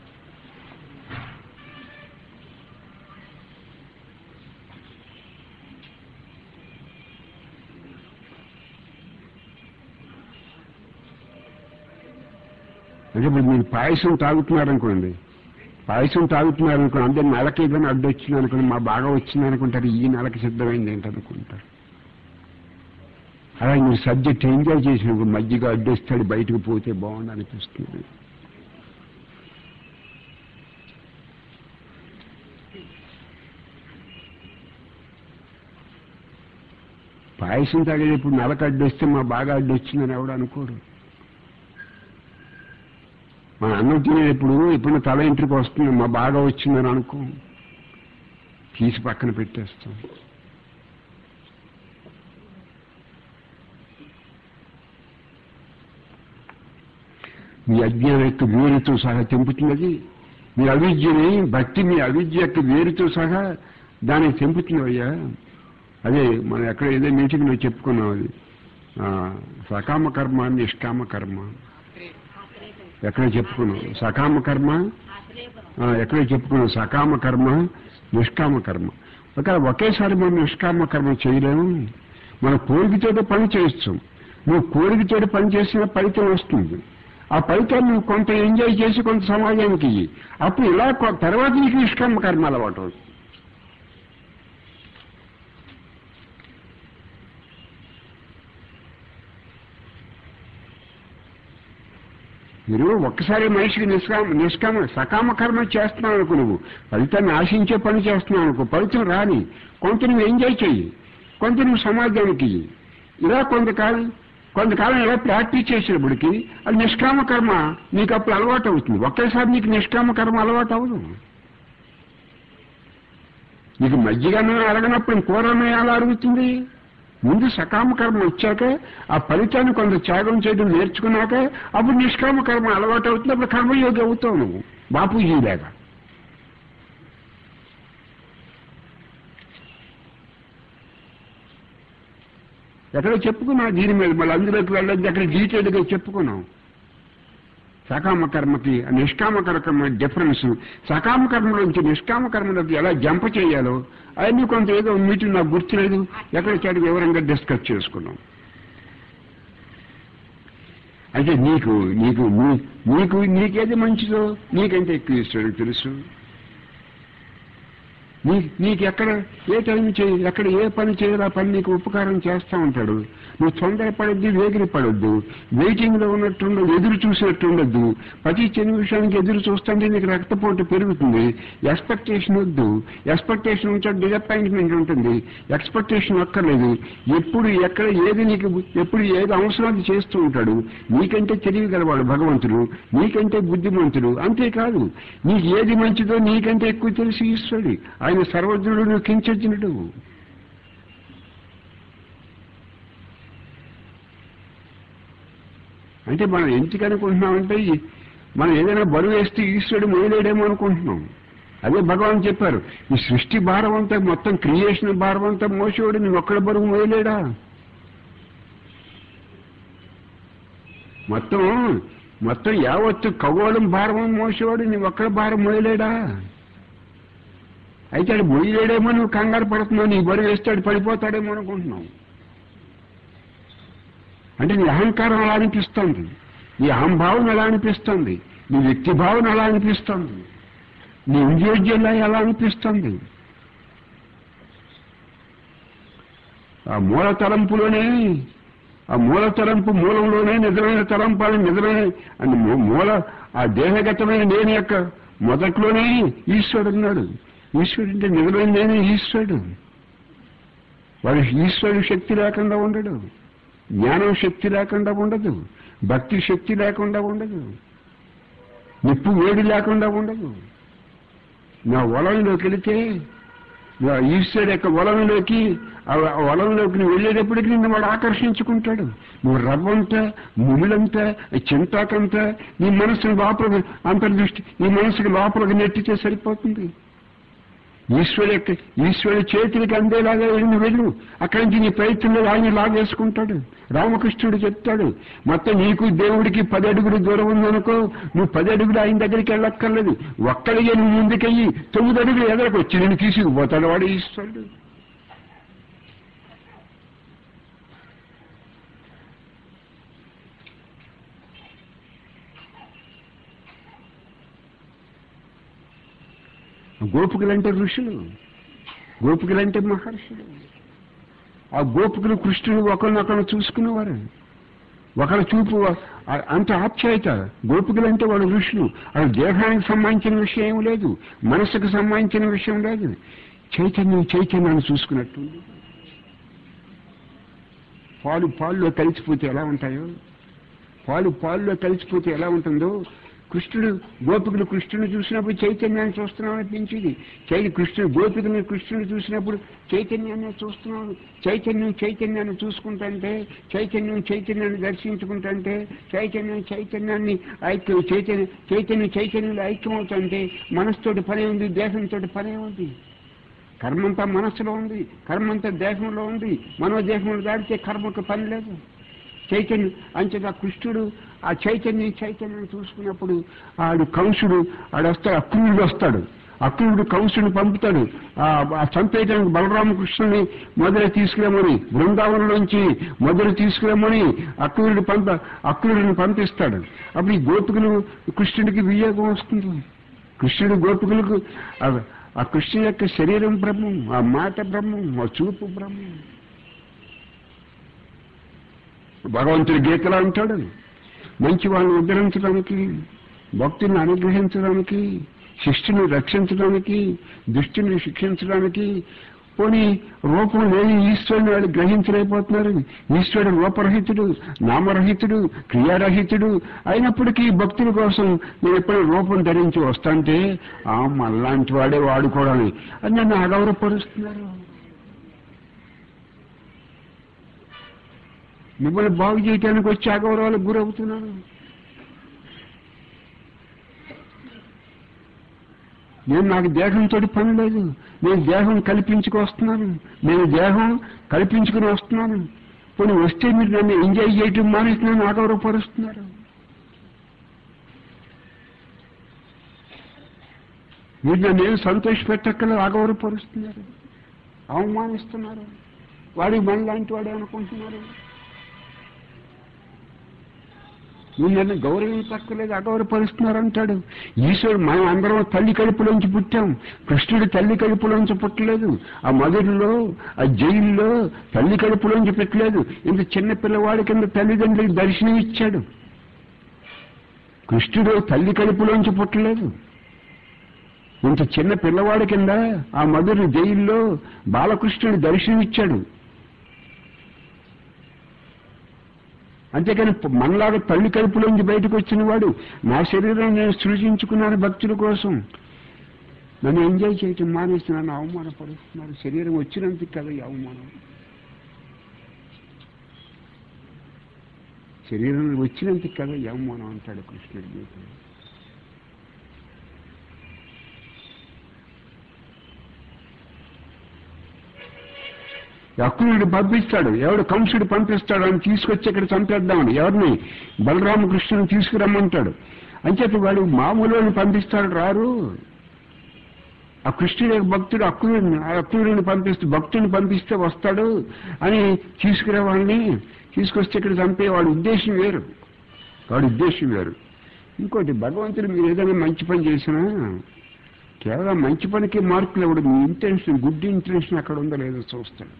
అంటే ఇప్పుడు మీరు పాయసం తాగుతున్నారనుకోండి పాయసం తాగుతున్నారనుకోండి అంటే నెలకి ఏదైనా అడ్డు వచ్చింది అనుకోండి మా బాగా వచ్చింది అనుకుంటారు ఈ నెలకి సిద్ధమైంది ఏంటనుకుంటారు అలా మీరు సబ్జెక్ట్ ఎంజాయ్ చేసినప్పుడు మధ్యగా అడ్డొస్తాడు బయటకు పోతే బాగుండు అనిపిస్తుంది పాయసం తాగేటప్పుడు నెలకు అడ్డొస్తే మా బాగా అడ్డొచ్చిందని ఎవడు అనుకోడు మన అన్నం తినేటప్పుడు ఇప్పుడు తల ఇంటికి వస్తుంది మా బాగా వచ్చిందని అనుకో తీసి పక్కన పెట్టేస్తాం మీ అజ్ఞానం యొక్క వేరుతో సహా తెంపుతున్నది మీ అవిద్యని భక్తి మీ అవిద్య యొక్క వేరుతో సహా దాన్ని తెంపుతుంది అయ్యా అదే మనం ఎక్కడ ఏదో మీటింగ్ నువ్వు చెప్పుకున్నాం అది ఆ, సకామ కర్మ నిష్కామ కర్మ ఎక్కడ చెప్పుకున్నాం సకామ కర్మ ఆ, ఎక్కడో చెప్పుకున్నాం సకామ కర్మ నిష్కామ కర్మ ఒకవేళ ఒకేసారి మనం నిష్కామ కర్మ చేయలేము మన కోరికతోటి పని చేయొచ్చు నువ్వు కోరికతోటి పని చేసిన ఫలితం వస్తుంది ఆ ఫలితాన్ని నువ్వు కొంత ఎంజాయ్ చేసి కొంత సమాజానికి ఇయ్యి అప్పుడు ఇలా కొ- తర్వాత నీకు నిష్కామ కర్మ అలవాటు అవుతుంది మీరు ఒక్కసారి మనిషికి నిష్కామ నిష్కామ సకామ కర్మ చేస్తున్నావు అనుకో నువ్వు ఫలితాన్ని ఆశించే పని చేస్తున్నావు అనుకో ఫలితం రాని కొంత నువ్వు ఎంజాయ్ చెయ్యి కొంత నువ్వు సమాజానికి ఇయ్యి. ఇలా కొంతకాలం కొంతకాలం ఇలా ప్రాక్టీస్ చేసినప్పటికీ అది నిష్కామ కర్మ నీకు అప్పుడు అలవాటు అవుతుంది ఒకేసారి నీకు నిష్కామ కర్మ అలవాటు అవ్వదు నీకు మజ్జిగను అడగనప్పుడు కూరను ఎలా అడుగుతుంది ముందు సకామ కర్మ వచ్చాక ఆ ఫలితాన్ని కొంత త్యాగం చేయడం నేర్చుకున్నాక అప్పుడు నిష్కామ కర్మ అలవాటు అవుతుంది అప్పుడు కర్మయోగి అవుతావు నువ్వు బాపూజీలాగా ఎక్కడో చెప్పుకున్నా దీని మీద మళ్ళీ అందులోకి వెళ్ళొద్దు అక్కడ డీటెయిల్గా చెప్పుకున్నాం సకామ కర్మకి ఆ నిష్కామ కర్మ డిఫరెన్స్ సకామ కర్మలోంచి నిష్కామ కర్మలోకి ఎలా జంప చేయాలో అవన్నీ కొంత ఏదో మీటింగ్ నాకు గుర్తులేదు ఎక్కడ చాటి వివరంగా డిస్కస్ చేసుకున్నాం అయితే నీకు నీకు నీ- నీకు నీకేది మంచిదో నీకంటే ఎక్కువ ఇస్తాడు తెలుసు నీ నీకు ఎక్కడ ఏ టైం చేయి ఎక్కడ ఏ పని చేయాలో ఆ పని నీకు ఉపకారం చేస్తూ ఉంటాడు నువ్వు తొందరపడద్దు వేగిరి పడొద్దు వెయిటింగ్ లో ఉన్నట్టుండదు ఎదురు చూసినట్టు ఉండద్దు ప్రతి చిన్న విషయానికి ఎదురు చూస్తుంటే నీకు రక్తపోటు పెరుగుతుంది ఎక్స్పెక్టేషన్ వద్దు ఎక్స్పెక్టేషన్ ఉంటే డిసప్పాయింట్మెంట్ ఉంటుంది ఎక్స్పెక్టేషన్ అక్కర్లేదు ఎప్పుడు ఎక్కడ ఏది నీకు ఎప్పుడు ఏది అవసరం అది చేస్తూ ఉంటాడు నీకంటే తెలివి గలవాడు భగవంతుడు నీకంటే బుద్ధిమంతుడు అంతేకాదు నీకు ఏది మంచిదో నీకంటే ఎక్కువ తెలిసి ఈశ్వరుడు ఆయన సర్వజ్ఞుడు నువ్వు కించొచ్చినడు అంటే మనం ఎందుకు అనుకుంటున్నామంటే ఈ- మనం ఏదైనా బరువు వేస్తే ఈశ్వరుడు మొదలేడేమో అనుకుంటున్నాం అదే భగవాన్ చెప్పారు ఈ సృష్టి భారం అంతా మొత్తం క్రియేషన్ భారం అంతా మోసేవాడు నువ్వు ఒక్కడ బరువు మొదలేడా మొత్తం మొత్తం యావత్తు ఖగోళం భారం మోసేవాడు నువ్వు ఒక్కడ భారం మొదలేడా అయితే ఆడు మొయ్యలేడేమో నువ్వు కంగారు పడుతున్నావు నీ బరువు వేస్తాడు పడిపోతాడేమో అనుకుంటున్నావు అంటే నీ అహంకారం అలా అనిపిస్తోంది నీ అహంభావం ఎలా అనిపిస్తోంది నీ వ్యక్తి భావన ఎలా అనిపిస్తోంది నీ ఇండివిజువల్ ఎలా అనిపిస్తోంది ఆ మూల తలంపులోనే ఆ మూల తలంపు మూలంలోనే నిజమైన తలంపాలు నిజమైన అని మూ- మూల ఆ దేహగతమైన నేను యొక్క మొదట్లోనే ఈశ్వరుడు ఉన్నాడు ఈశ్వరుడు అంటే నిజమైన నేనే ఈశ్వరుడు వాడు ఈశ్వరుడు శక్తి లేకుండా ఉండడు జ్ఞానం శక్తి లేకుండా ఉండదు భక్తి శక్తి లేకుండా ఉండదు నిప్పు వేడి లేకుండా ఉండదు నా వలంలోకి వెళితే నా ఈశ్వరుడు యొక్క వలంలోకి ఆ వలంలోకి నువ్వు వెళ్ళేటప్పటికి నిన్ను వాడు ఆకర్షించుకుంటాడు నువ్వు రవ్వంతా ముమిలంతా చింతాకంతా నీ మనసును లోపల అంతర్దృష్టి నీ మనసుకు లోపలికి నెట్టితే సరిపోతుంది ఈశ్వరు యొక్క ఈశ్వరుడి చేతులకి అందేలాగా వెళ్ళి వెళ్ళు అక్కడి నుంచి నీ ప్రయత్నంలో ఆయన లాగేసుకుంటాడు రామకృష్ణుడు చెప్తాడు మొత్తం నీకు దేవుడికి పది అడుగులు దూరం ఉందనుకో నువ్వు పది అడుగులు ఆయన దగ్గరికి వెళ్ళక్కర్లేదు ఒక్కడిగే నువ్వు ముందుకెళ్ళి తొమ్మిది అడుగులు ఎదరకు వచ్చి నేను తీసుకుపోతాడు వాడు ఈశ్వరుడు గోపికలంటే ఋషులు గోపికలంటే మహర్షులు ఆ గోపికలు కృష్ణుడు ఒకరినొకరు చూసుకునేవారు ఒకరి చూపు ఆ- అంత ఆప్యాయత గోపికలంటే వాళ్ళు ఋషులు అది దేహానికి సంబంధించిన విషయం ఏం లేదు మనసుకు సంబంధించిన విషయం లేదు చైతన్యం చైతన్యాన్ని చూసుకున్నట్టు పాలు పాలులో కలిసిపోతే ఎలా ఉంటాయో పాలు పాలులో కలిసిపోతే ఎలా ఉంటుందో కృష్ణుడు గోపికలు కృష్ణుని చూసినప్పుడు చైతన్యాన్ని చూస్తున్నాం అనిపించింది చై కృష్ణుడు గోపికని కృష్ణుడు చూసినప్పుడు చైతన్యాన్ని చూస్తున్నాం చైతన్యం చైతన్యాన్ని చూసుకుంటుంటే చైతన్యం చైతన్యాన్ని దర్శించుకుంటుంటే చైతన్యం చైతన్యాన్ని ఐక్యం చైతన్య చైతన్యం చైతన్యంలో ఐక్యమవుతుంటే మనసుతోటి పనే ఉంది దేహంతో పనే ఉంది కర్మంతా మనస్సులో ఉంది కర్మంతా దేహంలో ఉంది మనోదేహంలో దాడితే కర్మకు పని లేదు చైతన్యం అంచేత ఆ కృష్ణుడు ఆ చైతన్యం చైతన్యం చూసుకున్నప్పుడు ఆడు కంసుడు ఆడు వస్తాడు అక్రూరుడు వస్తాడు అక్రూరుడు కంసుడిని పంపుతాడు ఆ ఆ చంపేయడానికి బలరామకృష్ణుని మొదలు తీసుకురామని బృందావనం నుంచి మొదలు తీసుకురామని అక్రూరుడు పంప అక్రూరుడిని పంపిస్తాడు అప్పుడు ఈ గోపికలు కృష్ణుడికి వియోగం వస్తుంది కృష్ణుడు గోపికలకు ఆ- ఆ కృష్ణుడి యొక్క శరీరం బ్రహ్మం ఆ మాట బ్రహ్మం ఆ చూపు బ్రహ్మం భగవంతుడి గీతలో అంటాడు మంచి వాళ్ళని ఉద్ధరించడానికి భక్తుల్ని అనుగ్రహించడానికి శిష్టుని రక్షించడానికి దుష్టుని శిక్షించడానికి పోనీ రూపం లేని ఈశ్వరుని వాళ్ళు గ్రహించలేకపోతున్నారు ఈశ్వరుడు రూపరహితుడు నామరహితుడు క్రియారహితుడు అయినప్పటికీ భక్తుల కోసం నేను ఎప్పుడు రూపం ధరించి వస్తాంటే ఆ మళ్ళాంటి వాడే వాడుకోవడాలి అని నన్ను అగౌరవపరుస్తున్నారు మిమ్మల్ని బాగు చేయడానికి వచ్చి అగౌరవాలకు గురవుతున్నాను నేను నాకు దేహంతో పని లేదు నేను దేహం కల్పించుకొస్తున్నాను నేను దేహం కల్పించుకుని వస్తున్నాను కొన్ని వస్తే మీరు నన్ను ఎంజాయ్ చేయటం మానేసి నన్ను అగౌరవపరుస్తున్నారు మీరు నన్ను ఏం సంతోష పెట్టక్కల అగౌరవపరుస్తున్నారు అవమానిస్తున్నారు వాడి మన లాంటి వాడే అనుకుంటున్నారు నువ్వు నన్ను గౌరవించక్కర్లేదు అగౌరవపరుస్తున్నారు అంటాడు ఈశ్వరుడు మనం అందరం తల్లి కడుపులోంచి పుట్టాం కృష్ణుడు తల్లి కడుపులోంచి పుట్టలేదు ఆ మధురలో ఆ జైల్లో తల్లి కడుపులోంచి పెట్టలేదు ఇంత చిన్న పిల్లవాడి కింద తల్లిదండ్రులకు దర్శనం ఇచ్చాడు కృష్ణుడు తల్లి కడుపులోంచి పుట్టలేదు ఇంత చిన్న పిల్లవాడి కింద ఆ మధుర జైల్లో బాలకృష్ణుడు దర్శనం ఇచ్చాడు అంతేకాని మనలాగా తల్లి కడుపులోంచి బయటకు వచ్చిన వాడు నా శరీరం నేను సృజించుకున్నాను భక్తుల కోసం నన్ను ఎంజాయ్ చేయటం మానేసి నన్ను అవమానపడుతున్నారు శరీరం వచ్చినందుకు కదా ఈ అవమానం శరీరం వచ్చినందుకు కదా ఈ అవమానం అంటాడు కృష్ణుడి గీతలో అక్కునుడు పంపిస్తాడు ఎవడు కంసుడు పంపిస్తాడు అని తీసుకొచ్చి ఇక్కడ చంపేద్దామని ఎవరిని బలరామకృష్ణుని తీసుకురమ్మంటాడు అంచేత వాడు మామూలు పంపిస్తాడు రారు ఆ కృష్ణుడి యొక్క భక్తుడు అక్కునుడిని ఆ అక్కునుడిని పంపిస్తే భక్తుడిని పంపిస్తే వస్తాడు అని తీసుకురావాడిని తీసుకొస్తే ఇక్కడ చంపే వాడి ఉద్దేశం వేరు వాడి ఉద్దేశం వేరు ఇంకోటి భగవంతుడు మీరు ఏదైనా మంచి పని చేసినా కేవలం మంచి పనికి మార్కులు ఇవ్వడు మీ ఇంటెన్షన్ గుడ్ ఇంటెన్షన్ అక్కడ ఉందో లేదో చూస్తాడు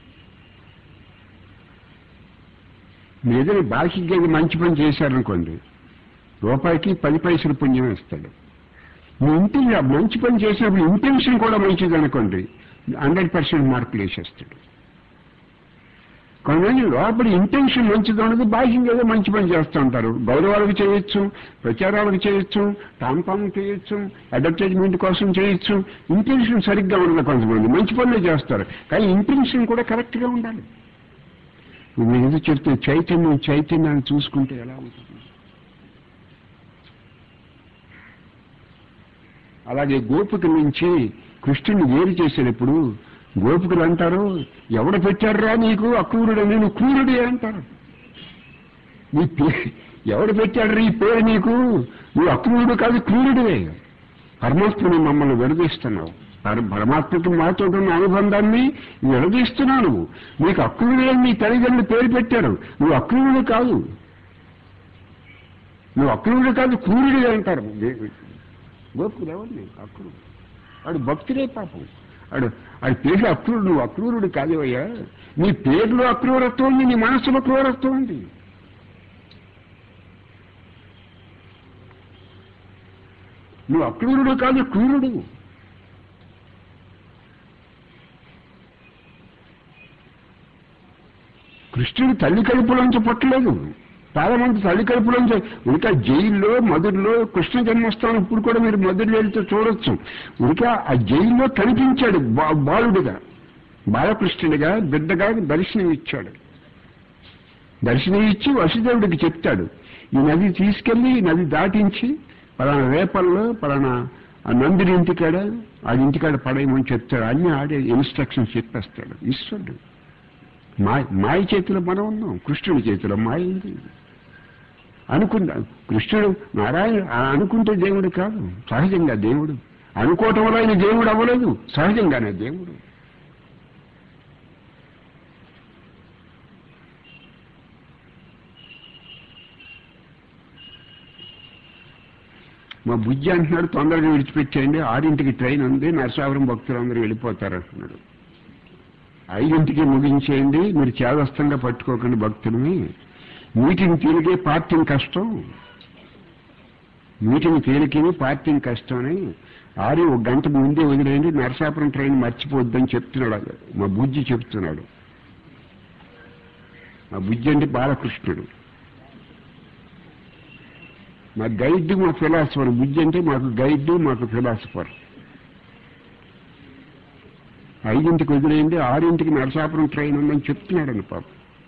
మీ ఏదైనా బాహ్యంగా మంచి పని చేశారనుకోండి రూపాయికి పది పైసలు పుణ్యం ఇస్తాడు మీ ఇంటి మంచి పని చేసినప్పుడు ఇంటెన్షన్ కూడా మంచిది అనుకోండి హండ్రెడ్ పర్సెంట్ మార్కులు వేసేస్తాడు కొంతమంది లోపల ఇంటెన్షన్ మంచిది ఉన్నది బాహ్యంగా ఏదో మంచి పని చేస్తూ ఉంటారు గౌరవాలకు చేయొచ్చు ప్రచారాలకు చేయొచ్చు టాంపాం చేయొచ్చు అడ్వర్టైజ్మెంట్ కోసం చేయొచ్చు ఇంటెన్షన్ సరిగ్గా ఉండదు కొంతమంది మంచి పనులే చేస్తారు కానీ ఇంటెన్షన్ కూడా కరెక్ట్గా ఉండాలి మీరు ఏదో చెప్తే చైతన్యం చైతన్యాన్ని చూసుకుంటే ఎలా ఉంటుంది అలాగే గోపిక నుంచి కృష్ణుని వేరు చేసేటప్పుడు గోపికలు అంటారు ఎవడ పెట్టాడురా నీకు అక్రూరుడు నేను క్రూరుడే అంటారు నీ పేరు ఎవడు పెట్టాడు ఈ పేరు నీకు నువ్వు అక్రూరుడు కాదు క్రూరుడివే పరమాత్మని మమ్మల్ని విడదీస్తున్నావు పరమాత్మకి మాతో ఉన్న అనుబంధాన్ని విడదీస్తున్నావు నువ్వు నీకు అక్రూరుడే నీ తల్లిదండ్రులు పేరు పెట్టారు నువ్వు అక్రూరుడు కాదు నువ్వు అక్రూరుడు కాదు క్రూరుడిగా అంటారు గోపుడు ఎవరిని అక్రూరుడు వాడు భక్తుడే పాపం వాడు వాడి పేరు అక్రూరుడు నువ్వు అక్రూరుడు కాదేవయ్యా నీ పేరులో అక్రూరత్వం ఉంది నీ మనసులో క్రూరత్వం ఉంది నువ్వు అక్రూరుడు కాదు క్రూరుడు కృష్ణుడు తల్లి కడుపులోంచి పుట్టలేదు చాలా మంది తల్లి కడుపులోంచి ఇంకా జైల్లో మధురలో కృష్ణ జన్మస్థానం ఇప్పుడు కూడా మీరు మధురలో వెళ్తే చూడొచ్చు ఇంకా ఆ జైల్లో కనిపించాడు బాలుడిగా బాలకృష్ణుడిగా బిడ్డగా దర్శనం ఇచ్చాడు దర్శనం ఇచ్చి వసుదేవుడికి చెప్తాడు ఈ నది తీసుకెళ్లి ఈ నది దాటించి పలానా రేపల్లో పలానా ఆ నందిని ఇంటికాడ ఆ ఇంటికాడ పడేయమని చెప్తాడు అన్ని ఆడే ఇన్స్ట్రక్షన్స్ చెప్పేస్తాడు ఈశ్వరుడు మాయ మాయ చేతిలో మనం ఉన్నాం కృష్ణుడి చేతిలో మాయ ఉంది అనుకున్నా కృష్ణుడు నారాయణ అనుకుంటే దేవుడు కాదు సహజంగా దేవుడు అనుకోవటం వల్ల ఆయన దేవుడు అవ్వలేదు సహజంగానే దేవుడు మా బుజ్జి అంటున్నాడు తొందరగా విడిచిపెట్టేయండి ఆరింటికి ట్రైన్ ఉంది నరసాపురం భక్తులందరూ వెళ్ళిపోతారు అంటున్నాడు ఐదింటికి ముగించేయండి మీరు చేదస్తంగా పట్టుకోకండి భక్తుల్ని మీటింగ్ తేలికే పార్టీని కష్టం మీటింగ్ తేలికని పార్టీని కష్టమని ఆరి ఒక గంట ముందే వదిలేయండి నరసాపురం ట్రైన్ మర్చిపోద్దని చెప్తున్నాడు మా బుజ్జి చెప్తున్నాడు మా బుజ్జి అంటే బాలకృష్ణుడు మా గైడ్ మా ఫిలాసఫర్ బుజ్జి అంటే మాకు గైడ్ మాకు ఫిలాసఫర్ ఐదింటికి వదిలేయండి ఆరింటికి నరసాపురం ట్రైన్ ఉందని చెప్తున్నాడని పాప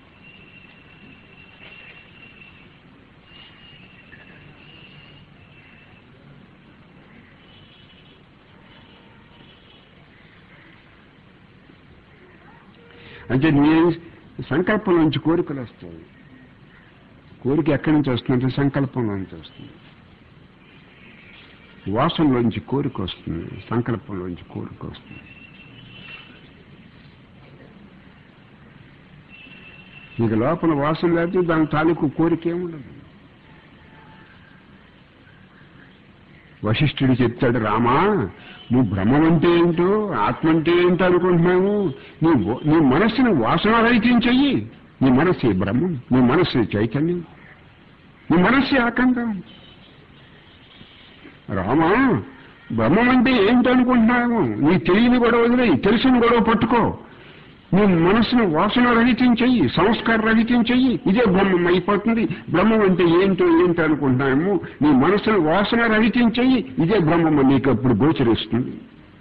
అంటే నీ సంకల్పం నుంచి కోరికలు వస్తాయి కోరిక ఎక్కడి నుంచి వస్తుందంటే సంకల్పంలో నుంచి వస్తుంది వాసనలోంచి కోరిక వస్తుంది సంకల్పంలోంచి కోరిక వస్తుంది నీకు లోపల వాసన లేకపోతే దాని తాలూకు కోరిక ఏముండదు వశిష్ఠుడు చెప్తాడు రామా నువ్వు బ్రహ్మం అంటే ఏంటో ఆత్మ అంటే ఏంటో అనుకుంటున్నావు నీ వో- నీ మనస్సును వాసనారహితం చెయ్యి నీ మనస్సే బ్రహ్మం నీ మనస్సే చైతన్యం నీ మనస్సే ఆకందం రామా బ్రహ్మం అంటే ఏంటనుకుంటున్నావు నీ తెలియని గొడవ వదిలేయి తెలిసిన గొడవ పట్టుకో నీ మనసును వాసన రహితం చెయ్యి సంస్కార రహితం చెయ్యి ఇదే బ్రహ్మం అయిపోతుంది బ్రహ్మం అంటే ఏంటో ఏంటో అనుకుంటున్నాము నీ మనసును వాసన రహితం చెయ్యి ఇదే బ్రహ్మం నీకు అప్పుడు గోచరిస్తుంది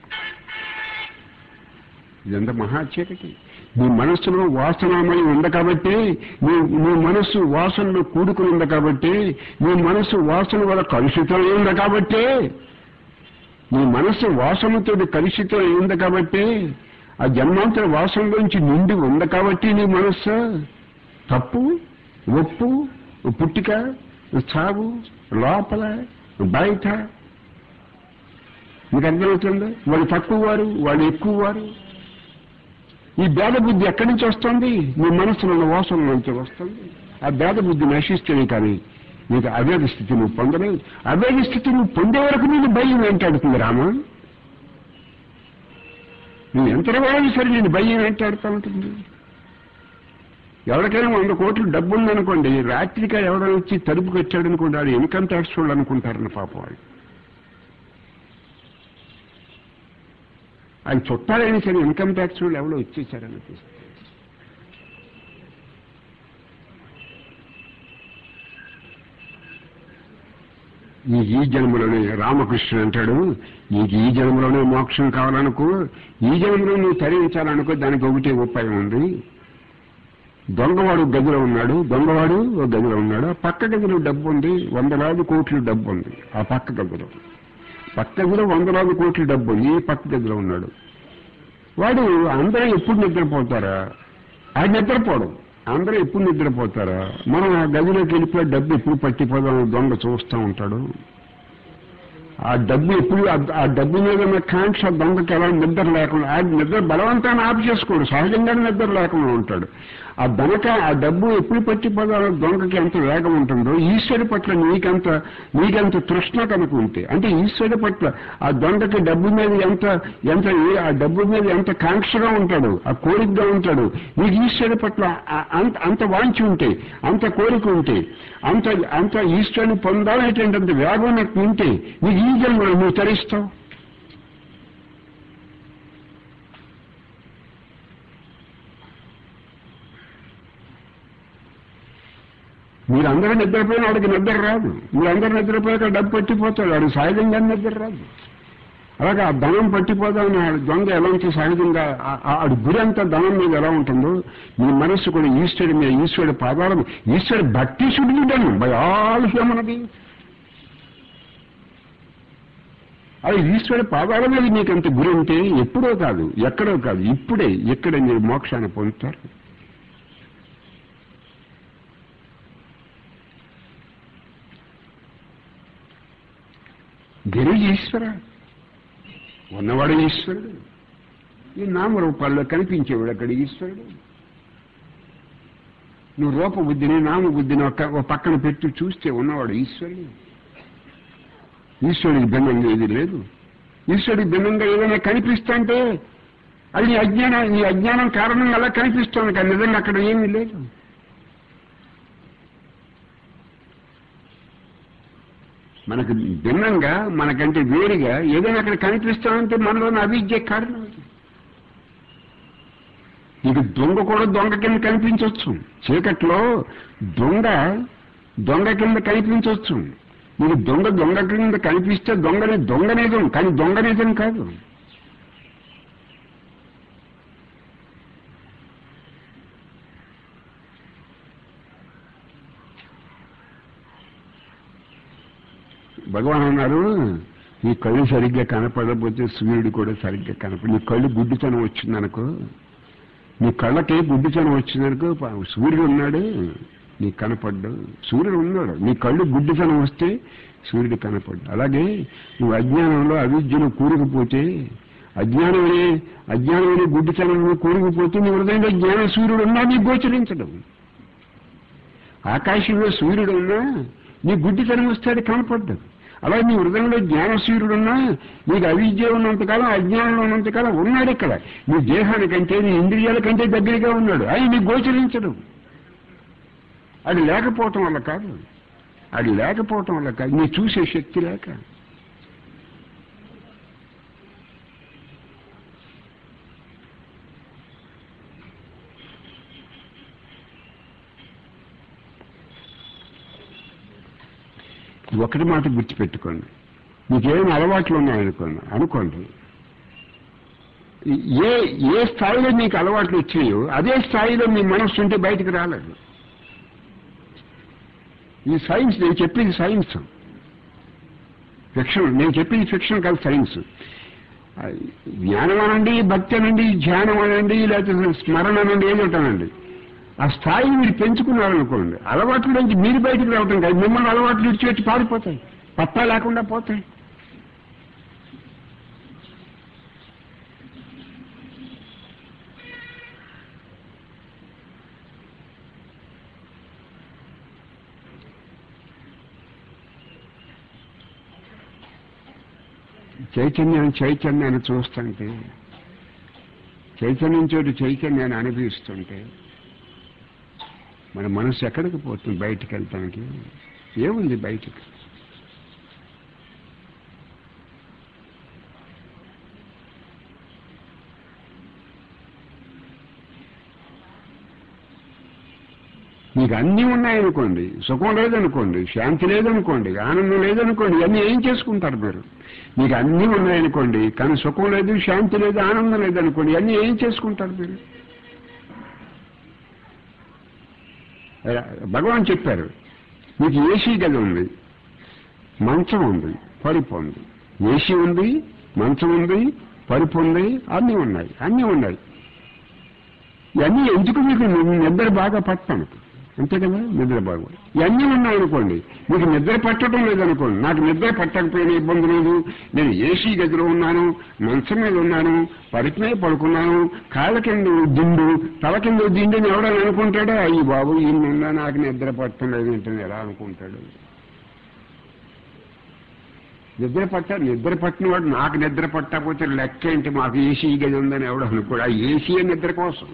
ఇదంతా మహాచీకటి నీ మనస్సులో వాసనమై ఉంది కాబట్టి నీ నీ మనస్సు వాసనలో కూడుకుని ఉంది కాబట్టి నీ మనస్సు వాసన వల్ల కలుషితమై ఉంది కాబట్టి నీ మనస్సు వాసనతో కలుషితం ఉంది కాబట్టి ఆ జన్మాంతర వాసనలోంచి నిండి ఉంది కాబట్టి నీ మనస్సు తప్పు ఒప్పు పుట్టిక చావు లోపల బయట మీకు అర్థమవుతుంది వాళ్ళు తక్కువ వారు వాళ్ళు ఎక్కువ వారు ఈ భేద బుద్ధి ఎక్కడి నుంచి వస్తుంది నీ మనసులో ఉన్న వాసన నుంచి వస్తుంది ఆ భేద బుద్ధి నశిస్తేనే కానీ నీకు అవేద స్థితి నువ్వు పొందలేవు అవేద స్థితి నువ్వు పొందే వరకు నేను భయం వెంటాడుతుంది రామ నువ్వు ఎంత వాడినా సరే నేను భయం వెంటాడుతూ ఉంటుంది ఎవరికైనా వంద కోట్లు డబ్బు ఉందనుకోండి రాత్రిక ఎవడో వచ్చి తలుపు కట్టాడు అనుకోండి వాడు ఇన్కమ్ ట్యాక్స్ వాళ్ళు అనుకుంటారని పాపం వాళ్ళు ఆయన చుట్టాలైనా సరే ఇన్కమ్ ట్యాక్స్ వాళ్ళు ఎవరో వచ్చేసారనిపిస్తుంది నీకు ఈ జన్మలోనే రామకృష్ణుడు అంటాడు నీకు ఈ జన్మలోనే మోక్షం కావాలనుకో ఈ జన్మలో నువ్వు తరించాలనుకో దానికి ఒకటే ఉపాయం ఉంది దొంగవాడు ఒక గదిలో ఉన్నాడు దొంగవాడు ఒక గదిలో ఉన్నాడు ఆ పక్క గదిలో డబ్బు ఉంది వందలాది కోట్లు డబ్బు ఉంది ఆ పక్క గదిలో పక్క గదిలో వందలాది కోట్ల డబ్బు ఉంది ఈ పక్క గదిలో ఉన్నాడు వాడు అందరూ ఎప్పుడు నిద్రపోతారా ఆయన నిద్రపోవడం అందరూ ఎప్పుడు నిద్రపోతారా మనం ఆ గదిలోకి వెళ్ళిపోయి డబ్బు ఎప్పుడు పట్టిపోదాం దొంగ చూస్తూ ఉంటాడు ఆ డబ్బు ఎప్పుడు ఆ- ఆ డబ్బు మీద ఉన్న కాంక్ష ఆ దొంగకి ఎలా నిద్ర లేకుండా ఆ నిద్ర బలవంతాన్ని ఆపు చేసుకోడు సహజంగానే నిద్ర లేకుండా ఉంటాడు ఆ దొంగక ఆ డబ్బు ఎప్పుడు పట్టిపోదాలో దొంగకి ఎంత వేగం ఉంటుందో ఈశ్వరుడి పట్ల నీకెంత నీకెంత తృష్ణ కనుక ఉంటే అంటే ఈశ్వరుడి పట్ల ఆ దొంగకి డబ్బు మీద ఎంత ఎంత ఏ- ఆ డబ్బు మీద ఎంత కాంక్షగా ఉంటాడు ఆ కోరికగా ఉంటాడు నీకు ఈశ్వరుడి పట్ల ఆ- అంత అంత వాంచి ఉంటే అంత కోరిక ఉంటే అంత అంత ఈశ్వరుని పొందాలనేటువంటి వేగం నాకు ఉంటే నీకు ఈ జన్మలో నువ్వు తరిస్తావు మీరందరూ నిద్రపోయిన వాడికి నిద్ర రాదు మీరందరూ నిద్రపోయాక డబ్బు పట్టిపోతాడు వాడికి సహజంగా నిద్ర రాదు అలాగే ఆ ధనం పట్టిపోదామని ఆడు దొంగ ఎలా ఉంటే సహజంగా ఆ- ఆ- ఆడి గురి అంతా ధనం మీద ఎలా ఉంటుందో మీ మనస్సు కూడా ఈశ్వరుడి మీద ఈశ్వరుడి పాదాలు ఈశ్వరుడి భక్తి శుద్ధుడను బై ఆల్ హ్యూమన్ అది ఈశ్వరుడి పాదాల మీద మీకు అంత గురి ఉంటే ఎప్పుడో కాదు ఎక్కడో కాదు ఇప్పుడే ఇక్కడే మీరు మోక్షాన్ని పొందుతారు గిరి ఈశ్వర ఉన్నవాడు ఈశ్వరుడు ఈ నామరూపాల్లో కనిపించేవాడు అక్కడ ఈశ్వరుడు నువ్వు రూపబుద్ధిని నామబుద్ధిని ఒక ఒక పక్కన పెట్టి చూస్తే ఉన్నవాడు ఈశ్వరుడు ఈశ్వరుడికి భిన్నంగా ఏది లేదు ఈశ్వరుడికి భిన్నంగా ఏదైనా కనిపిస్తుంటే అది నీ అజ్ఞానం నీ అజ్ఞానం కారణంగా అలా కనిపిస్తుంది కానీ నిజంగా అక్కడ ఏమీ లేదు మనకు భిన్నంగా మనకంటే వేరుగా ఏదైనా అక్కడ కనిపిస్తామంటే మనలోని అవిద్య కారణం అది. నీకు దొంగ కూడా దొంగ కింద కనిపించవచ్చు చీకట్లో దొంగ దొంగ కింద కనిపించవచ్చు నీకు దొంగ దొంగ కింద కనిపిస్తే దొంగని దొంగ నిజం కానీ దొంగ నిజం కాదు భగవాన్ అన్నారు నీ కళ్ళు సరిగ్గా కనపడకపోతే సూర్యుడు కూడా సరిగ్గా కనపడ నీ కళ్ళు గుడ్డితనం వచ్చిందనుకో నీ కళ్ళకి గుడ్డితనం వచ్చిందనుకో ప- సూర్యుడు ఉన్నాడు నీ కనపడ్డు సూర్యుడు ఉన్నాడు నీ కళ్ళు గుడ్డితనం వస్తే సూర్యుడు కనపడ్డు అలాగే నువ్వు అజ్ఞానంలో అవిద్యను కూరుకుపోతే అజ్ఞానమనే అజ్ఞానమనే గుడ్డితనంలో కూరుకుపోతే నీ హృదయంలో జ్ఞాన సూర్యుడు ఉన్నా నీకు గోచరించడం ఆకాశంలో సూర్యుడు ఉన్నా నీ గుడ్డితనం వస్తే అది కనపడ్డదు అలాగే నీ హృదయంలో జ్ఞానశీరుడున్నా నీకు అవిద్య ఉన్నంతకాలం అజ్ఞానంలో ఉన్నంతకాలం ఉన్నాడు ఇక్కడ నీ దేహానికంటే నీ ఇంద్రియాల కంటే దగ్గరగా ఉన్నాడు ఆయన నీకు గోచరించడు అది లేకపోవటం వల్ల కాదు అది లేకపోవటం వల్ల కాదు నీ చూసే శక్తి లేక ఒకటి మాట గుర్తుపెట్టుకోండి మీకేమైనా అలవాట్లు ఉన్నాయనుకోండి అనుకోండి ఏ ఏ స్థాయిలో మీకు అలవాట్లు వచ్చాయో అదే స్థాయిలో మీ మనస్సు ఉంటే బయటికి రాలేదు ఈ సైన్స్ నేను చెప్పింది సైన్స్ ఫిక్షన్ నేను చెప్పింది ఫిక్షన్ కాదు సైన్స్ జ్ఞానం అనండి భక్తి అనండి ధ్యానం అనండి లేకపోతే స్మరణ అనండి ఏది ఉంటానండి ఆ స్థాయిని మీరు పెంచుకున్నారనుకోండి అలవాట్ల నుంచి మీరు బయటకు రావటం కాదు మిమ్మల్ని అలవాట్లు ఇడిచిపెట్టి పారిపోతాయి పట్టా లేకుండా పోతాయి చైతన్యం చైతన్యాన్ని చూస్తుంటే చైతన్యం చోటు చైతన్యాన్ని అనిపిస్తుంటే మన మనసు ఎక్కడికి పోతుంది బయటికి వెళ్తానికి ఏముంది బయటికి మీకు అన్నీ ఉన్నాయనుకోండి సుఖం లేదనుకోండి శాంతి లేదనుకోండి ఆనందం లేదనుకోండి ఇవన్నీ ఏం చేసుకుంటారు మీరు మీకు అన్నీ ఉన్నాయనుకోండి కానీ సుఖం లేదు శాంతి లేదు ఆనందం లేదనుకోండి ఇవన్నీ ఏం చేసుకుంటారు మీరు భగవాన్ చెప్పారు మీకు ఏసీ గది ఉంది మంచం ఉంది పరుపు ఉంది ఏసీ ఉంది మంచం ఉంది పరుపు ఉంది అన్నీ ఉన్నాయి అన్నీ ఉన్నాయి ఇవన్నీ ఎందుకు మీకు నిద్ర బాగా పట్టాను అంతే కదా నిద్ర బాగా ఇవన్నీ ఉన్నాయనుకోండి మీకు నిద్ర పట్టడం లేదనుకోండి నాకు నిద్ర పట్టకపోయిన ఇబ్బంది లేదు నేను ఏసీ గదిలో ఉన్నాను మంచం మీద ఉన్నాను పరుపు మీద పడుకున్నాను కాళ్ళ కింద దిండు తల కింద దిండుని ఎవడని అనుకుంటాడో అయ్యి బాబు ఈయన నాకు నిద్ర పట్టడం లేదు ఏంటని ఎలా అనుకుంటాడు నిద్ర పట్ట నిద్ర పట్టిన వాడు నాకు నిద్ర పట్టకపోతే లెక్క ఏంటి మాకు ఏసీ గది ఉందని ఎవడు అనుకోడు ఆ ఏసీ నిద్ర కోసం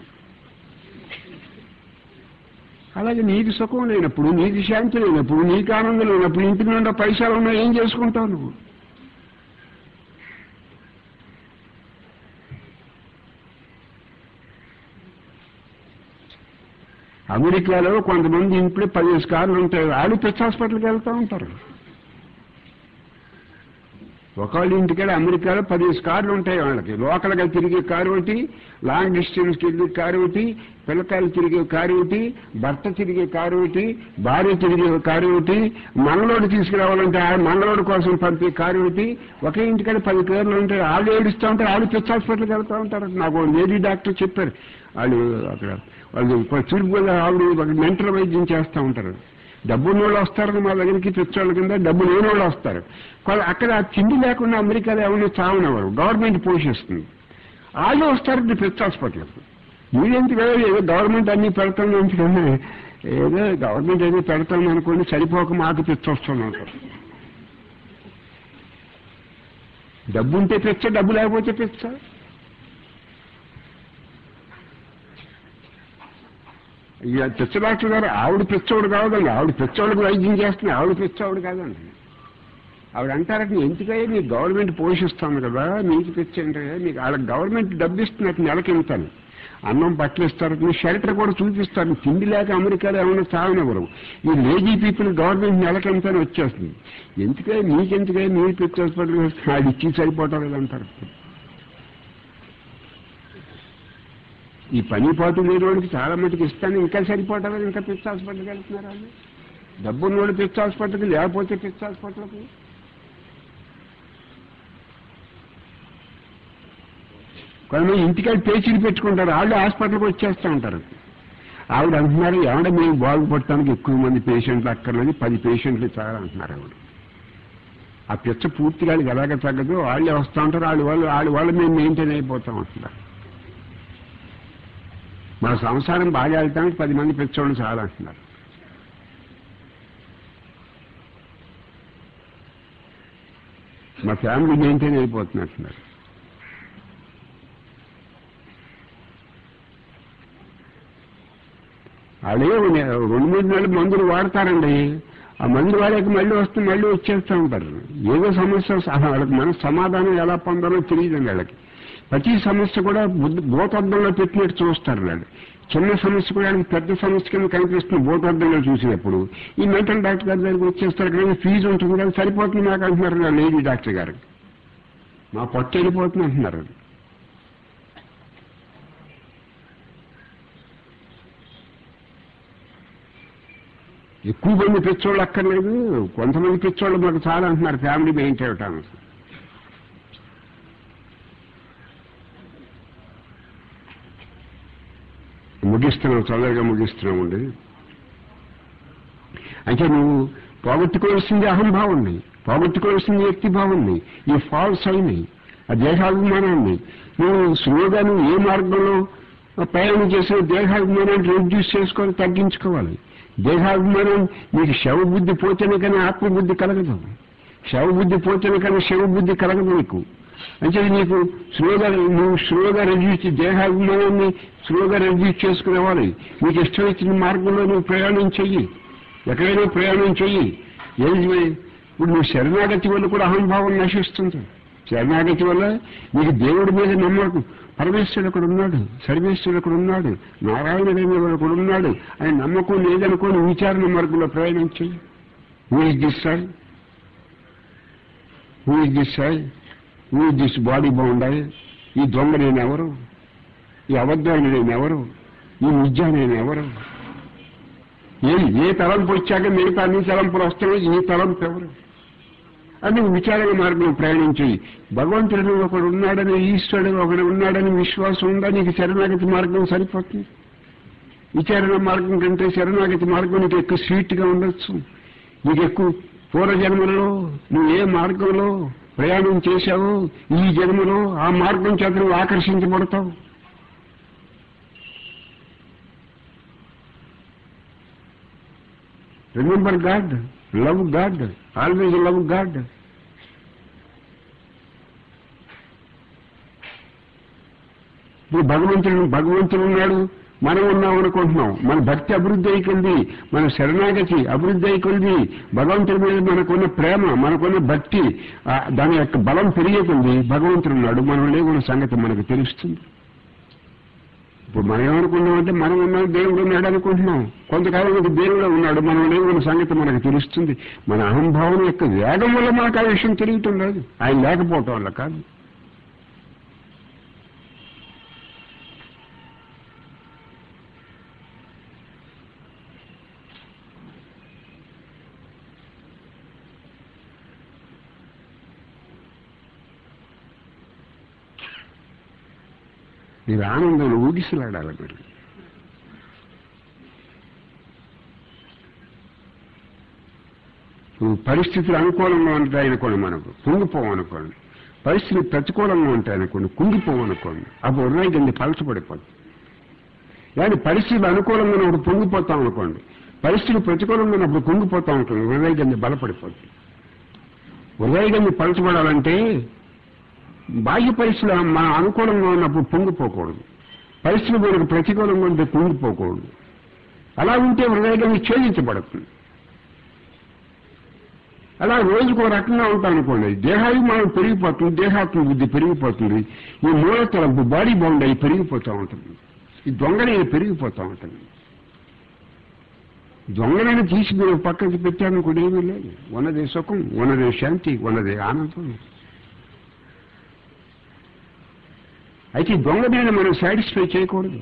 అలాగే నీకు సుఖం లేనప్పుడు నీకు శాంతి లేనప్పుడు నీకు ఆనందం లేనప్పుడు ఇంటి నిండా పైసలు ఉన్నా ఏం చేసుకుంటావు నువ్వు అమెరికాలో కొంతమంది ఇంట్లో పదిహేను కార్లు ఉంటాయి వాళ్ళు పిచ్చి హాస్పిటల్కి వెళ్తూ ఉంటారు ఒకళ్ళ ఇంటికాడ అమెరికాలో పదిహేను కార్లు ఉంటాయి వాళ్ళకి లోకల్గా తిరిగే కారు ఒకటి లాంగ్ డిస్టెన్స్ తిరిగే కారు ఒకటి పిల్లకాయలు తిరిగే కారు ఒకటి భర్త తిరిగే కారు ఒకటి భార్య తిరిగే కారు ఒకటి మంగళోడు తీసుకురావాలంటే ఆ మంగళోడు కోసం పంపే కారు ఒకటి ఒకే ఇంటికాడ పది కార్లు ఉంటాయి వాళ్ళు ఏడుస్తూ ఉంటారు వాళ్ళు పిచ్చి హాస్పిటల్కి వెళ్తూ ఉంటారు నాకు లేడీ డాక్టర్ చెప్పారు వాళ్ళు అక్కడ వాళ్ళు తూర్పు ఆవిడ మెంటల్ వైద్యం చేస్తూ ఉంటారు డబ్బు వాళ్ళు వస్తారు మా దగ్గరికి తెచ్చోళ్ళ కింద డబ్బు లేని వాళ్ళు వస్తారు అక్కడ తిండి లేకుండా అమెరికాలో ఎవరిని చావనవారు గవర్నమెంట్ పోషిస్తుంది వాళ్ళు వస్తారు పెద్ద హాస్పిటల్కి మీరెందుకు ఏదో గవర్నమెంట్ అన్ని పెడతాం ఎందుకన్నా ఏదో గవర్నమెంట్ ఏదో పెడతాం అనుకోండి సరిపోక మాకు పిచ్చ వస్తుంది అంటారు డబ్బు ఉంటే పిచ్చ డబ్బు లేకపోతే పిచ్చ ఇక పిచ్చ డాక్టర్ గారు ఆవిడ పిచ్చోడు కాదండి ఆవిడ పిచ్చోడికి వైద్యం చేస్తుంది ఆవిడ పిచ్చోడు కాదండి ఆవిడ అంటారట ఎందుకయ్యా మీకు గవర్నమెంట్ పోషిస్తాను కదా మీకు పిచ్చ అంటే మీకు ఆవిడ గవర్నమెంట్ డబ్బు ఇస్తున్నట్టు నెలకి ఇంతాను అన్నం బట్టలు ఇస్తారు మీ షెల్టర్ కూడా చూపిస్తారు తిండి లేక అమెరికాలో ఏమైనా చావనివ్వరు ఈ లేజీ పీపుల్ గవర్నమెంట్ నెలకి ఎంతని వచ్చేస్తుంది ఎందుకే మీకెందుకే మీరు పిచ్చి హాస్పిటల్ అది ఇచ్చి సరిపోవటం లేదంటారు ఈ పని పాటు లేని వాడికి చాలా మటుకు ఇస్తాను ఇంకా సరిపోవటం లేదు ఇంకా పిచ్చి హాస్పిటల్కి వెళ్తున్నారు వాళ్ళు డబ్బున్న వాడు పిచ్చి హాస్పిటల్కి లేకపోతే పిచ్చి హాస్పిటల్కి కొంతమంది ఇంటికాడ పేచీలు పెట్టుకుంటారు వాళ్ళు హాస్పిటల్కి వచ్చేస్తూ ఉంటారు ఆవిడ అంటున్నారు ఏమంటే మేము బాగుపడటానికి ఎక్కువ మంది పేషెంట్లు అక్కర్లేదు పది పేషెంట్లు చాలా అంటున్నారు ఆవిడ ఆ పిచ్చ పూర్తిగా వాళ్ళకి ఎలాగ తగ్గదు వాళ్ళే వస్తూ ఉంటారు వాళ్ళు వాళ్ళు వాళ్ళ వాళ్ళు మేము మెయింటైన్ అయిపోతాం అంటున్నారు మన సంసారం బాగా వెళ్తానికి పది మంది పిచ్చోళ్ళు చాలా అంటున్నారు మా ఫ్యామిలీ మెయింటైన్ అయిపోతుంది అంటున్నారు అదే రెండు మూడు నెలలు మందులు వాడతారండి ఆ మందులు వాడాక మళ్ళీ వస్తే మళ్ళీ వచ్చేస్తూ ఉంటారు ఏదో సమస్య వస్తే- అసలు వాళ్ళకి మన సమాధానం ఎలా పొందాలో తెలియదండి వాళ్ళకి ప్రతి సమస్య కూడా బుద్ధ భూతద్దంలో పెట్టినట్టు చూస్తారు వాళ్ళు చిన్న సమస్య కూడా వాళ్ళకి పెద్ద సమస్య కింద కనిపిస్తుంది భూతద్దంలో చూసినప్పుడు ఈ మెంటల్ డాక్టర్ గారి దగ్గరికి వచ్చేస్తారు కానీ ఫీజు ఉంటుంది కానీ సరిపోతుంది నాకు అంటున్నారు లేడీ డాక్టర్ గారు మా పొట్ట వెళ్ళిపోతుంది అంటున్నారు ఎక్కువ మంది పిచ్చోళ్ళు అక్కర్లేదు కొంతమంది పిచ్చోళ్ళు మాకు చాలా అంటున్నారు ఫ్యామిలీ మెయింటైన్ అవటానికి ముగిస్తున్నాం చల్లగా ముగిస్తున్నామండి అయితే నువ్వు పోగొట్టుకోవాల్సింది అహంభావాన్ని పోగొట్టుకోవాల్సింది వ్యక్తిభావాన్ని ఈ ఫాల్స్ అయినాయి ఆ దేహాభిమానాన్ని నువ్వు స్లోగా నువ్వు ఏ మార్గంలో ప్రయాణం చేసిన దేహాభిమానాన్ని రెడ్యూస్ చేసుకొని తగ్గించుకోవాలి దేహాభిమానం నీకు శవబుద్ధి పోతేనే కానీ ఆత్మబుద్ధి కలగదు శవబుద్ధి పోతేనే కానీ శవబుద్ధి కలగదు నీకు అంటే నీకు స్లోగా నువ్వు స్లోగా రెడ్యూస్ దేహాభిమానాన్ని స్లోగా రెడ్యూస్ చేసుకునేవాలి నీకు ఇష్టం వచ్చిన మార్గంలో నువ్వు ప్రయాణం చెయ్యి ఎక్కడైనా ప్రయాణం చెయ్యి ఏది ఇప్పుడు నువ్వు శరణాగతి వల్ల కూడా అహంభావం నశిస్తుంది శరణాగతి వల్ల నీకు దేవుడి మీద నమ్మకం పరమేశ్వరుడు అక్కడ ఉన్నాడు సర్వేశ్వరుడు అక్కడ ఉన్నాడు నారాయణుడు అక్కడ ఉన్నాడు అని నమ్మకం లేదనుకోని విచారణ మార్గంలో ప్రయాణం చెయ్యి who is this sir who is this sir who is this body బాగుండాయి ఈ దొంగ నేను ఎవరు ఈ అబద్ధాన్ని నేను ఎవరు ఈ నిజ నేను ఎవరు ఏ ఏ తలంపు వచ్చాక మిగతా అన్ని తలంపులు వస్తాయి ఈ తలంపు ఎవరు అని విచారణ మార్గం ప్రయాణించి భగవంతుడు ఒకడు ఉన్నాడని ఈశ్వరుడు ఒకడు ఉన్నాడని విశ్వాసం ఉందా నీకు శరణాగతి మార్గం సరిపోతుంది విచారణ మార్గం కంటే శరణాగతి మార్గం నీకు ఎక్కువ స్వీట్ గా ఉండొచ్చు నీకు ఎక్కువ పూర్వజన్మలలో నువ్వు ఏ మార్గంలో ప్రయాణం చేశావో ఈ జన్మలో ఆ మార్గం చేత నువ్వు ఆకర్షించబడతావు remember God love God always love God ఇప్పుడు భగవంతుడు భగవంతుడు ఉన్నాడు మనం ఉన్నాం అనుకుంటున్నాం మన భక్తి అభివృద్ధి అయిపోయింది మన శరణాగతి అభివృద్ధి అయిపోయింది భగవంతుడి మీద మనకున్న ప్రేమ మనకున్న భక్తి ఆ, దాని యొక్క బలం పెరిగేకుంది భగవంతుడు ఉన్నాడు మనం లేకున్న సంగతి మనకు తెలుస్తుంది ఇప్పుడు మనం ఏమనుకున్నామంటే మనం ఉన్నాం దేవుడు ఉన్నాడు అనుకుంటున్నాం కొంతకాలం ఒక దేవుడు ఉన్నాడు మనం లేకున్న సంగతి మనకు తెలుస్తుంది మన అహంభావం యొక్క వేగం వల్ల మనకు ఆ విషయం తెలియటం లేదు ఆయన లేకపోవటం వల్ల కాదు మీరు ఆనందంలో ఊగిసలాడాలి మీరు ఇప్పుడు పరిస్థితులు అనుకూలంగా ఉంటాయి అనుకోండి మనకు కుంగిపోం అనుకోండి పరిస్థితులు ప్రతికూలంగా ఉంటాయి అనుకోండి కుంగిపోం అనుకోండి అప్పుడు ఉన్నాయి కింద పలచబడిపోతుంది కానీ పరిస్థితులు అనుకూలంగా ఉన్నప్పుడు పొంగిపోతాం అనుకోండి పరిస్థితులు ప్రతికూలంగా ఉన్నప్పుడు కుంగిపోతాం అనుకోండి హృదయ గంది బలపడిపోతుంది హృదయ గంది పలచబడాలంటే బాహ్య పరిస్థితులు మన అనుకూలంగా ఉన్నప్పుడు పొంగిపోకూడదు పరిస్థితులు మనకు ప్రతికూలంగా ఉంటే పొంగిపోకూడదు అలా ఉంటే హృదయంగా ఛేదించబడుతుంది అలా రోజుకు ఒక రకంగా ఉంటాం అనుకోండి దేహాభిమానం పెరిగిపోతుంది దేహాత్మ బుద్ధి పెరిగిపోతుంది ఈ మూల తలంపు బాడీ బౌండ్ అయి పెరిగిపోతూ ఉంటుంది ఈ దొంగనే పెరిగిపోతూ ఉంటుంది దొంగనైనా తీసి మీరు పక్కకి పెట్టాను కూడా ఏమీ లేదు ఉన్నదే సుఖం ఉన్నదే శాంతి ఉన్నదే ఆనందం అయితే ఈ దొంగ మీద మనం సాటిస్ఫై చేయకూడదు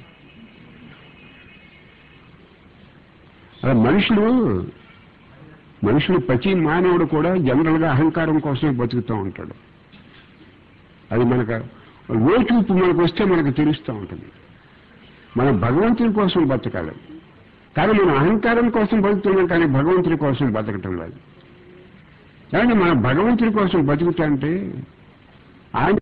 అలా మనుషులు మనుషులు ప్రతి మానవుడు కూడా జనరల్ గా అహంకారం కోసమే బతుకుతూ ఉంటాడు అది మనకు లోచూపు మనకు వస్తే మనకు తెలుస్తూ ఉంటుంది మనం భగవంతుని కోసం బతకాలి కానీ మనం అహంకారం కోసం బతుకుతున్నాం కానీ భగవంతుని కోసం బతకటం లేదు కానీ మనం భగవంతుని కోసం బతుకుతా అంటే ఆయన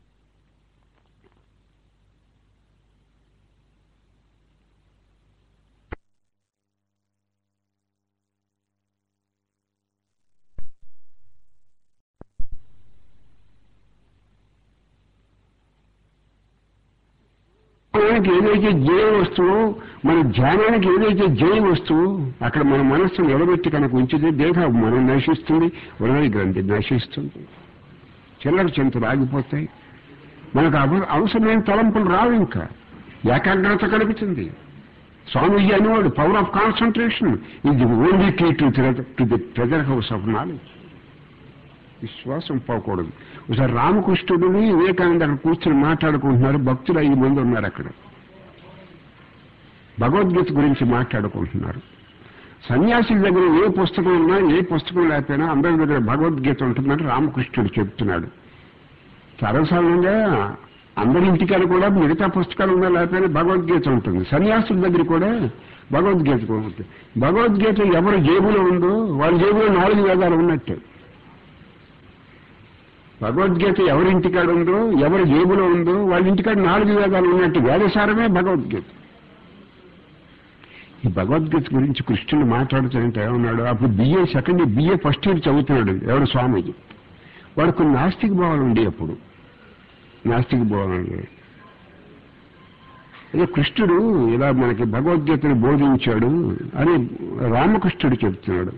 అనుభవానికి ఏదైతే జయ వస్తువో మన ధ్యానానికి ఏదైతే జయ వస్తువో అక్కడ మన మనస్సును నిలబెట్టి కనుక ఉంచితే దేహ మనం నశిస్తుంది హృదయ గ్రంథి నశిస్తుంది చిల్లర చింతలు ఆగిపోతాయి మనకు అవ- అవసరమైన తలంపులు రావు ఇంకా ఏకాగ్రత కలుగుతుంది స్వామీజీ అనేవాడు పవర్ ఆఫ్ కాన్సన్ట్రేషన్ ఇది only key to to the treasure house of knowledge విశ్వాసం పోకూడదు ఒకసారి రామకృష్ణుడిని వివేకానంద అక్కడ కూర్చొని మాట్లాడుకుంటున్నారు భక్తులు ఐదు మంది ఉన్నారు అక్కడ భగవద్గీత గురించి మాట్లాడుకుంటున్నారు సన్యాసుల దగ్గర ఏ పుస్తకం ఉన్నా ఏ పుస్తకం లేకపోయినా అందరి దగ్గర భగవద్గీత ఉంటుందని రామకృష్ణుడు చెప్తున్నాడు సర్వసాధారణంగా అందరి ఇంటికాడ కూడా మిగతా పుస్తకాలు ఉన్నా లేకపోయినా భగవద్గీత ఉంటుంది సన్యాసుల దగ్గర కూడా భగవద్గీత కూడా ఉంటుంది భగవద్గీత ఎవరి జేబులో ఉందో వాళ్ళ జేబులో నాలుగు వేదాలు ఉన్నట్టు భగవద్గీత ఎవరి ఇంటికాడ ఉందో ఎవరి జేబులో ఉందో వాళ్ళ ఇంటికాడ నాలుగు వేదాలు ఉన్నట్టు వేదసారమే భగవద్గీత ఈ భగవద్గీత గురించి కృష్ణుడు మాట్లాడుతుంటే ఏమన్నాడు అప్పుడు BA second BA first year చదువుతున్నాడు ఎవడు స్వామీజీ వాడు కొన్ని నాస్తిక భావాలు ఉండే అప్పుడు నాస్తిక భావాలు ఉండే అదే కృష్ణుడు ఇలా మనకి భగవద్గీతను బోధించాడు అని రామకృష్ణుడు చెప్తున్నాడు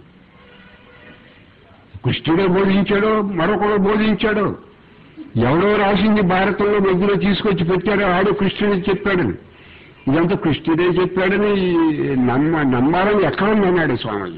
కృష్ణుడే బోధించాడో మరొకడు బోధించాడో ఎవడో రాసింది భారతంలో మధ్యలో తీసుకొచ్చి పెట్టాడో ఆడు కృష్ణుడే చెప్పాడని ఇదంతా కృష్ణుడే చెప్పాడని నమ్మ నమ్మాలని ఎక్కడుందన్నాడు స్వామీజీ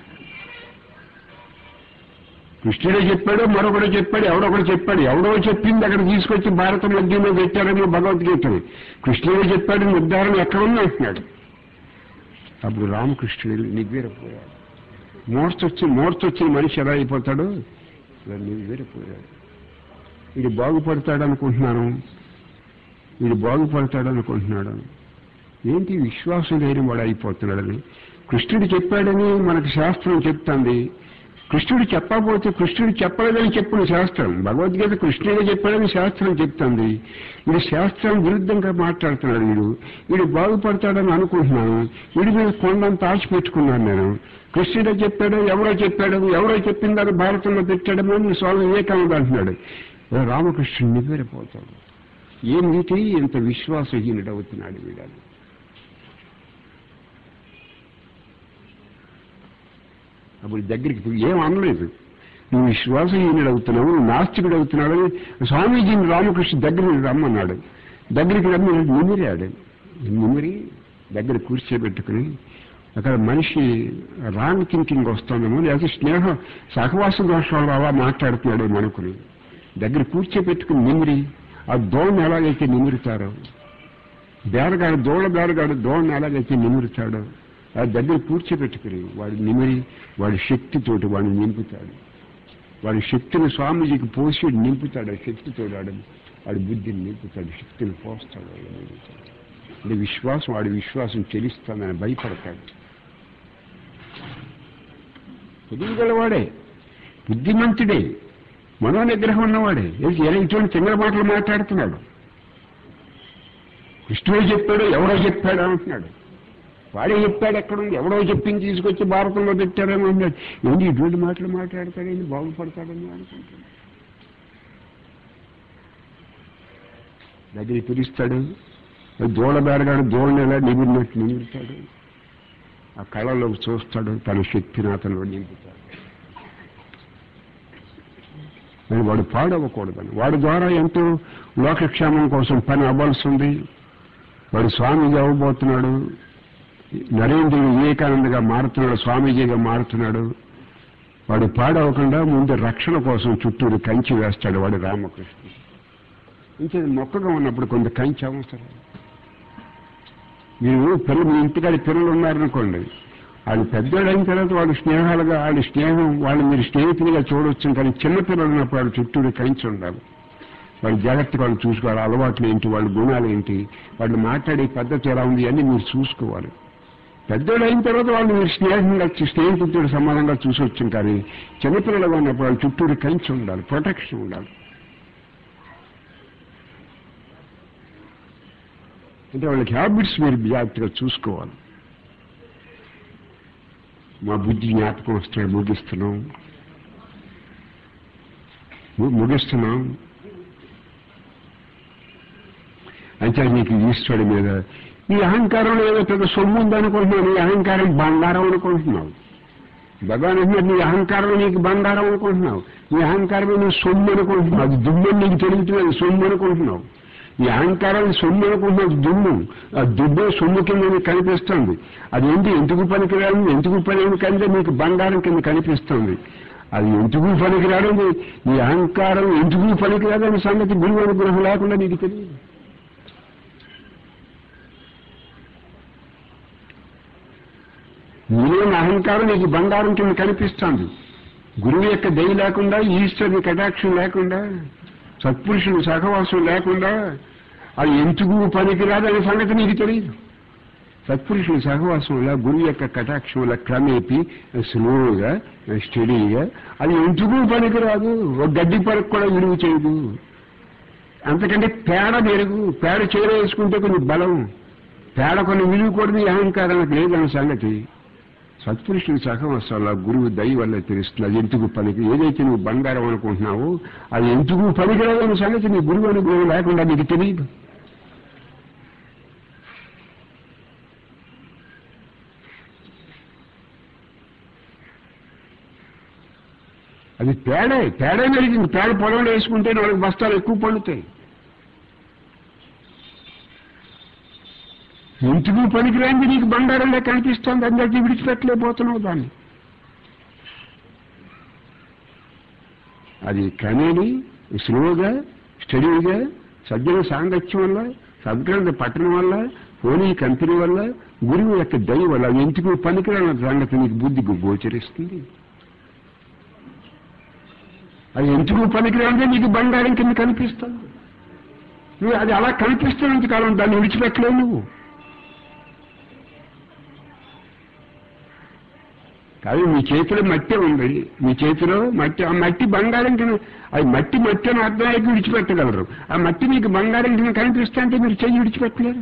కృష్ణుడే చెప్పాడు మరొకడు చెప్పాడు ఎవడొకడు చెప్పాడు ఎవడో చెప్పింది అక్కడ తీసుకొచ్చి భారత మధ్యంలో పెట్టాడేమో భగవద్గీతని కృష్ణుడే చెప్పాడు నిర్ధారణ ఎక్కడుంది అంటున్నాడు అప్పుడు రామకృష్ణుడు నివ్వెరపోయాడు మూర్చొచ్చి మూర్చొచ్చిన మనిషి ఎలా అయిపోతాడు ఇలా నివ్వెరపోయాడు వీడు బాగుపడతాడు అనుకుంటున్నాను వీడు బాగుపడతాడు అనుకుంటున్నాడు ఏంటి విశ్వాసం లేని వాడు అయిపోతున్నాడని కృష్ణుడు చెప్పాడని మనకు శాస్త్రం చెప్తుంది కృష్ణుడు చెప్పకపోతే కృష్ణుడు చెప్పలేదని చెప్పిన శాస్త్రం భగవద్గీత కృష్ణుడే చెప్పాడని శాస్త్రం చెప్తుంది వీడు శాస్త్రం విరుద్ధంగా మాట్లాడుతున్నాడు వీడు వీడు బాగుపడతాడని అనుకుంటున్నాను వీడి మీద కొండంత ఆశ పెట్టుకున్నాను నేను కృష్ణుడే చెప్పాడు ఎవరో చెప్పాడు ఎవరో చెప్పిందని భారతంలో పెట్టాడమో అని స్వామి వివేకానంద అంటున్నాడు ఓ రామకృష్ణుడు నివ్వెరపోతాడు ఏం నీతి ఇంత విశ్వాసహీనుడు అవుతున్నాడు వీడని అప్పుడు దగ్గరికి పోయి ఏం అనలేదు నువ్వు విశ్వాసహీనుడు అవుతున్నావు నువ్వు నాస్తికుడు అవుతున్నాడు అని స్వామీజీని రామకృష్ణ దగ్గరికి రమ్మన్నాడు దగ్గరికి రమ్మి నిమిరాడు నిమిరి దగ్గర కూర్చోబెట్టుకుని అక్కడ మనిషి రాంగ్ థింకింగ్ వస్తుందేమో లేకపోతే స్నేహ సహవాస దోషాలు అలా మాట్లాడుతున్నాడు అనుకుని దగ్గర కూర్చోబెట్టుకుని నిమిరి ఆ దోణ్ణి ఎలాగైతే నిమిరుతారో బేరగాడు దోళ్ళ బేరగాడు దోణ్ణి ఎలాగైతే నిమురుతాడో ఆ దగ్గర కూర్చోబెట్టుకుని వాడి నిమిరి వాడి శక్తితోటి వాడిని నింపుతాడు వాడి శక్తిని స్వామీజీకి పోసి వాడు నింపుతాడు ఆ శక్తితో వాడు వాడి బుద్ధిని నింపుతాడు శక్తిని పోస్తాడు వాడు నింపుతాడు అంటే విశ్వాసం వాడి విశ్వాసం చెలిస్తానని భయపడతాడు తెలియగలవాడే బుద్ధిమంతుడే మనోనిగ్రహం ఉన్నవాడే ఏంటి ఎలా ఇటువంటి తింగల మాటలు మాట్లాడుతున్నాడు కృష్ణుడే చెప్పాడు ఎవరో చెప్పాడు అంటున్నాడు వాడే చెప్పాడు ఎక్కడుంది ఎవడో చెప్పింది తీసుకొచ్చి భారతంలో పెట్టారేమో అన్నాడు ఏంటి ఇటువంటి మాటలు మాట్లాడతాడని బాగుపడతాడని అనుకుంటాడు దగ్గర పిలుస్తాడు దూడ బేరగాడు దూడని ఎలా నిమిరినట్టు నిమిరుతాడు ఆ కళలోకి చూస్తాడు తన శక్తిని అతను నింపుతాడు మరి వాడు పాడవకూడదని వాడి ద్వారా ఎంతో లోకక్షేమం కోసం పని అవ్వాల్సి ఉంది వాడు స్వామిగా అవ్వబోతున్నాడు నరేంద్రుడు వివేకానందగా మారుతున్నాడు స్వామీజీగా మారుతున్నాడు వాడు పాడవకుండా ముందు రక్షణ కోసం చుట్టూరు కంచి వేస్తాడు వాడు రామకృష్ణ ఇంకే మొక్కగా ఉన్నప్పుడు కొంత కంచి అవసరం మీరు పిల్లలు మీ ఇంటికాడ పిల్లలు ఉన్నారనుకోండి వాళ్ళు పెద్దోళ్ళు అయిన తర్వాత వాళ్ళు స్నేహాలుగా వాళ్ళ స్నేహం వాళ్ళు మీరు స్నేహితులుగా చూడవచ్చు కానీ చిన్నపిల్లలు ఉన్నప్పుడు వాళ్ళు చుట్టూరు కంచి ఉండాలి వాళ్ళు జాగ్రత్తగా వాళ్ళు చూసుకోవాలి అలవాట్లు ఏంటి వాళ్ళ గుణాలు ఏంటి వాళ్ళు మాట్లాడే పద్ధతి ఎలా ఉంది అన్ని మీరు చూసుకోవాలి పెద్దోళ్ళు అయిన తర్వాత వాళ్ళు మీరు స్నేహంగా స్నేహితులతో సమానంగా చూసొచ్చు కానీ చిన్నపిల్లలుగా ఉన్నప్పుడు వాళ్ళు చుట్టూరు కంచి ఉండాలి ప్రొటెక్షన్ ఉండాలి అంటే వాళ్ళకి హ్యాబిట్స్ మీరు జాగ్రత్తగా చూసుకోవాలి మా బుద్ధి జ్ఞాపకం వస్తే ముగిస్తున్నాం ము- ముగిస్తున్నాం అని అంటే నీకు ఈశ్వరుడి మీద నీ అహంకారంలో ఏదో పెద్ద సొమ్ము ఉందనుకుంటున్నావు నీ అహంకారం బంగారం అనుకుంటున్నావు భగవాన్ అంటున్నాడు నీ అహంకారం నీకు బంగారం అనుకుంటున్నావు నీ అహంకారం నువ్వు సొమ్ము అనుకుంటున్నావు అది దుమ్ము నీకు తెలియట్లేదు సొమ్ము అనుకుంటున్నావు ఈ అహంకారాన్ని సొమ్ము అనుకుంటున్నావు అది దుమ్ము ఆ దుమ్ము సొమ్ము కింద నీకు కనిపిస్తుంది అది ఏంటి ఎందుకు పనికిరాదు ఎందుకు పని కంటే నీకు బంగారం కింద కనిపిస్తుంది అది ఎందుకు పనికిరాడు నీ అహంకారం ఎందుకు పనికిరాదని సంగతి గురువు అనుగ్రహం లేకుండా నీకు తెలియదు నీలోని అహంకారం నీకు బంగారం కింద కనిపిస్తుంది గురువు యొక్క దయ లేకుండా ఈశ్వరుని కటాక్షం లేకుండా సత్పురుషుని సహవాసం లేకుండా అది ఎందుకు పనికిరాదనే సంగతి నీకు తెలియదు సత్పురుషుని సహవాసం వల్ల గురువు యొక్క కటాక్షం వల్ల క్రమేపి స్లోగా స్టడీగా అది ఎందుకు పనికిరాదు ఒక గడ్డి పరకు కూడా విలువ చేయదు అంతకంటే పేడ మెరుగు పేడ చీర వేసుకుంటే కొన్ని బలం పేడ కొన్ని విలువ కూడా నీ అహంకారానికి లేదన్న సంగతి సత్పురుషుని సహవాసం వల్ల గురువు దయ వల్ల తెలుస్తుంది అది ఎందుకు పనికి ఏదైతే నువ్వు బంగారం అనుకుంటున్నావో అది ఎందుకు పనికిరాదన్న సంగతి నీ గురువు అనుగ్రహం లేకుండా నీకు తెలియదు అది పేడే పేడే మెరిగింది పేడ పొలంలో వేసుకుంటే నాలుగు బస్తాలు ఎక్కువ పండుతాయి ఎందుకు పనికిరాంది నీకు బంగారంలో కనిపిస్తుంది అందరికీ విడిచిపెట్టలేకపోతున్నావు దాన్ని అది కనేది స్లోగా స్టడీగా సజ్జన సాంగత్యం వల్ల సద్గ్రంథ పట్టణం వల్ల పోనీ కంపెనీ వల్ల గురువు యొక్క దయ వల్ల అది ఎందుకు పనికిరాని సంగతి నీకు బుద్ధికి గోచరిస్తుంది అది ఎందుకు పనికిరానిదే నీకు బంగారం కింద కనిపిస్తుంది నువ్వు అది అలా కనిపిస్తున్నంత కాలం దాన్ని విడిచిపెట్టలేవు నువ్వు కాదు మీ చేతిలో మట్టి ఉంది మీ చేతిలో మట్టి ఆ మట్టి బంగారం కింద అది మట్టి మట్టి అని అర్థమయ్యి విడిచిపెట్టగలరు ఆ మట్టి మీకు బంగారం కింద కనిపిస్తే అంటే మీరు చెయ్యి విడిచిపెట్టలేరు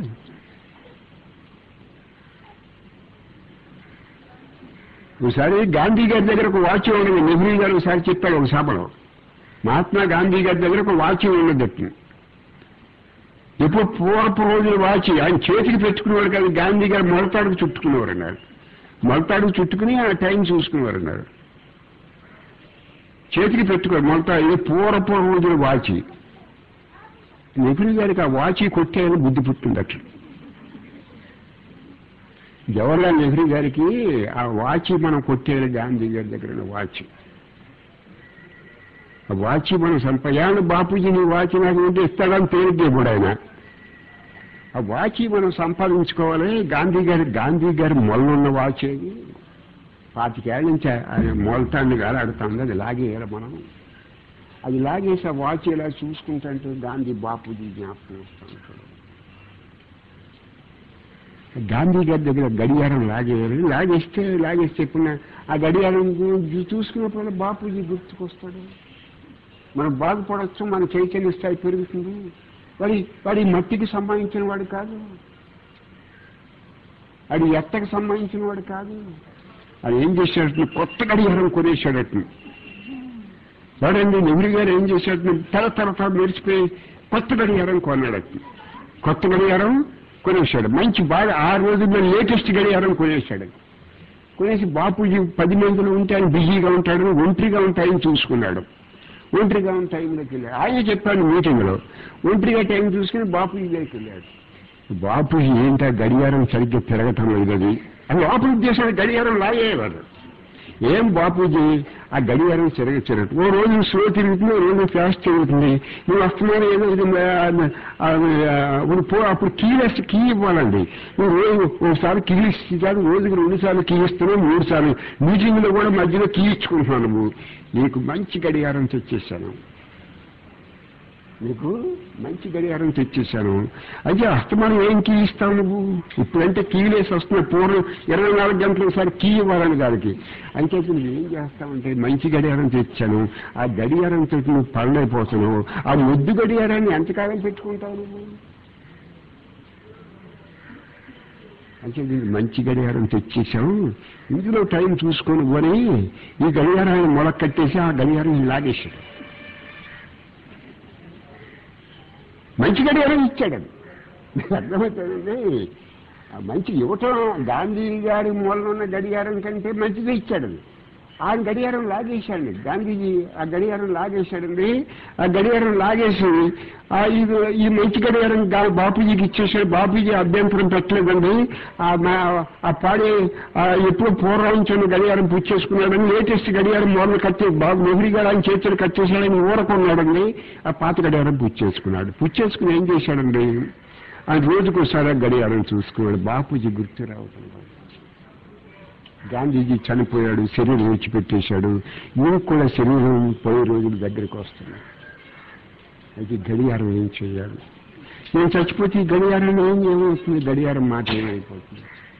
ఒకసారి గాంధీ గారి దగ్గర ఒక వాచ్ ఉండదు నెహ్రూ గారు ఒకసారి చెప్పాడు ఒక సభలో మహాత్మా గాంధీ గారి దగ్గర ఒక వాచ్ ఉండదు ఎప్పుడు పూర్వపు రోజుల వాచి ఆయన చేతికి పెట్టుకునేవాడు కాదు గాంధీ గారు మొలతాడుకు చుట్టుకునేవారు అన్నారు మొలతాడుకు చుట్టుకుని ఆ టైం చూసుకునేవారు అన్నారు చేతికి పెట్టుకోరు మొలతాడు ఇది పూర్వపు రోజుల వాచి నెహ్రూ గారికి ఆ వాచి కొట్టేయాలని బుద్ధి పుట్టింది అట్లా జవహర్లాల్ నెహ్రూ గారికి ఆ వాచి మనం కొట్టేయాలి గాంధీ గారి దగ్గర ఉన్న వాచ్ ఆ వాచ్ మనం సంపయాను బాపూజీ నీ వాచ్ నాకు ఉంటే ఇస్తాడని తేలిగ్గే కూడా ఆయన ఆ వాచ్ మనం సంపాదించుకోవాలి గాంధీ గారి గాంధీ గారి మొలనున్న వాచ్ అది పాతికేళ్ళ నుంచి ఆయన మొలతాన్ని వేలాడుతుంది అది లాగేయాలి మనం అది లాగేసి ఆ వాచ్ ఇలా చూసుకుంటుంటే గాంధీ బాపూజీ జ్ఞాపకం వస్తుంటాడు గాంధీ గారి దగ్గర గడియారం లాగేయాలి లాగేస్తే లాగేస్తే ఇప్పుడు ఆ గడియారం చూసుకున్నప్పుడు బాపూజీ గుర్తుకొస్తాడు మనం బాగుపడవచ్చు మన చైతన్య స్థాయి పెరుగుతుంది వాడి వాడి మట్టికి సంబంధించిన వాడు కాదు వాడి ఎత్తకు సంబంధించిన వాడు కాదు అది ఏం చేశాడు కొత్త గడియారం కొనేశాడట వాడండి నెహ్రూ గారు ఏం చేశాడు తల తల తల మెరిచిపోయి కొత్త గడియారం కొన్నాడట కొత్త గడియారం కొనేశాడు మంచి బాగా ఆ రోజుల్లో లేటెస్ట్ గడియారం కొనేశాడు కొనేసి బాపూజీ పది మందిలో ఉంటే ఆయన బిజీగా ఉంటాడు ఒంటరిగా ఉంటాయని చూసుకున్నాడు ఒంటరిగా ఉన్న టైంలోకి వెళ్ళాడు ఆయన చెప్పాను మీటింగ్లో ఒంటరిగా టైం చూసుకుని బాపూజీ దగ్గరికి వెళ్ళాడు బాపూజీ ఏంటా గడియారం సరిగ్గా తిరగటం లేదు అది అని లోపల ఉద్దేశాలు గడియారం లాగేవాడు ఏం బాపూజీ ఆ గడియారం తిరగ తిరగదు ఓ రోజు స్లో తిరుగుతుంది ఓ రోజు ఫాస్ట్ తిరుగుతుంది నువ్వు వస్తున్నాను ఏదో ఇది ఇప్పుడు పో అప్పుడు కీ వేస్తే కీ ఇవ్వాలండి నువ్వు రోజు ఒకసారి కీ ఇస్తాను రోజుకి రెండు సార్లు కీ ఇస్తున్నావు మూడు సార్లు మీటింగ్లో కూడా మధ్యలో కీ ఇచ్చుకుంటున్నాను నువ్వు నీకు మంచి గడియారం తెచ్చేసాను నీకు మంచి గడియారం తెచ్చేశాను అయితే అస్తమానం ఏం కీ ఇస్తావు నువ్వు ఇప్పుడంటే కీలేసి వస్తున్న పూర్వం ఇరవై నాలుగు గంటలు ఒకసారి కీ ఇవ్వాలని దానికి అంటే నువ్వు ఏం చేస్తావంటే మంచి గడియారం తెచ్చాను ఆ గడియారంతో నువ్వు పనులైపోతున్నావు ఆ ముద్దు గడియారాన్ని ఎంతకాలం పెట్టుకుంటావు నువ్వు అంటే దీనికి మంచి గడియారం తెచ్చేసాం ఇందులో టైం చూసుకొని పోని ఈ గడియారాన్ని మొలక కట్టేసి ఆ గడియారం లాగేశాడు మంచి గడియారం ఇచ్చాడు అది మీకు అర్థమవుతుందండి ఆ మంచి ఇవ్వటం గాంధీ గారి మూలన ఉన్న గడియారం కంటే మంచిది ఇచ్చాడు ఆయన గడియారం లాగేశాడండి గాంధీజీ ఆ గడియారం లాగేశాడండి ఆ గడియారం లాగేసి ఆ ఇది ఈ మంచి గడియారం గా- బాపూజీకి ఇచ్చేసాడు బాపూజీ అభ్యంతరం పెట్టలేదండి ఆ మా- ఆ పాడే ఆ ఎప్పుడు పూర్వం గడియారం పుచ్చేసుకున్నాడని లేటెస్ట్ గడియారం మూలన కట్టి బాబు నెహ్రూ గారు ఆయన చేతులు కట్టేశాడని ఊరకున్నాడండి ఆ పాత గడియారం పుచ్చేసుకున్నాడు పుచ్చేసుకుని ఏం చేశాడండి ఆయన రోజుకోసారి ఆ గడియారం చూసుకున్నాడు బాపూజీ గుర్తు రావడం గాంధీజీ చనిపోయాడు శరీరం విడిచిపెట్టేశాడు ఈయనకు కూడా శరీరం పోయే రోజులు దగ్గరికి వస్తున్నాయి అయితే గడియారం ఏం చేయాలి నేను చచ్చిపోతే ఈ గడియారం ఏం ఏమవుతుంది గడియారం మాట ఏమైపోతుంది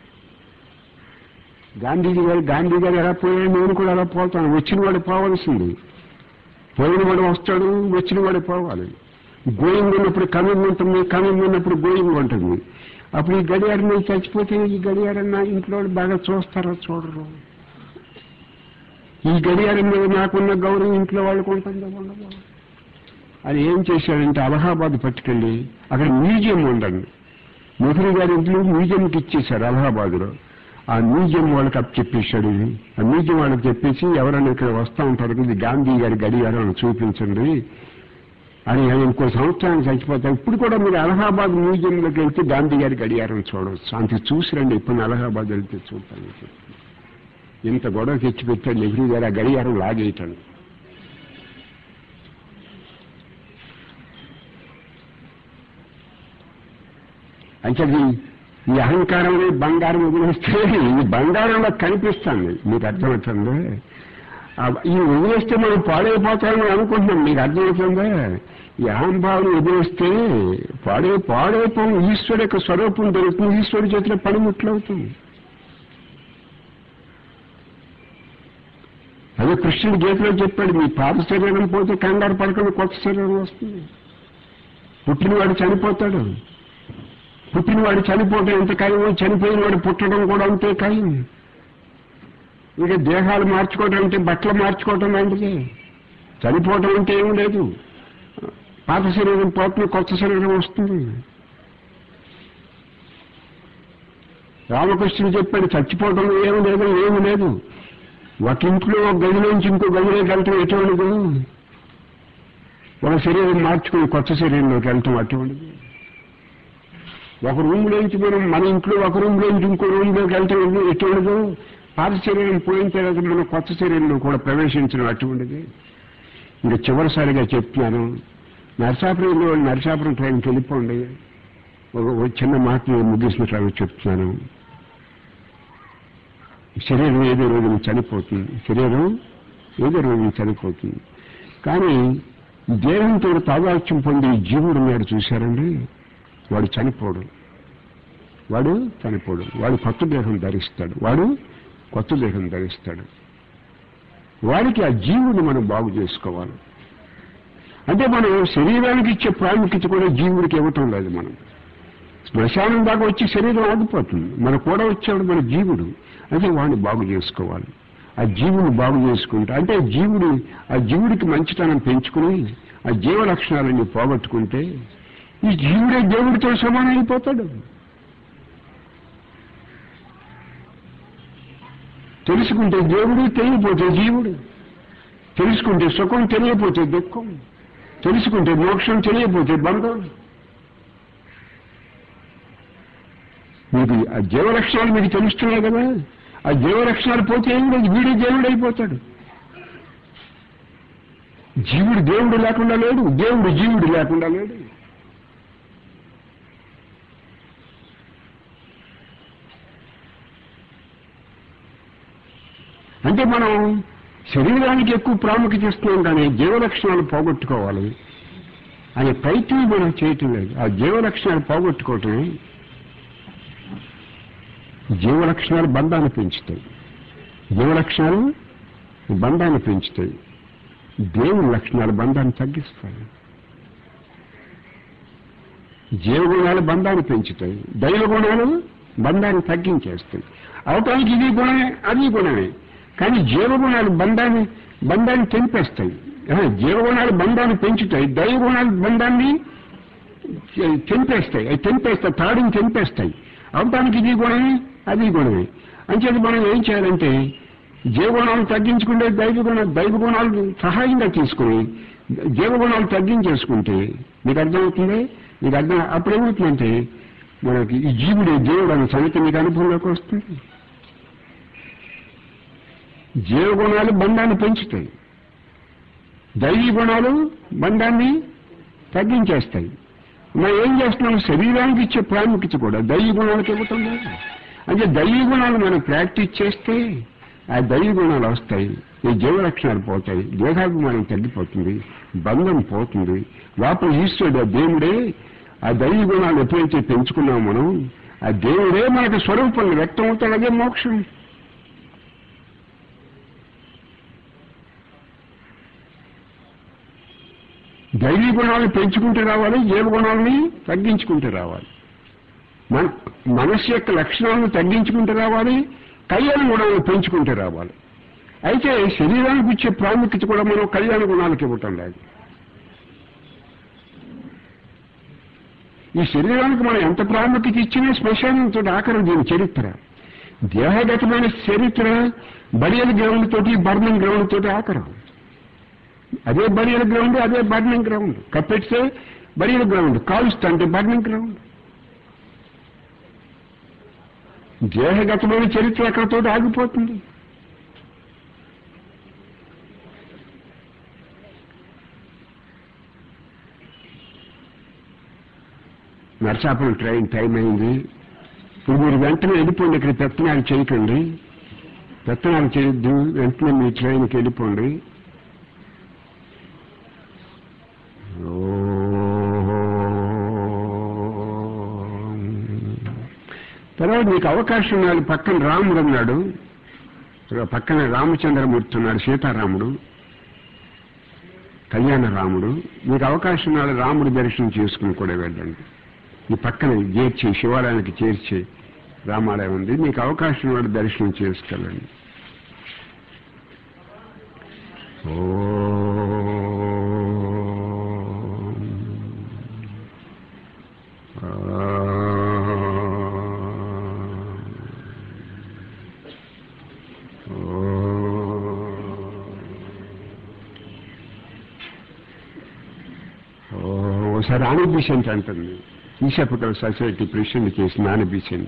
గాంధీజీ గారు గాంధీ గారు ఎలా పోయాడు నేను కూడా అలా పోతాను వచ్చిన వాడు పోవాల్సింది పోయిన వాడు వస్తాడు వచ్చిన వాడు పోవాలి గోయింగ్ ఉన్నప్పుడు కమింగ్ ఉంటుంది కమింగ్ ఉన్నప్పుడు గోయింగ్ ఉంటుంది అప్పుడు ఈ గడియారం నేను చచ్చిపోతే ఈ గడియారం నా ఇంట్లో వాళ్ళు బాగా చూస్తారో చూడరు ఈ గడియారం మీద నాకున్న గౌరవం ఇంట్లో వాళ్ళకు ఉంటుందో ఉండదు అది ఏం చేశాడంటే అలహాబాద్ పట్టుకెళ్ళి అక్కడ మ్యూజియం ఉండండి నెహ్రూ గారి ఇంట్లో మ్యూజియంకి ఇచ్చేశారు అలహాబాద్లో ఆ మ్యూజియం వాళ్ళకి అప్ చెప్పేశాడు ఇది ఆ మ్యూజియం వాళ్ళకి చెప్పేసి ఎవరైనా ఇక్కడ వస్తూ ఉంటారు కదా, ఇది గాంధీ గారి గడియారం అని చూపించండి అని ఆయన ఇంకో సంవత్సరానికి చచ్చిపోతారు ఇప్పుడు కూడా మీరు అలహాబాద్ మ్యూజియంలోకి వెళ్తే గాంధీ గారి గడియారం చూడవచ్చు అంత చూసి రండి ఇప్పుడు అలహాబాద్ వెళ్తే చూడటానికి ఇంత గొడవ తెచ్చి పెట్టాడు నెహ్రూ గారు ఆ గడియారం లాగేయటండి అంటే అది ఈ అహంకారం అనే బంగారం వదిలేస్తే ఈ బంగారంలో కనిపిస్తుంది మీకు అర్థమవుతుంది ఆ ఈ వదిలేస్తే మనం పాడైపోతామని అనుకుంటున్నాం మీకు అర్థమవుతుందా ఈ అహంభావం వదిలేస్తే పాడే పాడైపోం ఈశ్వరు యొక్క స్వరూపం దొరుకుతుంది ఈశ్వరుడి చేతిలో పనిముట్లవుతుంది అదే కృష్ణుడు గీతలో చెప్పాడు మీ పాత శరీరం పోతే కంగారు పడకుండా కొత్త శరీరం వస్తుంది పుట్టినవాడు చనిపోతాడు పుట్టినవాడు చనిపోవటం ఎంత ఖాయమో చనిపోయిన వాడు పుట్టడం కూడా అంతే ఖాయం ఇక దేహాలు మార్చుకోవటం అంటే బట్టలు మార్చుకోవటం లాంటిది చనిపోవటం అంటే ఏం లేదు పాత శరీరం పోతుంది కొత్త శరీరం వస్తుంది రామకృష్ణుడు చెప్పాడు చచ్చిపోవటం ఏమి లేదు ఏమి లేదు ఒక ఇంట్లో ఒక గది నుంచి ఇంకో గదిలోకి వెళ్ళటం ఎటువంటిది ఒక శరీరం మార్చుకుని కొత్త శరీరంలోకి వెళ్ళటం అటువంటిది ఒక రూమ్ నుంచి మనం మన ఇంట్లో ఒక రూమ్ నుంచి ఇంకో రూమ్ లోకి వెళ్తే ఎటువంటిదో పాత శరీరం పోయిన తర్వాత మనం కొత్త శరీరంలో కూడా ప్రవేశించడం అటువంటిది ఇంకా చివరిసారిగా చెప్తున్నాను నరసాపురంలో నరసాపురం ట్రైన్కి వెళ్ళిపోండి ఒక ఒక చిన్న మాట నేను ముగిసినట్లుగా చెప్తున్నాను శరీరం ఏదో రోజున చనిపోతుంది శరీరం ఏదో రోజున చనిపోతుంది కానీ దేహంతో తాదాత్యం పొంది జీవుడు ఉన్నాడు చూశారండి వాడు చనిపోడు వాడు చనిపోడు వాడు కొత్త దేహం ధరిస్తాడు వాడు కొత్త దేహం ధరిస్తాడు వాడికి ఆ జీవుని మనం బాగు చేసుకోవాలి అంటే మనం శరీరానికి ఇచ్చే ప్రాముఖ్యత కూడా జీవుడికి ఇవ్వటం లేదు మనం శ్మశానం దాకా వచ్చి శరీరం ఆగిపోతుంది మన కూడా వచ్చాడు మన జీవుడు అంటే వాడిని బాగు చేసుకోవాలి ఆ జీవుని బాగు చేసుకుంటే అంటే జీవుడు ఆ జీవుడికి మంచితనం పెంచుకుని ఆ జీవ లక్షణాలన్నీ పోగొట్టుకుంటే ఈ జీవుడే దేవుడితో సమానం అయిపోతాడు తెలుసుకుంటే దేవుడు తెలియపోతే జీవుడు తెలుసుకుంటే సుఖం తెలియపోతే దుఃఖం తెలుసుకుంటే మోక్షం తెలియపోతే బంధం మీకు ఆ జీవలక్షణాలు మీకు తెలుస్తున్నాయి కదా ఆ జీవలక్షణాలు పోతే ఏం లేదు వీడే దేవుడు అయిపోతాడు జీవుడు దేవుడు లేకుండా లేడు దేవుడు జీవుడు లేకుండా లేడు అంటే మనం శరీరానికి ఎక్కువ ప్రాముఖ్యత ఇస్తున్నాం కానీ జీవలక్షణాలు పోగొట్టుకోవాలి అనే ప్రయత్నం మనం చేయటం లేదు ఆ జీవలక్షణాలు పోగొట్టుకోవటం జీవలక్షణాలు బంధాన్ని పెంచుతాయి జీవలక్షణాలు బంధాన్ని పెంచుతాయి దేవుని లక్షణాలు బంధాన్ని తగ్గిస్తాయి జీవగుణాలు బంధాన్ని పెంచుతాయి దైవ గుణాలు బంధాన్ని తగ్గించేస్తాయి అవటానికి ఇది గుణమే అది గుణమే కానీ జీవగుణాలు బంధాన్ని బంధాన్ని తెంపేస్తాయి ఆ, జీవగుణాలు బంధాన్ని పెంచుతాయి దైవ గుణాలు బంధాన్ని తెంపేస్తాయి అవి తెంపేస్తాయి తాడిని తెంపేస్తాయి అవటానికి ఇది గుణమే అది గుణమే అంచేది మనం ఏం చేయాలంటే జీవగుణాలు తగ్గించుకుంటే దైవ గుణ దైవ గుణాలు సహాయంగా తీసుకుని జీవగుణాలు తగ్గించేసుకుంటే మీకు అర్థమవుతుంది మీకు అర్థం అప్పుడు ఏమవుతుందంటే మనకి ఈ జీవుడే దేవుడు అనే సంగతి మీకు అనుభవంలోకి వస్తుంది జీవగుణాలు బంధాన్ని పెంచుతాయి దైవీ గుణాలు బంధాన్ని తగ్గించేస్తాయి మనం ఏం చేస్తున్నాం శరీరానికి ఇచ్చే ప్రాముఖ్యత కూడా దైవీ గుణాలకు ఇవ్వటం లేదు అంటే దైవీ గుణాలు మనం ప్రాక్టీస్ చేస్తే ఆ దైవీ గుణాలు వస్తాయి ఈ జీవలక్షణాలు పోతాయి దేహాభిమానం తగ్గిపోతుంది బంధం పోతుంది లోపల ఈశ్వరుడు ఆ దేవుడే ఆ దైవీ గుణాలు ఎప్పుడైతే పెంచుకున్నామో మనం ఆ దేవుడే మనకు స్వరూపంలో వ్యక్తం అవుతాడు అదే మోక్షం దైవీ గుణాలను పెంచుకుంటూ రావాలి జీవ గుణాలని తగ్గించుకుంటూ రావాలి మన మనస్సు యొక్క లక్షణాలను తగ్గించుకుంటూ రావాలి కళ్యాణ గుణాలను పెంచుకుంటూ రావాలి అయితే శరీరానికి ఇచ్చే ప్రాముఖ్యత కూడా మనం కళ్యాణ గుణాలకు ఇవ్వటం లేదు ఈ శరీరానికి మనం ఎంత ప్రాముఖ్యత ఇచ్చినా శ్మశానంతో ఆఖరి దీని చరిత్ర దేహగతమైన చరిత్ర బడియల గ్రౌండ్ తోటి బర్నింగ్ గ్రౌండ్ తోటి ఆఖరం అదే బరియల గ్రౌండ్ అదే బర్నింగ్ గ్రౌండ్ కప్పెట్సే బరియల గ్రౌండ్ కాలుస్తా అంటే బర్నింగ్ గ్రౌండ్ దేహగతమైన చరిత్ర అక్కడతో ఆగిపోతుంది నర్సాపురం ట్రైన్ టైం అయింది ఇప్పుడు మీరు వెంటనే వెళ్ళిపోండి ఇక్కడ పెత్తనాలు చేయకండి పెత్తనాలు చేయొద్దు వెంటనే మీ ట్రైన్కి వెళ్ళిపోండి తర్వాత మీకు అవకాశం ఉన్నాడు పక్కన రాముడు ఉన్నాడు పక్కన రామచంద్రమూర్తి ఉన్నాడు సీతారాముడు కళ్యాణ రాముడు మీకు అవకాశం ఉన్నాడు రాముడి దర్శనం చేసుకుని కూడా వెళ్ళండి ఈ పక్కన చేర్చి శివాలయానికి చేర్చి రామాలయం ఉంది మీకు అవకాశం ఉన్నాడు దర్శనం చేసుకెళ్ళండి ఒకసారి ఆని బీసెంట్ అంటుంది ఈశాపకల్ సొసైటీ ప్రెసిడెంట్ చేసిన ఆని బీసెంట్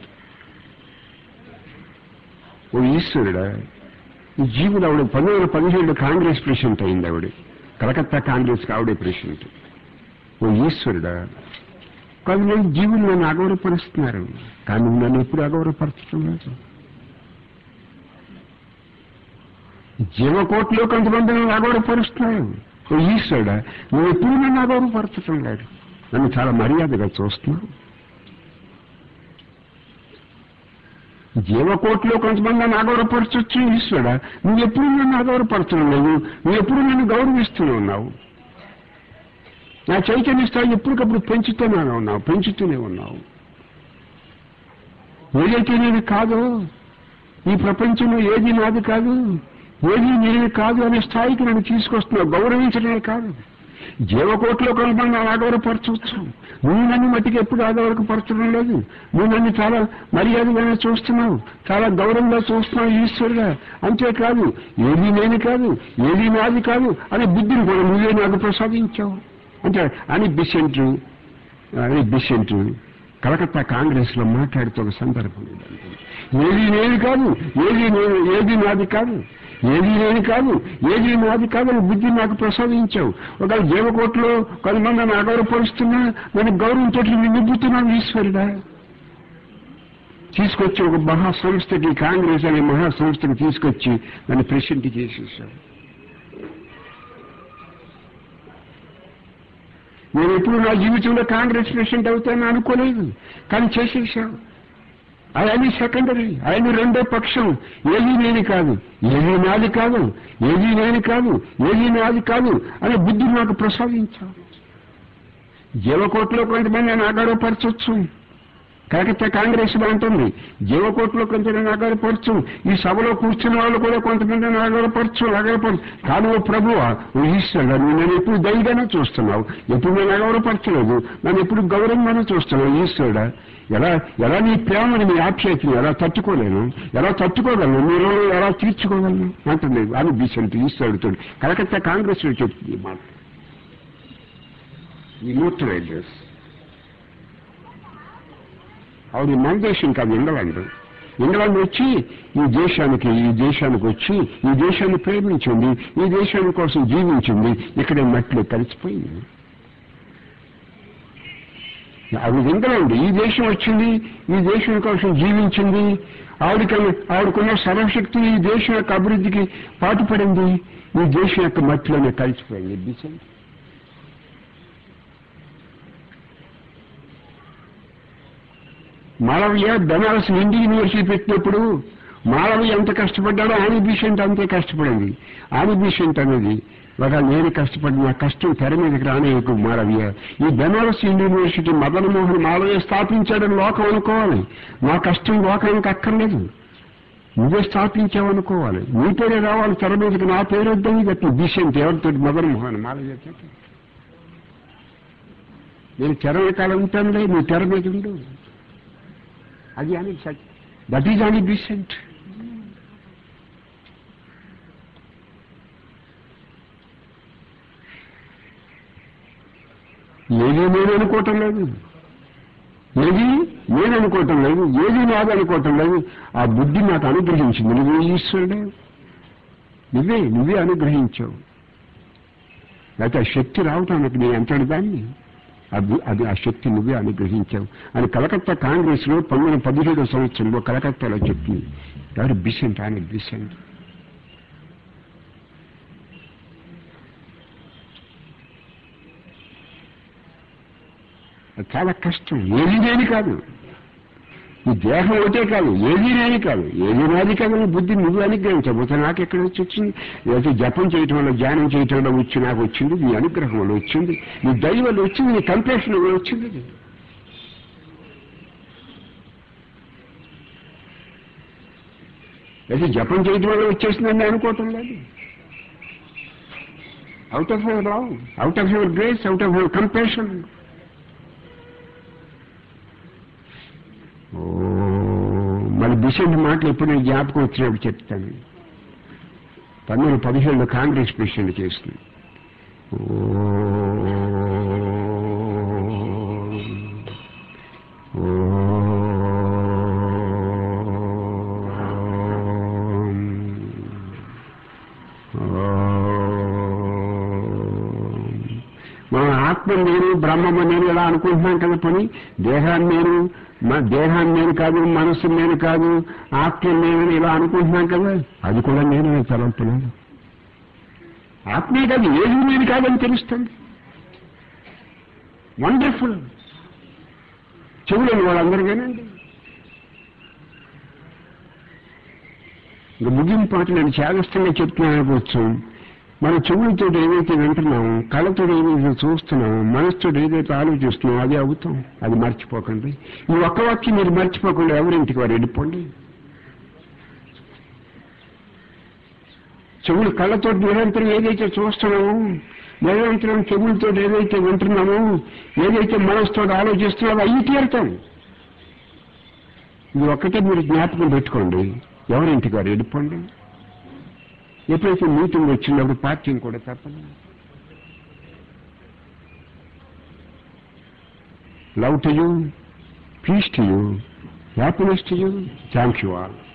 ఓ ఈశ్వరుడా ఈ జీవులు ఆవిడ పంతొమ్మిది వందల పదిహేడు కాంగ్రెస్ ప్రెసిడెంట్ అయింది ఆవిడ కలకత్తా కాంగ్రెస్ ఆవిడే ప్రెసిడెంట్ ఓ ఈశ్వరుడా కొంతమంది జీవులు నన్ను అగౌరవపరుస్తున్నారు కానీ నన్ను ఎప్పుడు అగౌరవపరచడం లేదు జీవకోట్లో కొంతమంది నన్ను అగౌరవపరుస్తున్నారు ఓ ఈశ్వరుడా నువ్వు ఎప్పుడు నన్ను అగౌరవపరచడం లేదు నన్ను చాలా మర్యాదగా చూస్తున్నావు జీవకోట్లో కొంతమంది నన్ను అగౌరవపరచొచ్చు ఈశ్వరుడా నువ్వు ఎప్పుడు నన్ను అగౌరవపరచడం లేదు నువ్వు ఎప్పుడు నన్ను గౌరవిస్తూనే ఉన్నావు నా చైతన్య స్థాయి ఎప్పటికప్పుడు పెంచుతూనే ఉన్నావు పెంచుతూనే ఉన్నావు ఏదైతే నేను కాదో ఈ ప్రపంచంలో ఏది నాది కాదు ఏది నేను కాదు అనే స్థాయికి నన్ను తీసుకొస్తున్నావు గౌరవించడమే కాదు జీవకోట్లో కొంతమంది నన్ను ఆగౌరవపరచవచ్చు నువ్వు నన్ను మట్టికి ఎప్పుడు ఆగౌరవపరచడం లేదు నువ్వు నన్ను చాలా మర్యాదగానే చూస్తున్నావు చాలా గౌరవంగా చూస్తున్నావు ఈశ్వరుగా అంతేకాదు ఏది నేను కాదు ఏది నాది కాదు అనే బుద్ధిని కూడా నువ్వే నాకు ప్రసాదించావు అంటే అని బిసెంట్ అని బిసెంట్ కలకత్తా కాంగ్రెస్ లో మాట్లాడుతూ ఒక సందర్భం ఇదంతా. ఏది నేను కాదు ఏది నేను ఏది నాది కాదు ఏది నేను కాదు ఏది నాది కాదు అని బుద్ధి నాకు ప్రసాదించావు ఒకవేళ జీవకోట్లో కొంతమంది నన్ను అగౌరవపరుస్తున్నా నన్ను గౌరవంతో నింపుతున్నాను ఈశ్వరుడా తీసుకొచ్చి ఒక మహా సంస్థకి కాంగ్రెస్ అనే మహా సంస్థకి తీసుకొచ్చి నన్ను ప్రెసిడెంట్ చేసేసాడు నేను ఎప్పుడు నా జీవితంలో కాంగ్రెస్ ప్రెసిడెంట్ అవుతానని అనుకోలేదు కానీ చేసేసావు అవన్నీ సెకండరీ ఆయన రెండో పక్షం ఏది నేను కాదు ఏది నాది కాదు ఏది నేను కాదు ఏది నాది కాదు అనే బుద్ధి నాకు ప్రసాదించావు జీవకోట్లో కొంతమంది నేను ఆగౌరవపరచవచ్చు కలకత్తా కాంగ్రెస్ లో ఉంటుంది జీవకోట్లో కొంచెం నగరపరచు ఈ సభలో కూర్చున్న వాళ్ళు కూడా కొంతమంది నగరపరచు నగరపరచు కానీ ఓ ప్రభు ఈశ్వరుడు నువ్వు నేను ఎప్పుడు దయగానే చూస్తున్నావు ఎప్పుడు నేను నగరపరచలేదు నన్ను ఎప్పుడు గౌరవంగానే చూస్తున్నావు ఈశ్వరుడా ఎలా ఎలా నీ ప్రేమని నీ ఆప్యాయతని ఎలా తట్టుకోలేను ఎలా తట్టుకోగలను మీరు ఎలా తీర్చుకోగలను అంటుంది అని బీసెంట్ ఈశ్వరుడితో కలకత్తా కాంగ్రెస్ లో చెప్తుంది ఈ మాట ఈ న్యూట్రలైజర్స్ ఆవిడ మన దేశం కాదు ఇంగ్లాండ్ ఇంగ్లాండ్ వచ్చి ఈ దేశానికి ఈ దేశానికి వచ్చి ఈ దేశాన్ని ప్రేమించింది ఈ దేశాని కోసం జీవించింది ఇక్కడ మట్టిలో కలిసిపోయింది ఆవిడ ఇంగ్లాండ్ ఈ దేశం వచ్చింది ఈ దేశం కోసం జీవించింది ఆవిడకి ఆవిడకున్న సర్వశక్తి ఈ దేశం యొక్క అభివృద్ధికి పాటుపడింది ఈ దేశం యొక్క మట్టిలోనే కలిసిపోయింది బిసెంట్ మాలవయ్య బెనారస్ హిందీ యూనివర్సిటీ పెట్టినప్పుడు మాలవయ్య ఎంత కష్టపడ్డాడో ఆని బీసెంట్ అంతే కష్టపడింది ఆని బీసెంట్ అనేది ఒక నేను కష్టపడి నా కష్టం తెర మీదకి రానేకు మాలవయ్య ఈ బెనారస్ హిందూ యూనివర్సిటీ మదన్ మోహన్ మాలవయ్య స్థాపించాడని లోకం అనుకోవాలి నా కష్టం లోకానికి అక్కర్లేదు నువ్వే స్థాపించావనుకోవాలి నీ పేరే రావాలి తెర మీదకి నా పేరు వద్దని చెప్పి బీసెంట్ ఎవరితో మదన్ మోహన్ మాలవయ్య చెప్పి నేను తెర వెనకాల ఉంటానులే నువ్వు తెర మీద ఉండు అది అని దట్ ఈజ్ అని డీసెంట్ ఏది నేను అనుకోవటం లేదు ఏది నేను అనుకోవటం లేదు ఏది నాది అనుకోవటం లేదు ఆ బుద్ధి నాకు అనుగ్రహించింది నువ్వే ఈశ్వరుడే నువ్వే నువ్వే అనుగ్రహించావు లేకపోతే ఆ శక్తి రావటానికి నేను ఎంతటి దాన్ని అది అది ఆ శక్తి నువ్వే అనుగ్రహించావు అని కలకత్తా కాంగ్రెస్ లో పంతొమ్మిది పదిహేడో సంవత్సరంలో కలకత్తాలో చెప్పింది ఎవరు బిసెంట్ ఆయన బిసెంట్ అది చాలా కష్టం ఏది లేని కాదు ఈ దేహం ఒకటే కాదు ఏది లేని కాదు ఏది నాది కాదు బుద్ధి నువ్వు అనుగ్రహించబోతే నాకు ఎక్కడ వచ్చి వచ్చింది లేకపోతే జపం చేయటం వల్ల ధ్యానం చేయటం వల్ల వచ్చి నాకు వచ్చింది నీ అనుగ్రహం వల్ల వచ్చింది నీ దయ వల్ల వచ్చింది నీ కంప్లేషన్ వల్ల వచ్చింది అయితే జపం చేయటం వల్ల వచ్చేసిందని అనుకోవటం లేదు out of our love out of our grace out of our compassion మరి బిషెంట్ మాటలు ఎప్పుడు నేను జ్ఞాపకం వచ్చినప్పుడు చెప్తాను పంతొమ్మిది పదిహేడులో కాంగ్రెస్ ప్రెసిడెంట్ చేస్తుంది మనం ఆత్మ నేను బ్రహ్మము నేను ఇలా అనుకుంటున్నాం కదా పని దేహాన్ని నేను మా దేహాన్ని నేను కాదు మనస్సు నేను కాదు ఆత్మ నేను ఇలా అనుకుంటున్నాం కదా అది కూడా నేను తలంపులేదు ఆత్మే కాదు ఏది నేను కాదని తెలుస్తుంది వండర్ఫుల్ చెవులేని వాళ్ళందరికీనండి ఇంకా ముగింపు పాట నేను చేదస్తంగా చెప్తున్నాను అనుకోవచ్చు మన చెవులతో ఏదైతే వింటున్నామో కళ్ళతో ఏదైతే చూస్తున్నామో మనసుతో ఏదైతే ఆలోచిస్తున్నామో అది అవుతాం అది మర్చిపోకండి ఈ ఒక్క వాక్యం మీరు మర్చిపోకుండా ఎవరింటికి వారు వెళ్ళిపోండి చెవులు కళ్ళతో నిరంతరం ఏదైతే చూస్తున్నామో నిరంతరం చెవులతో ఏదైతే వింటున్నామో ఏదైతే మనసుతో ఆలోచిస్తున్నామో అవి తీరుతాం ఇది ఒక్కటే మీరు జ్ఞాపకం పెట్టుకోండి ఎవరింటికి వారు వెళ్ళిపోండి ఎప్పుడైతే మీటింగ్ వచ్చినప్పుడు పార్టీని కూడా తప్పదు love to you peace to you happiness to you thank you all